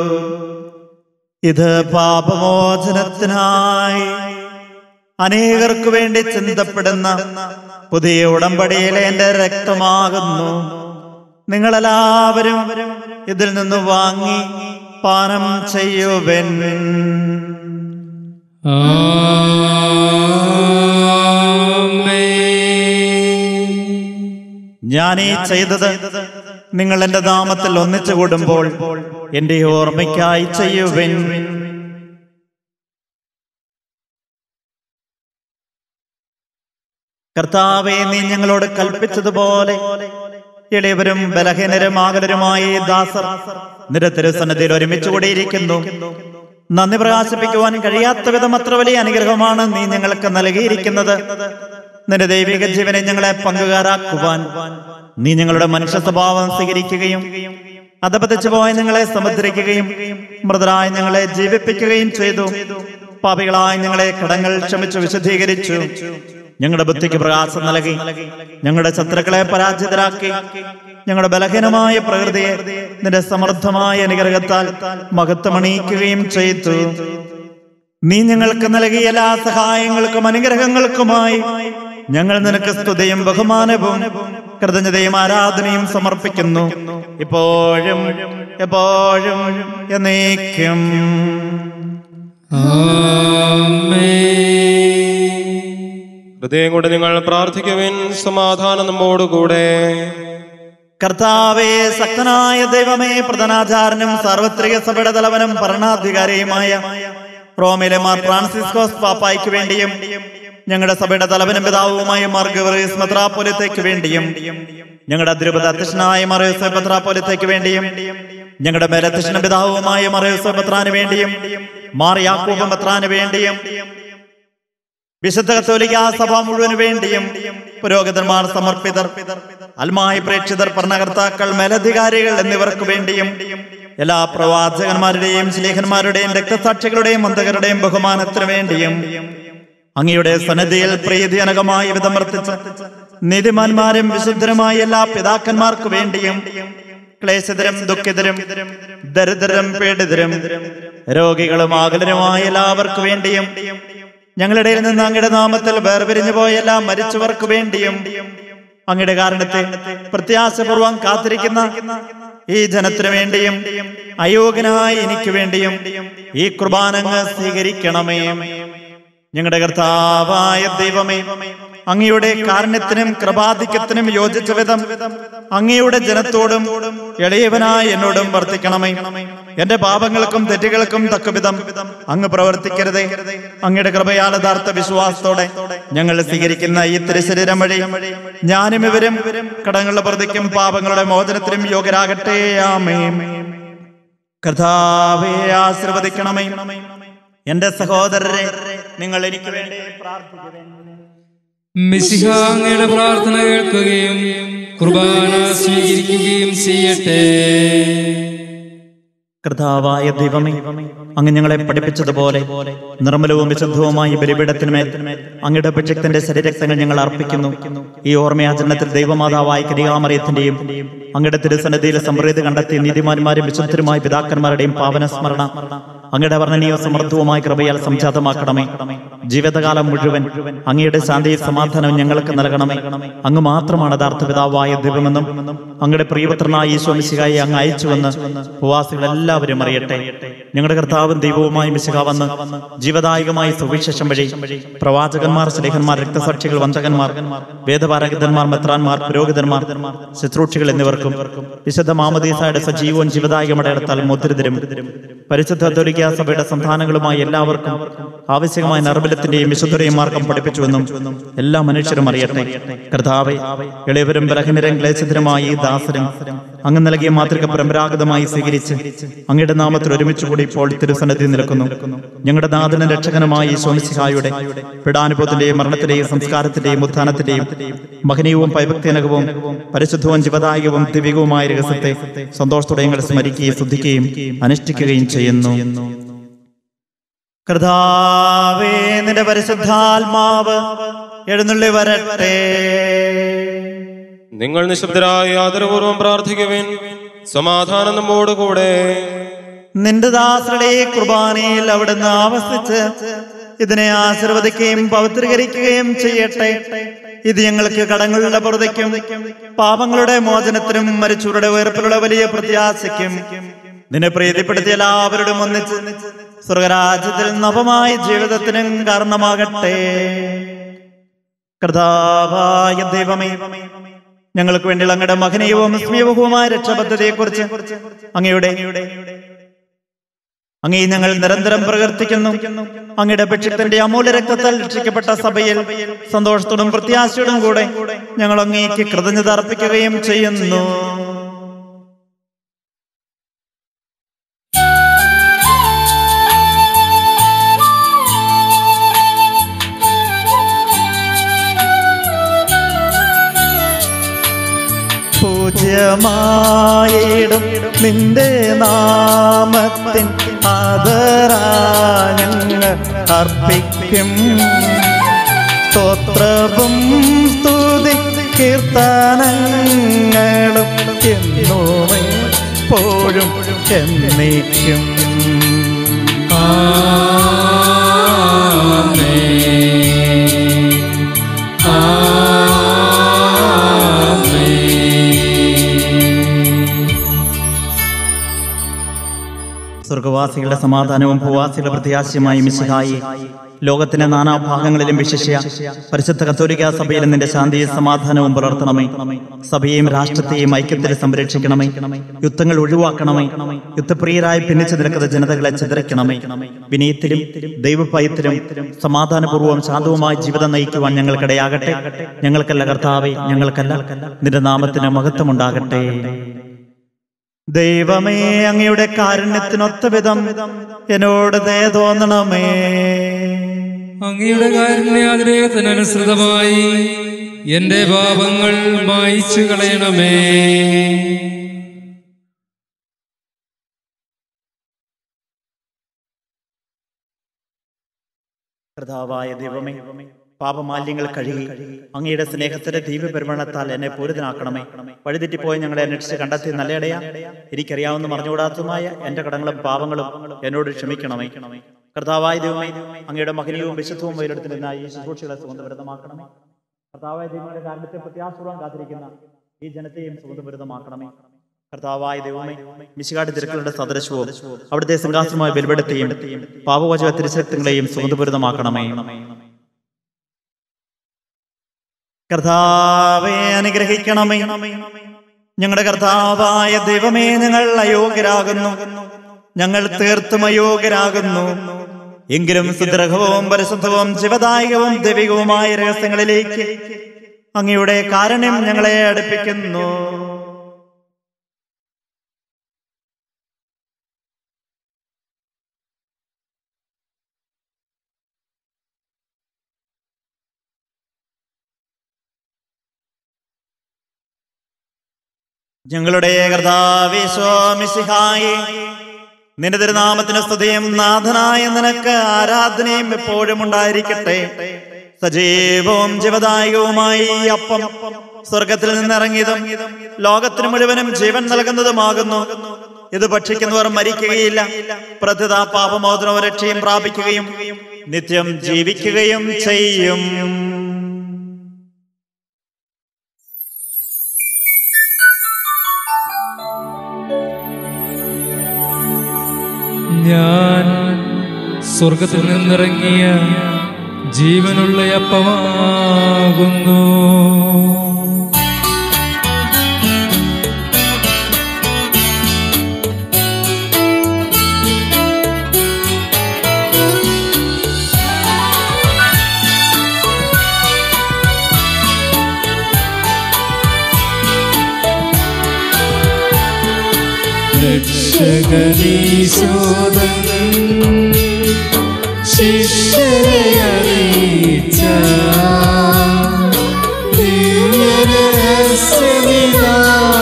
ഇത് പാപമോചനത്തിനായി അനേകർക്കു വേണ്ടി ചിന്തപ്പെടുന്ന പുതിയ ഉടമ്പടിയിലെ എന്റെ രക്തമാകുന്നു നിങ്ങളെല്ലാവരും ഇതിൽ നിന്ന് വാങ്ങി പാനം ചെയ്യുവൻ ഞാൻ ഈ ചെയ്തത് നിങ്ങൾ എന്റെ നാമത്തിൽ ഒന്നിച്ചു കൂടുമ്പോൾ എന്റെ ഓർമ്മയ്ക്കായി ചെയ്യുവൻ കർത്താവെ നീ ഞങ്ങളോട് കൽപ്പിച്ചതുപോലെ എളിയവരും ബലഹീനരും ആകലരുമായ ഈ ദാസർ നിരത്തിരുസന്നതിയിൽ ഒരുമിച്ച് കൂടിയിരിക്കുന്നു നന്ദി പ്രകാശിപ്പിക്കുവാൻ കഴിയാത്ത വിധം അത്ര വലിയ അനുഗ്രഹമാണ് നീ ഞങ്ങൾക്ക് നൽകിയിരിക്കുന്നത് നിന്റെ ദൈവിക ജീവനെ ഞങ്ങളെ പങ്കുകാരാക്കുവാൻ നീ ഞങ്ങളുടെ മനുഷ്യ സ്വഭാവം സ്വീകരിക്കുകയും അധപതിച്ചു പോയ ഞങ്ങളെ സമുദ്രിക്കുകയും മൃതരായ ഞങ്ങളെ ജീവിപ്പിക്കുകയും ചെയ്തു പാപികളായ ഞങ്ങളെ കടങ്ങൾ ക്ഷമിച്ചു വിശദീകരിച്ചു ഞങ്ങളുടെ ബുദ്ധിക്ക് പ്രകാശം നൽകി ഞങ്ങളുടെ ശത്രുക്കളെ പരാജിതരാക്കി ഞങ്ങളുടെ ബലഹീനമായ പ്രകൃതിയെ നിന്റെ സമൃദ്ധമായ അനുഗ്രഹത്താൽ മഹത്വമണിയിക്കുകയും ചെയ്തു നീ ഞങ്ങൾക്ക് നൽകിയ എല്ലാ സഹായങ്ങൾക്കും അനുഗ്രഹങ്ങൾക്കുമായി ഞങ്ങൾ നിനക്ക് സ്തുതിയും ബഹുമാനവും കൃതജ്ഞതയും ആരാധനയും സമർപ്പിക്കുന്നു ഇപ്പോഴും എപ്പോഴും എന്നേക്കും ഹൃദയം കൊണ്ട് നിങ്ങൾ പ്രാർത്ഥിക്കുവിൻ സമാധാനം നമ്മോടുകൂടെ കർത്താവേ ശക്തനായ ദൈവമേ പ്രധാനാചാരനും സാർവത്രിക സഭയുടെ തലവനും ഭരണാധികാരിയുമായ റോമിലെ മാർ ഫ്രാൻസിസ്കോസ് പാപ്പായ്ക്ക് വേണ്ടിയും ഞങ്ങളുടെ സഭയുടെ തലവനും പിതാവുമായ മാർ ഗവറീസ് മെത്രാപ്പോലത്തേക്ക് വേണ്ടിയും ഞങ്ങളുടെ അതിരൂപത അധ്യക്ഷനായ മറയൂസ് മെത്രാപ്പോലത്തേക്ക് വേണ്ടിയും ഞങ്ങളുടെ മേലധ്യക്ഷനും പിതാവുമായ മറയൂസ് മെത്രാന് വേണ്ടിയും മാർ യാക്കൂബ് മെത്രാന് വേണ്ടിയും വിശുദ്ധ കത്തോലിക്ക സഭ മുഴുവന് വേണ്ടിയും പുരോഹിതന്മാർ സമർപ്പിതർ അൽമായി പ്രേക്ഷിതർ ഭരണകർത്താക്കൾ മേലധികാരികൾ എന്നിവർക്ക് വേണ്ടിയും എല്ലാ പ്രവാചകന്മാരുടെയും സ്ലേഹന്മാരുടെയും രക്തസാക്ഷികളുടെയും മന്ദകരുടെയും ബഹുമാനത്തിനു വേണ്ടിയും അങ്ങയുടെ സന്നദ്ധിയിൽ പ്രീതിജനകമായ വിധം വർത്തിച്ച് നീതിമാന്മാരും വിശുദ്ധരുമായ എല്ലാ പിതാക്കന്മാർക്ക് വേണ്ടിയും ക്ലേശതരും ദുഃഖിതരും ദരിദ്രരും പീഡിതരും രോഗികളും ആകുലരുമായ എല്ലാവർക്കു വേണ്ടിയും ഞങ്ങളുടെ ഇടയിൽ നിന്ന് അങ്ങയുടെ നാമത്തിൽ വേർപിരിഞ്ഞു പോയ എല്ലാ മരിച്ചവർക്ക് വേണ്ടിയും അങ്ങയുടെ കാരണത്തെ പ്രത്യാശപൂർവം കാത്തിരിക്കുന്ന ഈ ജനത്തിനു വേണ്ടിയും അയോഗ്യനായ എനിക്ക് വേണ്ടിയും ഈ കുർബാനങ്ങ് സ്വീകരിക്കണമേ ഞങ്ങളുടെ കർത്താവായ ദൈവമേ അങ്ങയുടെ കാരുണ്യത്തിനും കൃപാധിക്യത്തിനും യോജിച്ച വിധം അങ്ങയുടെ ജനത്തോടും എളിയവനായ എന്നോടും വർത്തിക്കണമേ എന്റെ പാപങ്ങൾക്കും തെറ്റുകൾക്കും തക്കവിധം അങ്ങ് പ്രവർത്തിക്കരുതേ അങ്ങയുടെ കൃപയാൽ യഥാർത്ഥ വിശ്വാസത്തോടെ ഞങ്ങൾ സ്വീകരിക്കുന്ന ഈ തിരുശരീരം വഴി ഞാനും ഇവരും കടങ്ങളുടെ പ്രതിക്കും പാപങ്ങളുടെ മോചനത്തിനും യോഗ്യരാകട്ടെ ആമേ കർത്താവെ ആശീർവദിക്കണമേ എന്റെ സഹോദരരെ നിങ്ങൾ എനിക്ക് വേണ്ടി പ്രാർത്ഥിക്കുവേൻ മിശിഹ അങ്ങയുടെ പ്രാർത്ഥന കേൾക്കുകയും കുർബാന സ്വീകരിക്കുകയും ചെയ്യട്ടെ കർത്താവായ ദൈവമേ അങ്ങ് ഞങ്ങളെ പഠിപ്പിച്ചതുപോലെ നിർമ്മലവും വിശുദ്ധവുമായ ഈ ബലിപീഠത്തിന്മേൽ അങ്ങയുടെ അഭിഷക്തന്റെ ശരീരക്തങ്ങൾ ഞങ്ങൾ അർപ്പിക്കുന്നു ഈ ഓർമ്മയാചരണത്തിൽ ദൈവമാതാവായ കരിയാമറിയത്തിന്റെയും അങ്ങയുടെ തിരുസന്നതിയിൽ സമൃദ്ധി കണ്ടെത്തി നീതിമാന്മാരും വിശുദ്ധരുമായ പിതാക്കന്മാരുടെയും പാവന സ്മരണ അങ്ങയുടെ വർണ്ണനീയ സമൃദ്ധവുമായ കൃപയാൽ സംജാതമാക്കണമേ ജീവിതകാലം മുഴുവൻ അങ്ങയുടെ ശാന്തിയും സമാധാനവും ഞങ്ങൾക്ക് നൽകണമേ അങ്ങ് മാത്രമാണ് യഥാർത്ഥ പിതാവായ ദൈവമെന്നും അങ്ങയുടെ പ്രിയപുത്രനായ ഈശോ മിശിഹായി അങ്ങ് അയച്ചുവെന്ന് ഉപവാസികൾ എല്ലാവരും അറിയട്ടെ ഞങ്ങളുടെ കർത്താവും ദൈവവുമായി മിശിഹ വന്ന് ജീവദായകമായ സുവിശേഷം വഴി പ്രവാചകന്മാർ സ്നേഹന്മാർ രക്തസാക്ഷികൾ വന്തകന്മാർ വേദപാരകിതന്മാർ മെത്രാന്മാർ പുരോഹിതന്മാർ ശുശ്രൂഷികൾ എന്നിവർക്കും വിശുദ്ധ മാമദീസായുടെ സജീവവും ജീവദായകമടയാളത്താൽ മുദ്രിതരും പരിശുദ്ധ കത്തോലിക്ക സഭയുടെ സന്താനങ്ങളുമായി എല്ലാവർക്കും ആവശ്യമായ നിർബലത്തിന്റെയും വിശുദ്ധരെയും മാർഗം പഠിപ്പിച്ചുവെന്നും എല്ലാ മനുഷ്യരും അറിയട്ടെ കർത്താവെ ഇളയവരും ബലഹീനരും ക്ലേശിതരുമായ ഈ ദാസരും അങ്ങ് നൽകിയ മാതൃക പരമ്പരാഗതമായി സ്വീകരിച്ച് അങ്ങയുടെ നാമത്തിൽ ഒരുമിച്ച് കൂടി ഇപ്പോൾ തിരുസന്നിധി നിൽക്കുന്നു ഞങ്ങളുടെ നാഥന രക്ഷകനുമായ ഈ സോമിസിഹായുടെ പിടാനുഭവത്തിന്റെയും മരണത്തിന്റെയും സംസ്കാരത്തിന്റെയും ഉത്ഥാനത്തിന്റെയും മഹനീയവും പൈഭക്തിനകവും പരിശുദ്ധവും ജീവദായകവും ദിവ്യവുമായ രഹസ്യത്തെ സന്തോഷത്തോടെ ഞങ്ങൾ സ്മരിക്കുകയും ശ്രദ്ധിക്കുകയും അനുഷ്ഠിക്കുകയും ചെയ്യുന്നു കർത്താവേ നിന്റെ പരിശുദ്ധാത്മാവ് എഴുന്നള്ളി വരട്ടെ നിങ്ങൾ നിശബ്ദരായി ആദരപൂർവ്വം പ്രാർത്ഥിക്കുവിൻ സമാധാനം നമ്മോടുകൂടെ നിന്റെ ദാസരുടെ ഈ കുർബാനയിൽ അവിടുന്ന് ആവസിച്ച് ഇതിനെ ആശീർവദിക്കുകയും പവിത്രീകരിക്കുകയും ചെയ്യട്ടെ ഇത് ഞങ്ങൾക്ക് കടങ്ങളുടെ പുറതയ്ക്കും പാപങ്ങളുടെ മോചനത്തിനും മരിച്ചവരുടെ ഉയർപ്പിലുള്ള വലിയ പ്രത്യാശയ്ക്കും നിന്നെ പ്രീതിപ്പെടുത്തിയ എല്ലാവരോടും ഒന്നിച്ച് സ്വർഗരാജ്യത്തിൽ നവമായ ജീവിതത്തിനും കാരണമാകട്ടെ കർത്താവായ ദൈവമേ ഞങ്ങൾക്ക് വേണ്ടിയുള്ള അങ്ങയുടെ മഹനീയവും സ്മീയവുമായ രക്ഷാപദ്ധതിയെക്കുറിച്ച് അങ്ങയുടെ അങ്ങേ ഞങ്ങൾ നിരന്തരം പ്രകീർത്തിക്കുന്നു അങ്ങയുടെ അപേക്ഷത്തിന്റെ അമൂല്യ രക്തത്താൽ രക്ഷിക്കപ്പെട്ട സഭയിൽ സന്തോഷത്തോടും പ്രത്യാശയോടും കൂടെ ഞങ്ങൾ അങ്ങേക്ക് കൃതജ്ഞത അർപ്പിക്കുകയും ചെയ്യുന്നു പൂജ്യമായിടും നിന്റെ നാമത്തിൻ ആദരാഞങ്ങൾ അർപ്പിക്കും സ്തോത്രവും സ്തുതി കീർത്തനങ്ങളും എന്നുമേ പോഴും എന്നേക്കും സ്വർഗവാ സ്വർഗവാസികളുടെ സമാധാനവും ഭൂവാസികളുടെ പ്രത്യാശയുമായി മിശിഹായി ലോകത്തിന്റെ നാനാഭാഗങ്ങളിലും വിശിഷ്യ പരിശുദ്ധ കത്തോലിക്ക സഭയിലും നിന്റെ ശാന്തിയും സമാധാനവും പുലർത്തണമേ സഭയെയും രാഷ്ട്രത്തെയും ഐക്യത്തിൽ സംരക്ഷിക്കണമേ യുദ്ധങ്ങൾ ഒഴിവാക്കണമേ യുദ്ധപ്രിയരായി ഭിന്നിച്ചു നിൽക്കുന്ന ജനതകളെ ചിതറിക്കണമേ വിനയത്തിലും ദൈവഭയത്തിലും സമാധാനപൂർവ്വം ശാന്തവുമായി ജീവിതം നയിക്കുവാൻ ഞങ്ങൾക്കിടയാകട്ടെ ഞങ്ങൾക്കല്ല കർത്താവെ ഞങ്ങൾക്കല്ല നിന്റെ നാമത്തിന് മഹത്വമുണ്ടാകട്ടെ ദൈവമേ അങ്ങയുടെ കാരുണ്യത്തിനൊത്ത വിധം എന്നോട് ദയ തോന്നണമേ അങ്ങയുടെ കാരുണ്യാഗ്രഹത്തിനനുസൃതമായി എന്റെ പാപങ്ങൾ മായിച്ചു കളയണമേ കർത്താവായ ദൈവമേ പാപമാലിന്യങ്ങൾ കഴുകി അങ്ങയുടെ സ്നേഹത്തിന്റെ ദീപപരിമണത്താൽ എന്നെ പൂരിതനാക്കണമേ വഴിതെറ്റിപ്പോയി ഞങ്ങളെ അന്വേഷിച്ച് കണ്ടെത്തി നല്ലയിടയാ എനിക്കറിയാവുന്ന മറിഞ്ഞുകൂടാത്തതുമായ എന്റെ കടങ്ങളും പാപങ്ങളും എന്നോട് ക്ഷമിക്കണമേ കർത്താവായ ദൈവമേ അങ്ങയുടെ മകനീയവും വിശുദ്ധവും വൈലെടുത്തിരുന്ന ഈ ശുശ്രൂഷകളെ സുഗന്ധഭരിതമാക്കണമേ കർത്താവായ ദൈവങ്ങളുടെ കാരണത്തെ പ്രത്യാശപൂർവ്വം കാത്തിരിക്കുന്ന ഈ ജനത്തെയും സുഗന്ധഭരിതമാക്കണമേ കർത്താവായ ദൈവമേ മിശികാട് തിരക്കളുടെ സദൃശവും അവിടുത്തെ സിംഹാസനമായ ബലിപെടുത്തെയും പാപവചക തിരുശക്തികളെയും സുഗന്ധപൂരിതമാക്കണമേ കർത്താവെ അനുഗ്രഹിക്കണമേ ഞങ്ങളുടെ കർത്താവായ ദൈവമേ ഞങ്ങൾ അയോഗ്യരാകുന്നു ഞങ്ങൾ തീർത്തും അയോഗ്യരാകുന്നു എങ്കിലും സുദൃഢവും പരിശുദ്ധവും ജീവദായകവും ദൈവികവുമായ രഹസ്യങ്ങളിലേക്ക് അങ്ങയുടെ കാരുണ്യം ഞങ്ങളെ അടുപ്പിക്കുന്നു ഞങ്ങളുടെ കർത്താവിശ്വാമിസിഹായി നിന്റെ തിരുനാമത്തിന് സ്തുതിയും നാഥനായ നിനക്ക് ആരാധനയും എപ്പോഴും ഉണ്ടായിരിക്കട്ടെ സജീവവും ജീവദായകവുമായി ഈ അപ്പം സ്വർഗത്തിൽ നിന്നിറങ്ങിയതും ലോകത്തിന് മുഴുവനും ജീവൻ നൽകുന്നതുമാകുന്നു ഇത് ഭക്ഷിക്കുന്നവർ മരിക്കുകയില്ല പ്രത്യത പാപമോചനവും രക്ഷയും പ്രാപിക്കുകയും നിത്യം ജീവിക്കുകയും ചെയ്യും ഞാൻ സ്വർഗത്തിൽ നിന്നിറങ്ങിയ ജീവനുള്ള അപ്പമാകുന്നു രക്ഷകനീശോദൻ ശിഷ്യരെ അറിയിച്ച ദിവ്യരഹസ്യമിതാ.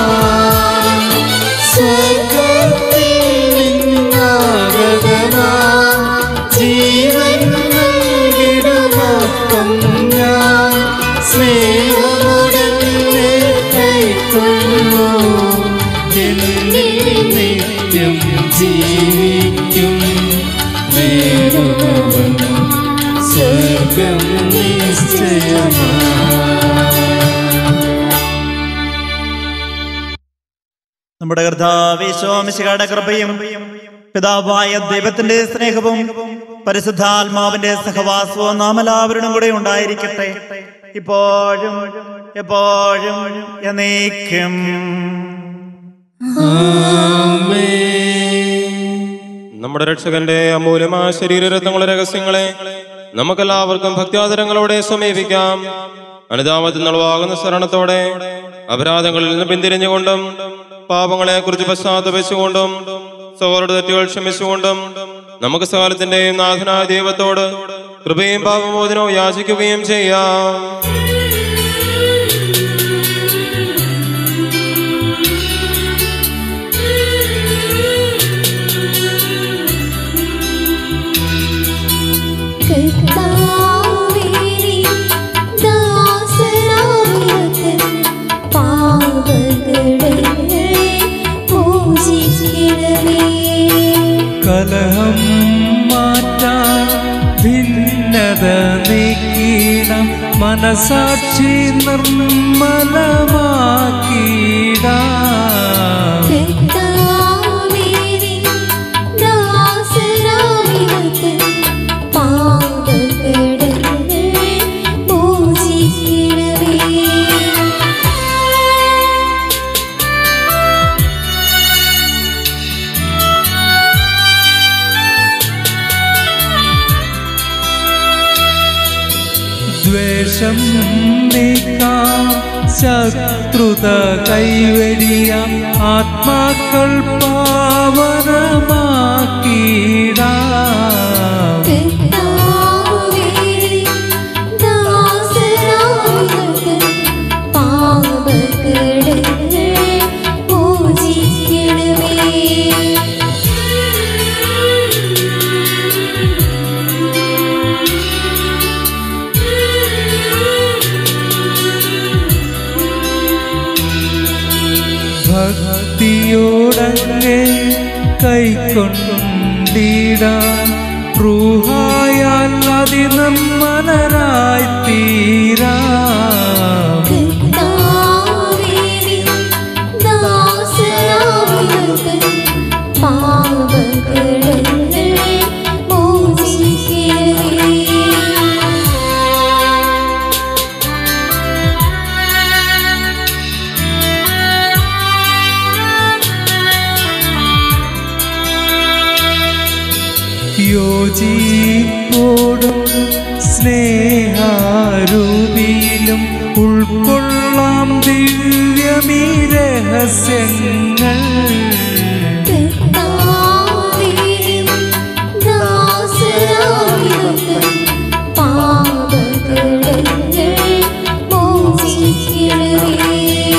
സ്വർഗ്ഗത്തിൽ നിന്നാഗതമാ ജീവൻ നൽകിടുമപ്പം ഞാൻ സ്നേഹമുടനെ കൈക്കൊള്ളൂ എന്നിൽ നിത്യം ജീവിക്കും നേടുമവൻ സ്വർഗം നിശ്ചയമാ നമ്മുടെ കർത്താവിശ്വാമിശികളുടെ കൃപയും പിതാവായ ദൈവത്തിന്റെ സ്നേഹവും പരിശുദ്ധാത്മാവിന്റെ സഹവാസവും നാം എല്ലാവരുടെ കൂടെ ഉണ്ടായിരിക്കട്ടെ ഇപ്പോഴും എപ്പോഴും എന്നേക്കും നമ്മുടെ രക്ഷകന്റെ അമൂല്യമായ ശരീരരത്നങ്ങളുടെ രഹസ്യങ്ങളെ നമുക്കെല്ലാവർക്കും ഭക്ത്യാദരങ്ങളോടെ സമീപിക്കാം അനുതാപത്തിൽ നിളവാകുന്ന ശരണത്തോടെ അപരാധങ്ങളിൽ നിന്ന് പിന്തിരിഞ്ഞുകൊണ്ടും പാപങ്ങളെ കുറിച്ച് പശ്ചാത്തപിച്ചുകൊണ്ടും സഹോദരുടെ തെറ്റുകൾ ക്ഷമിച്ചുകൊണ്ടും നമുക്ക് സകാലത്തിന്റെയും നാഥനായ ദൈവത്തോട് കൃപയും പാപമോചനവും യാചിക്കുകയും ചെയ്യാം കർത്താവേ ദാസനാമത്തിൽ പാവകളെ പൂജിക്കണമേ കലഹം മാറ്റാൻ ഭിന്നത നീക്കിടാം മനസാക്ഷി നിർമ്മലമാക്കിടാം കർത്താവേ ദാസനാമത്തിൽ ദ്വേഷം നീക്കാം ശത്രുത കൈവെടിയാം ആത്മാക്കൾ പാവനമാക്കിടാം കർത്താവേ ദാസരാമകൻ പാപകടങ്ങൾ മോചിക്കണമേ ഭക്തിയോടങ്ങെ കൈക്കൊണ്ടിടാൻ റൂഹായാൽ അതിനമ്മനരായി തീരാം കർത്താവേ ദാസരാമകൻ പാപകടങ്ങൾ മോചിക്കണമേ യോജിപ്പോടും സ്നേഹാരൂപിയിലും ഉൾക്കൊള്ളാം ദിവ്യമീ രഹസ്യങ്ങൾ കർത്താവേ ദാസരാമകൻ പാപകടങ്ങൾ മോചിക്കണമേ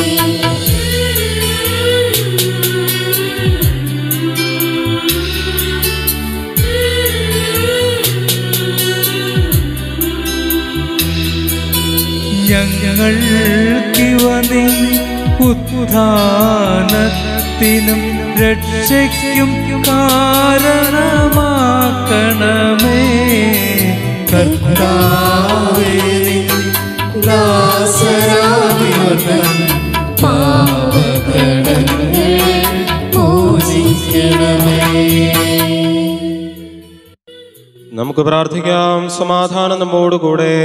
ഞങ്ങൾക്കിവനി ഉത്ഥാനത്തിനും രക്ഷയ്ക്കും കാരണമാക്കണമേ കർത്താവേ ദാസരാമകൻ പാപകടങ്ങൾ മോചിക്കണമേ നമുക്ക് പ്രാർത്ഥിക്കാം സമാധാനം നമ്മോടുകൂടെ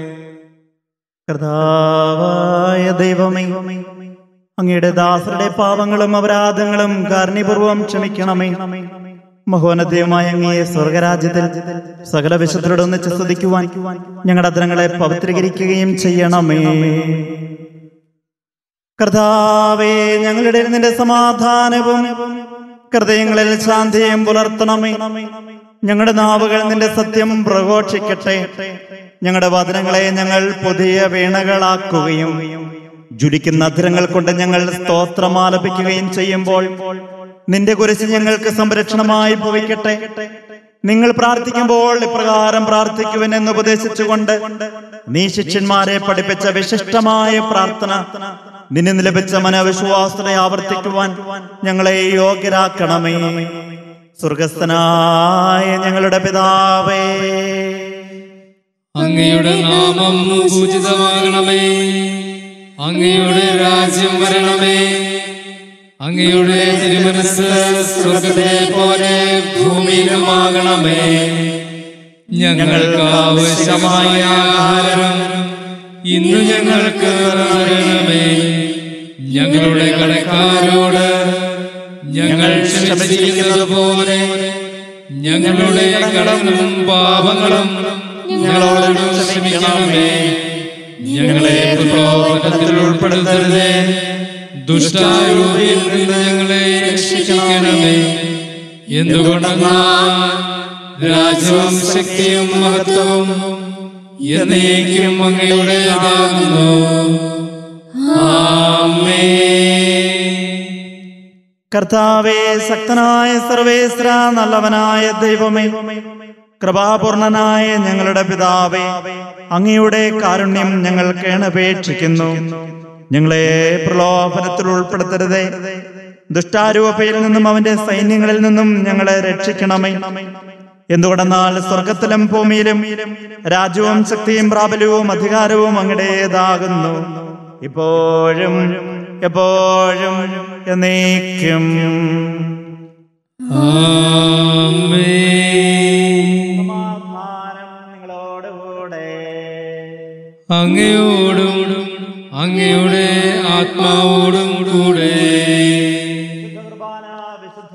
കർത്താവായ ദൈവമേ അങ്ങയുടെ ദാസരുടെ പാപങ്ങളും അപരാധങ്ങളും കാരുണ്യപൂർവം ക്ഷമിക്കണമേ മഹോന്നതയുമായ അങ്ങയെ സ്വർഗരാജ്യത്തിൽ സകല വിശുദ്ധരോട് ഒന്നിച്ച് സ്തുതിക്കുവാൻ ഞങ്ങളുടെ അദ്രങ്ങളെ പവിത്രീകരിക്കുകയും ചെയ്യണമേ കർത്താവേ ഞങ്ങളുടെ നിന്റെ സമാധാനവും ഹൃദയങ്ങളിൽ ശാന്തിയും പുലർത്തണമേ ഞങ്ങളുടെ നാവുകൾ നിന്റെ സത്യം പ്രഘോഷിക്കട്ടെ ഞങ്ങളുടെ വചനങ്ങളെ ഞങ്ങൾ പുതിയ വീണകളാക്കുകയും ജ്വലിക്കുന്ന അധരങ്ങൾ കൊണ്ട് ഞങ്ങൾ സ്തോത്രം ആലപിക്കുകയും ചെയ്യുമ്പോൾ നിന്റെ കുരിശ് ഞങ്ങൾക്ക് സംരക്ഷണമായി ഭവിക്കട്ടെ നിങ്ങൾ പ്രാർത്ഥിക്കുമ്പോൾ ഇപ്രകാരം പ്രാർത്ഥിക്കുവൻ എന്ന് ഉപദേശിച്ചുകൊണ്ട് നീ ശിഷ്യന്മാരെ പഠിപ്പിച്ച വിശിഷ്ടമായ പ്രാർത്ഥന നിന്നെ ലഭിച്ച മനവിശ്വാസത്തെ ആവർത്തിക്കുവാൻ ഞങ്ങളെ യോഗ്യരാക്കണമേ സ്വർഗസ്ഥനായ ഞങ്ങളുടെ പിതാവേ അങ്ങയുടെ നാമം പൂജിതമാകണമേ അങ്ങയുടെ രാജ്യം വരണമേ അങ്ങയുടെ തിരുമനസ് സ്വർഗത്തിലെ പോലെ ഭൂമിയിലുമാകണമേ ഞങ്ങൾക്ക് ആവശ്യമായ ആഹാരം ഇന്ന് ഞങ്ങൾക്ക് തരണമേ ഞങ്ങളുടെ കടക്കാരോട് ഞങ്ങൾ ക്ഷമിച്ചിരിക്കുന്നത് പോലെ ഞങ്ങളുടെ കടങ്ങളും പാപങ്ങളും ഞങ്ങളോട് ക്ഷമിക്കണമേ ഞങ്ങളെ പ്രലോഭനത്തിൽ ഉൾപ്പെടുത്തരുതേ ദുഷ്ടാരൂപിയിൽ നിന്ന് ഞങ്ങളെ രക്ഷിക്കണമേ എന്തുകൊണ്ടെന്നാൽ രാജ്യവും ശക്തിയും മഹത്വവും എന്നേക്കും അങ്ങയുടേതാകുന്നു ആമേ കർത്താവേ ശക്തനായ സർവേശ്വര നല്ലവനായ ദൈവമേ കൃപാപൂർണനായ ഞങ്ങളുടെ പിതാവേ അങ്ങയുടെ കാരുണ്യം ഞങ്ങൾ കേണപേക്ഷിക്കുന്നു ഞങ്ങളെ പ്രലോഭനത്തിൽ ഉൾപ്പെടുത്തരുതേ ദുഷ്ടാരൂപയിൽ നിന്നും അവന്റെ സൈന്യങ്ങളിൽ നിന്നും ഞങ്ങളെ രക്ഷിക്കണമേ എന്തുകൊണ്ടെന്നാൽ സ്വർഗത്തിലും ഭൂമിയിലും രാജ്യവും ശക്തിയും പ്രാബല്യവും അധികാരവും അങ്ങടേതാകുന്നു ഇപ്പോഴും എപ്പോഴും എന്നേക്കും നിങ്ങളോടുകൂടെ അങ്ങയോടും അങ്ങയുടെ ആത്മാവോടും കൂടെ കുർബാന വിശുദ്ധ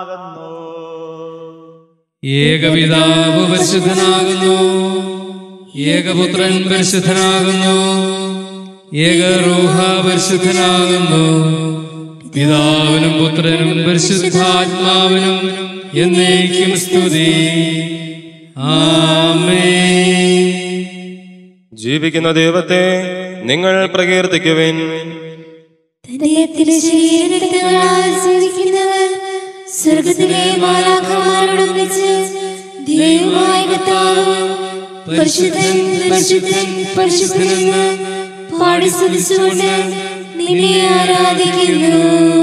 ജനത്തിലുള്ളതാകുന്നു ഏകപിതാവ് പരിശുദ്ധനാകുന്നു ഏകപുത്രൻ പരിശുദ്ധനാകുന്നു ഏകറൂഹ പരിശുദ്ധനാകുന്നു പിതാവിനും പുത്രനും പരിശുദ്ധാത്മാവിനും എന്നേക്കും സ്തുതി ആമേ ജീവിക്കുന്ന ദൈവത്തെ നിങ്ങൾ പ്രകീർത്തിക്കുവിൻ തന്റെ തിരുശരീരങ്ങളാൽ ജീവിക്കുന്നവർ സ്വർഗത്തിലെ മാലാഖമാരോടൊന്നിച്ച് ദൈവമായ കർത്താവ് പരിശുദ്ധൻ പരിശുദ്ധൻ പരിശുദ്ധനെന്ന് പാടി സ്തുതിച്ചുകൊണ്ട് നിന്നെ ആരാധിക്കുന്നു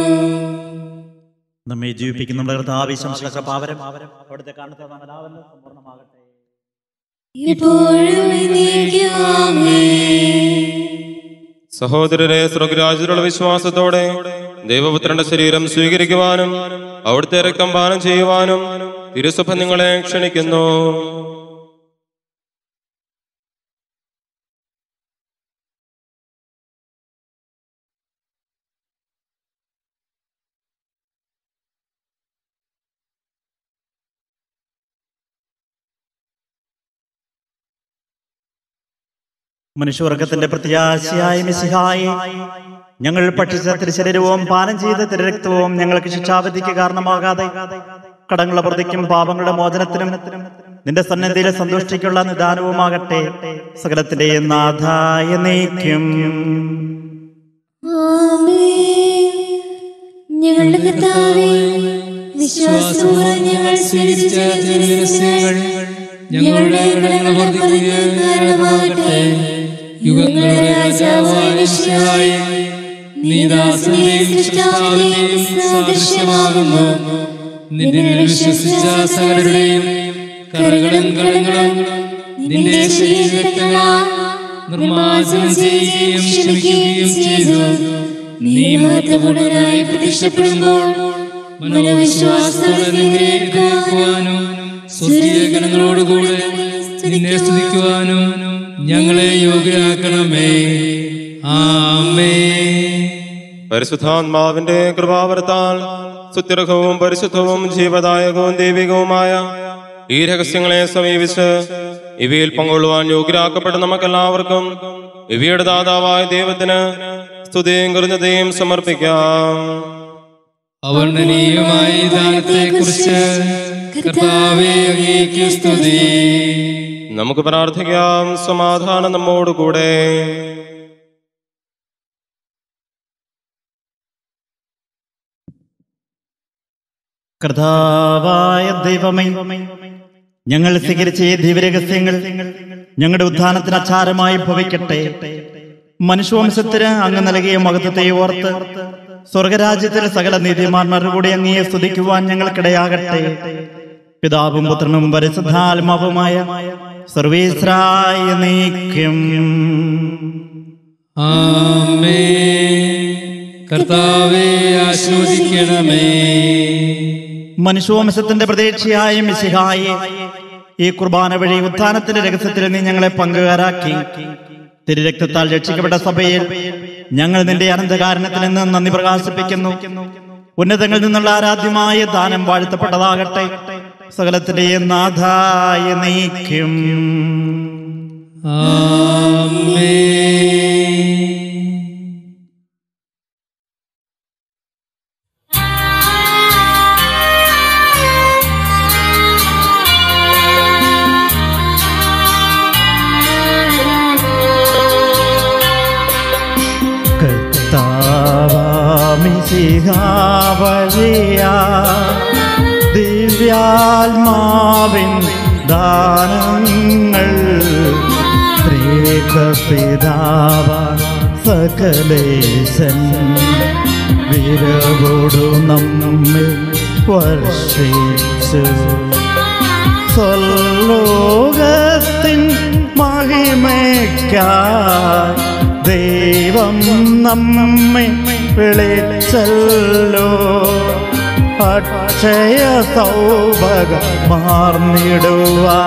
നമ്മെ ജീവിപ്പിക്കുന്ന കർത്താവിശംസ പാവരം അവിടുത്തെ കാണുന്ന നാമലാവല്ല സമ്പൂർണ്ണമാകട്ടെ ഇപ്പോഴും എന്നേക്കും ആമേൻ സഹോദരരെ സ്വർഗരാജ്യത്തിലുള്ള വിശ്വാസത്തോടെ ദൈവപുത്രന്റെ ശരീരം സ്വീകരിക്കുവാനും അവിടുത്തെ രക്തം പാനം ചെയ്യുവാനും തിരുസഭ നിങ്ങളെ ക്ഷണിക്കുന്നു മനുഷ്യവർഗത്തിന്റെ പ്രത്യാശയായ മിസിഹായി ഞങ്ങൾ പഠിച്ച തിരുശരീരവും പാനം ചെയ്ത തിരരക്തവും ഞങ്ങൾക്ക് ശിക്ഷാവിധിക്ക് കാരണമാകാതെ കടങ്ങളുടെ പ്രതിക്കും പാപങ്ങളുടെ മോചനത്തിനും നിന്റെ സന്നദ്ധിയിലെ സന്തുഷ്ടിക്കുള്ള നിദാനവുമാകട്ടെ സകലത്തിന്റെ നാഥായ നീക്കും ആമേൻ. ഞങ്ങളുടെ കർത്താവേ വിശ്വാസപൂർവ്വം ഞങ്ങൾ സ്വീകരിച്ച തിരുരഹസ്യങ്ങൾ ഞങ്ങളുടെ കടങ്ങൾ വർദ്ധിക്കുന്നതിന് കാരണമാകട്ടെ യുഗങ്ങളുടെ രാജാവായ മിശിഹായേ, നീ ദാസനെയും സൃഷ്ടാവിനെയും സാദൃശ്യമാകുന്നു നിന്നെ വിശ്വസിച്ച സകലരുടെയും കരകളും കടങ്ങളും നിന്റെ ശരീരങ്ങളാൽ നിർമ്മാർജ്ജനം ചെയ്യുകയും ക്ഷമിക്കുകയും ചെയ്തു നീ മഹത്വപൂർണനായി പ്രത്യക്ഷപ്പെടുമ്പോൾ മനോവിശ്വാസത്തോടെ നിന്നെ കേൾക്കുവാനും സ്വർഗീയ ഗണങ്ങളോടുകൂടെ നിന്നെ സ്തുതിക്കുവാനും ഞങ്ങളെ യോഗ്യരാക്കണമേ ആമേ പരിശുദ്ധാത്മാവിന്റെ കൃപാവരത്താൽ സുത്യർഹവും പരിശുദ്ധവും ജീവദായകവും ദൈവികവുമായ ഈ രഹസ്യങ്ങളെ സമീപിച്ച് ഇവയിൽ പങ്കൊള്ളുവാൻ യോഗ്യരാക്കപ്പെട്ട നമുക്കെല്ലാവർക്കും ഇവയുടെ ദാതാവായ ദൈവത്തിന് സ്തുതിയും കൃതയും സമർപ്പിക്കാം അവർണ്ണനീയമായ ദാനത്തെ കുറിച്ച് കർത്താവേ അങ്ങേക്ക് സ്തുതി നമുക്ക് പ്രാർത്ഥിക്കാം സമാധാനം നമ്മോടുകൂടെ കർത്താവായ ദൈവമേ ഞങ്ങൾ സ്വീകരിച്ച ഈ ദിവ്യരഹസ്യങ്ങൾ ഞങ്ങളുടെ ഉത്ഥാനത്തിന് അച്ചാരമായി ഭവിക്കട്ടെ മനുഷ്യവംശത്തിന് അങ്ങ് നൽകിയ മഹത്വത്തെ ഓർത്ത് സ്വർഗരാജ്യത്തിലെ സകല നീതിമാന്മാരുടെ കൂടി അങ്ങയെ സ്തുതിക്കുവാൻ ഞങ്ങൾക്കിടയാകട്ടെ പിതാവും പുത്രനും പരിശുദ്ധാത്മാവുമായ സർവീശ്രായ നീക്കും ആമേ കർത്താവെ ആശ്വസിക്കണമേ മനുഷ്യവംശത്തിന്റെ പ്രതീക്ഷയായ മിശിഹായെ ഈ കുർബാന വഴി ഉത്ഥാനത്തിന്റെ രഹസ്യത്തിൽ നീ ഞങ്ങളെ പങ്കുകാരാക്കി തിരുരക്തത്താൽ രക്ഷിക്കപ്പെട്ട സഭയിൽ ഞങ്ങൾ നിന്റെ അനന്തകാരണത്തിൽ നിന്ന് നന്ദി പ്രകാശിപ്പിക്കുന്നു ഉന്നതങ്ങളിൽ നിന്നുള്ള ആരാധ്യമായ ദാനം വാഴ്ത്തപ്പെട്ടതാകട്ടെ സകലത്തിന്റെ നാഥായ നീക്കും ആമേ കർത്താവാമിശിഹാവഴിയ ദിവ്യാത്മാവിൻ ദാനങ്ങൾ ത്രികപിതാവ സകലേശൻ വിരവോടു നമ്മെ വർഷിച്ചു സ്വർലോകത്തിൻ മഹിമയ്ക്കായി ദൈവം നമ്മെ വിളിച്ചല്ലോ അക്ഷയ സൗഭഗ മാർന്നിടുവാ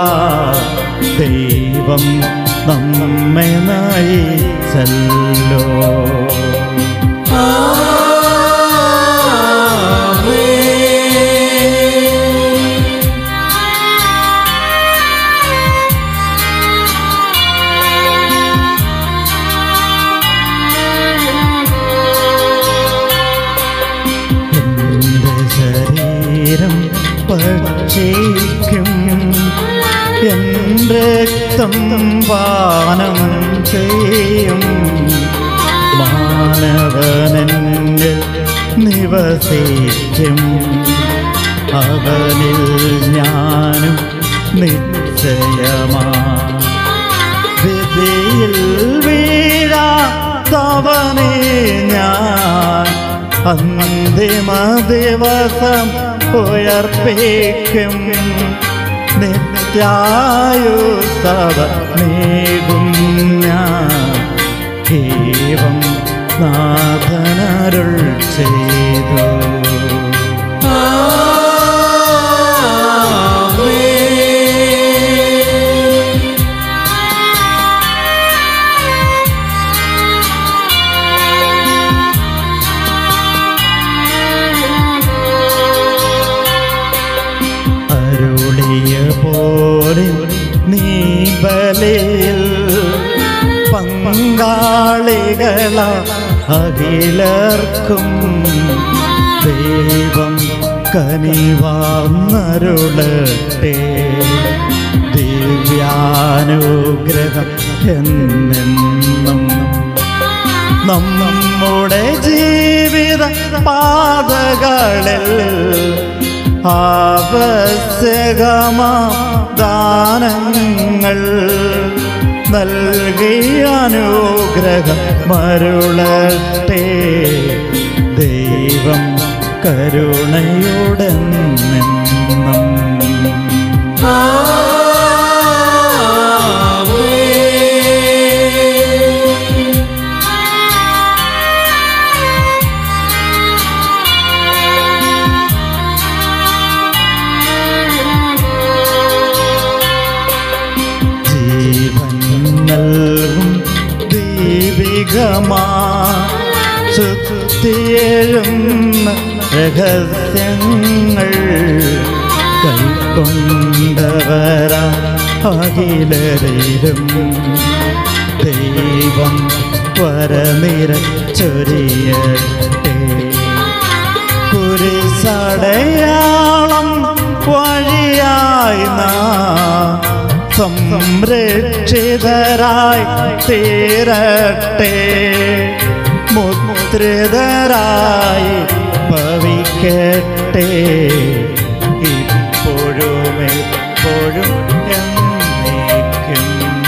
ദൈവം നമ്മെ നയിച്ചല്ലോ ആമേ എൻ രക്തം പാനം ചെയ്യും മാനവനെന്നിൽ നിവസിക്കും അവനിൽ ഞാനും നിശ്ചയമാ വിധിയിൽ വീഴാത്തവനെ ഞാൻ അന്തിമ ദിവസം ഉയർപ്പിക്കും നിത്യായുസവ നേകും ഞാൻ ഏവം നാഥനരുൾ ചെയ്തു അരുളിയ പോലെ നീ ബലയിൽ പങ്കാളികള അഖിലർക്കും ദൈവം കനിവാന്നരുളട്ടെ ദിവ്യാനുഗ്രഹം എന്നെന്നും നമ്മുടെ ജീവിത പാതകളിൽ ആവശ്യകമാ ദാനങ്ങൾ നൽകി അനുഗ്രഹം മരുളട്ടെ ദൈവം കരുണയുടൻ നിന്നും ജീവൻ നൽകും ദീപികമാ സുത്തിയെഴുന്ന രഹസ്യങ്ങൾ കൈക്കൊണ്ടവരാ അഖിലരിലും ദൈവം വരനിര ചൊരിയട്ടെ കുരിശടയാളം വഴിയായി നാം സംരക്ഷിതരായി തീരട്ടെ മുദ്രിതരായി ഭവിക്കട്ടെ ഇപ്പോഴും എപ്പോഴും എന്നേക്കും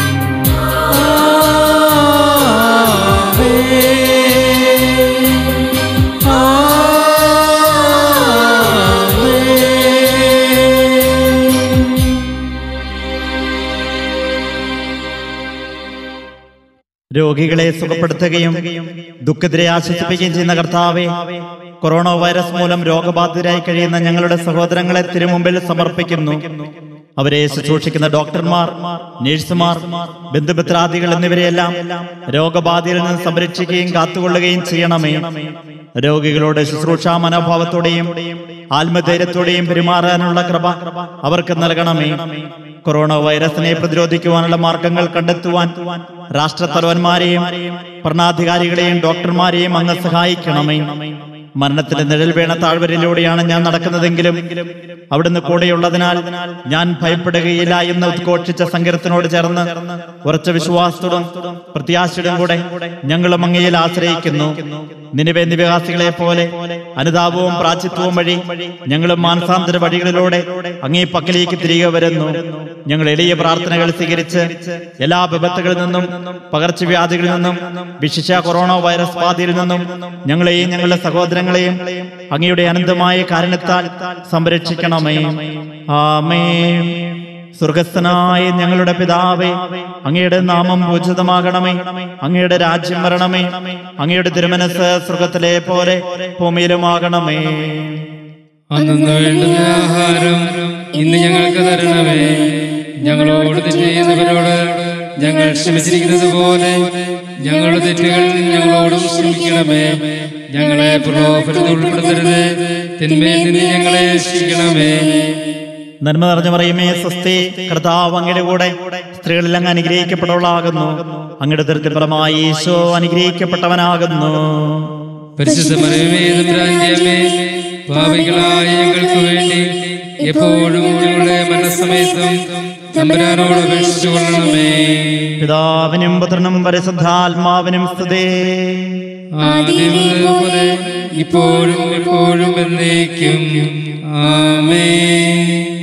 രോഗികളെ സുഖപ്പെടുത്തുകയും ദുഃഖിതരെ ആശ്വസിപ്പിക്കുകയും ചെയ്യുന്ന കർത്താവെ കൊറോണ വൈറസ് മൂലം രോഗബാധിതരായി കഴിയുന്ന ഞങ്ങളുടെ സഹോദരങ്ങളെ തിരുമുമ്പിൽ സമർപ്പിക്കുന്നു അവരെ ശുശ്രൂഷിക്കുന്ന ഡോക്ടർമാർ നഴ്സുമാർ ബന്ധുമിത്രാദികൾ എന്നിവരെയെല്ലാം രോഗബാധയിൽ നിന്ന് സംരക്ഷിക്കുകയും കാത്തുകൊള്ളുകയും ചെയ്യണമേ രോഗികളോട് ശുശ്രൂഷാ മനോഭാവത്തോടെയും ആത്മധൈര്യത്തോടെയും പെരുമാറാനുള്ള കൃപ അവർക്ക് നൽകണമേ കൊറോണ വൈറസിനെ പ്രതിരോധിക്കുവാനുള്ള മാർഗങ്ങൾ കണ്ടെത്തുവാൻ രാഷ്ട്രത്തലവന്മാരെയും ഭരണാധികാരികളെയും ഡോക്ടർമാരെയും അങ്ങ് സഹായിക്കണമേ മരണത്തിന്റെ നിഴൽ വീണ താഴ്വരയിലൂടെയാണ് ഞാൻ നടക്കുന്നതെങ്കിലും അവിടുന്ന് കൂടെയുള്ളതിനാൽ ഞാൻ ഭയപ്പെടുകയില്ല എന്ന് ഉദ്ഘോഷിച്ച സങ്കീർത്തനോട് ചേർന്ന് ഉറച്ച വിശ്വാസത്തോടും പ്രത്യാശയോടും കൂടെ ഞങ്ങളും അങ്ങയിൽ ആശ്രയിക്കുന്നു നിലവെ നിവാസികളെ പോലെ അനുതാപവും പ്രാചിത്വവും വഴി ഞങ്ങളും മാനസാന്തര വഴികളിലൂടെ അങ്ങേ പക്കലേക്ക് തിരികെ വരുന്നു ഞങ്ങൾ എളിയ പ്രാർത്ഥനകൾ സ്വീകരിച്ച് എല്ലാ വിപത്തുകളിൽ നിന്നും പകർച്ചവ്യാധികളിൽ നിന്നും വിശിഷ്ട കൊറോണ വൈറസ് ബാധയിൽ നിന്നും ഞങ്ങളെയും ഞങ്ങളുടെ സഹോദരങ്ങളെയും അങ്ങയുടെ അനന്തമായ കാരണത്താൽ സംരക്ഷിക്കണമേ ആമേ സ്വർഗസ്ഥനായ ഞങ്ങളുടെ പിതാവേ അങ്ങയുടെ നാമം പൂജിതമാകണമേ അങ്ങയുടെ രാജ്യം വരണമേ അങ്ങയുടെ തിരുമനസ് സ്വർഗത്തിലെ പോലെ ഭൂമിയിലുമാകണമേ അന്നു വേണ്ടുന്ന ആഹാരം ഇന്ന് ഞങ്ങൾക്ക് തരണമേ ഞങ്ങളോട് തെറ്റ് ചെയ്യുന്നവരോട് ഞങ്ങൾ ക്ഷമിച്ചിരിക്കുന്നത് പോലെ ഞങ്ങളുടെ തെറ്റുകൾ ഞങ്ങളോടും ക്ഷമിക്കണമേ ഞങ്ങളെ പ്രലോഭനത്തിൽ ഉൾപ്പെടുത്തരുത് തിന്മയിൽ നിന്ന് ഞങ്ങളെ രക്ഷിക്കണമേ നന്മ നിറഞ്ഞ പറയുമേ സ്വസ്തി കർത്താവ് അങ്ങയുടെ കൂടെ സ്ത്രീകളിൽ അങ്ങ് അനുഗ്രഹിക്കപ്പെട്ടവളാകുന്നു അങ്ങയുടെ ദൃത്യഫലമായി ഈശോ അനുഗ്രഹിക്കപ്പെട്ടവനാകുന്നു പരിശുദ്ധ മറിയമേ തമ്പുരാന്റെ അമ്മേ പാപികളായ ഞങ്ങൾക്ക് വേണ്ടി എപ്പോഴും ഞങ്ങളുടെ മനസ്സമയത്തും തമ്പുരാനോട് അപേക്ഷിച്ചു കൊള്ളണമേ പിതാവിനും പുത്രനും പരിശുദ്ധാത്മാവിനും സ്തുതേ ആദ്യമേ പോലെ ഇപ്പോഴും എപ്പോഴും എന്നേക്കും ആമേ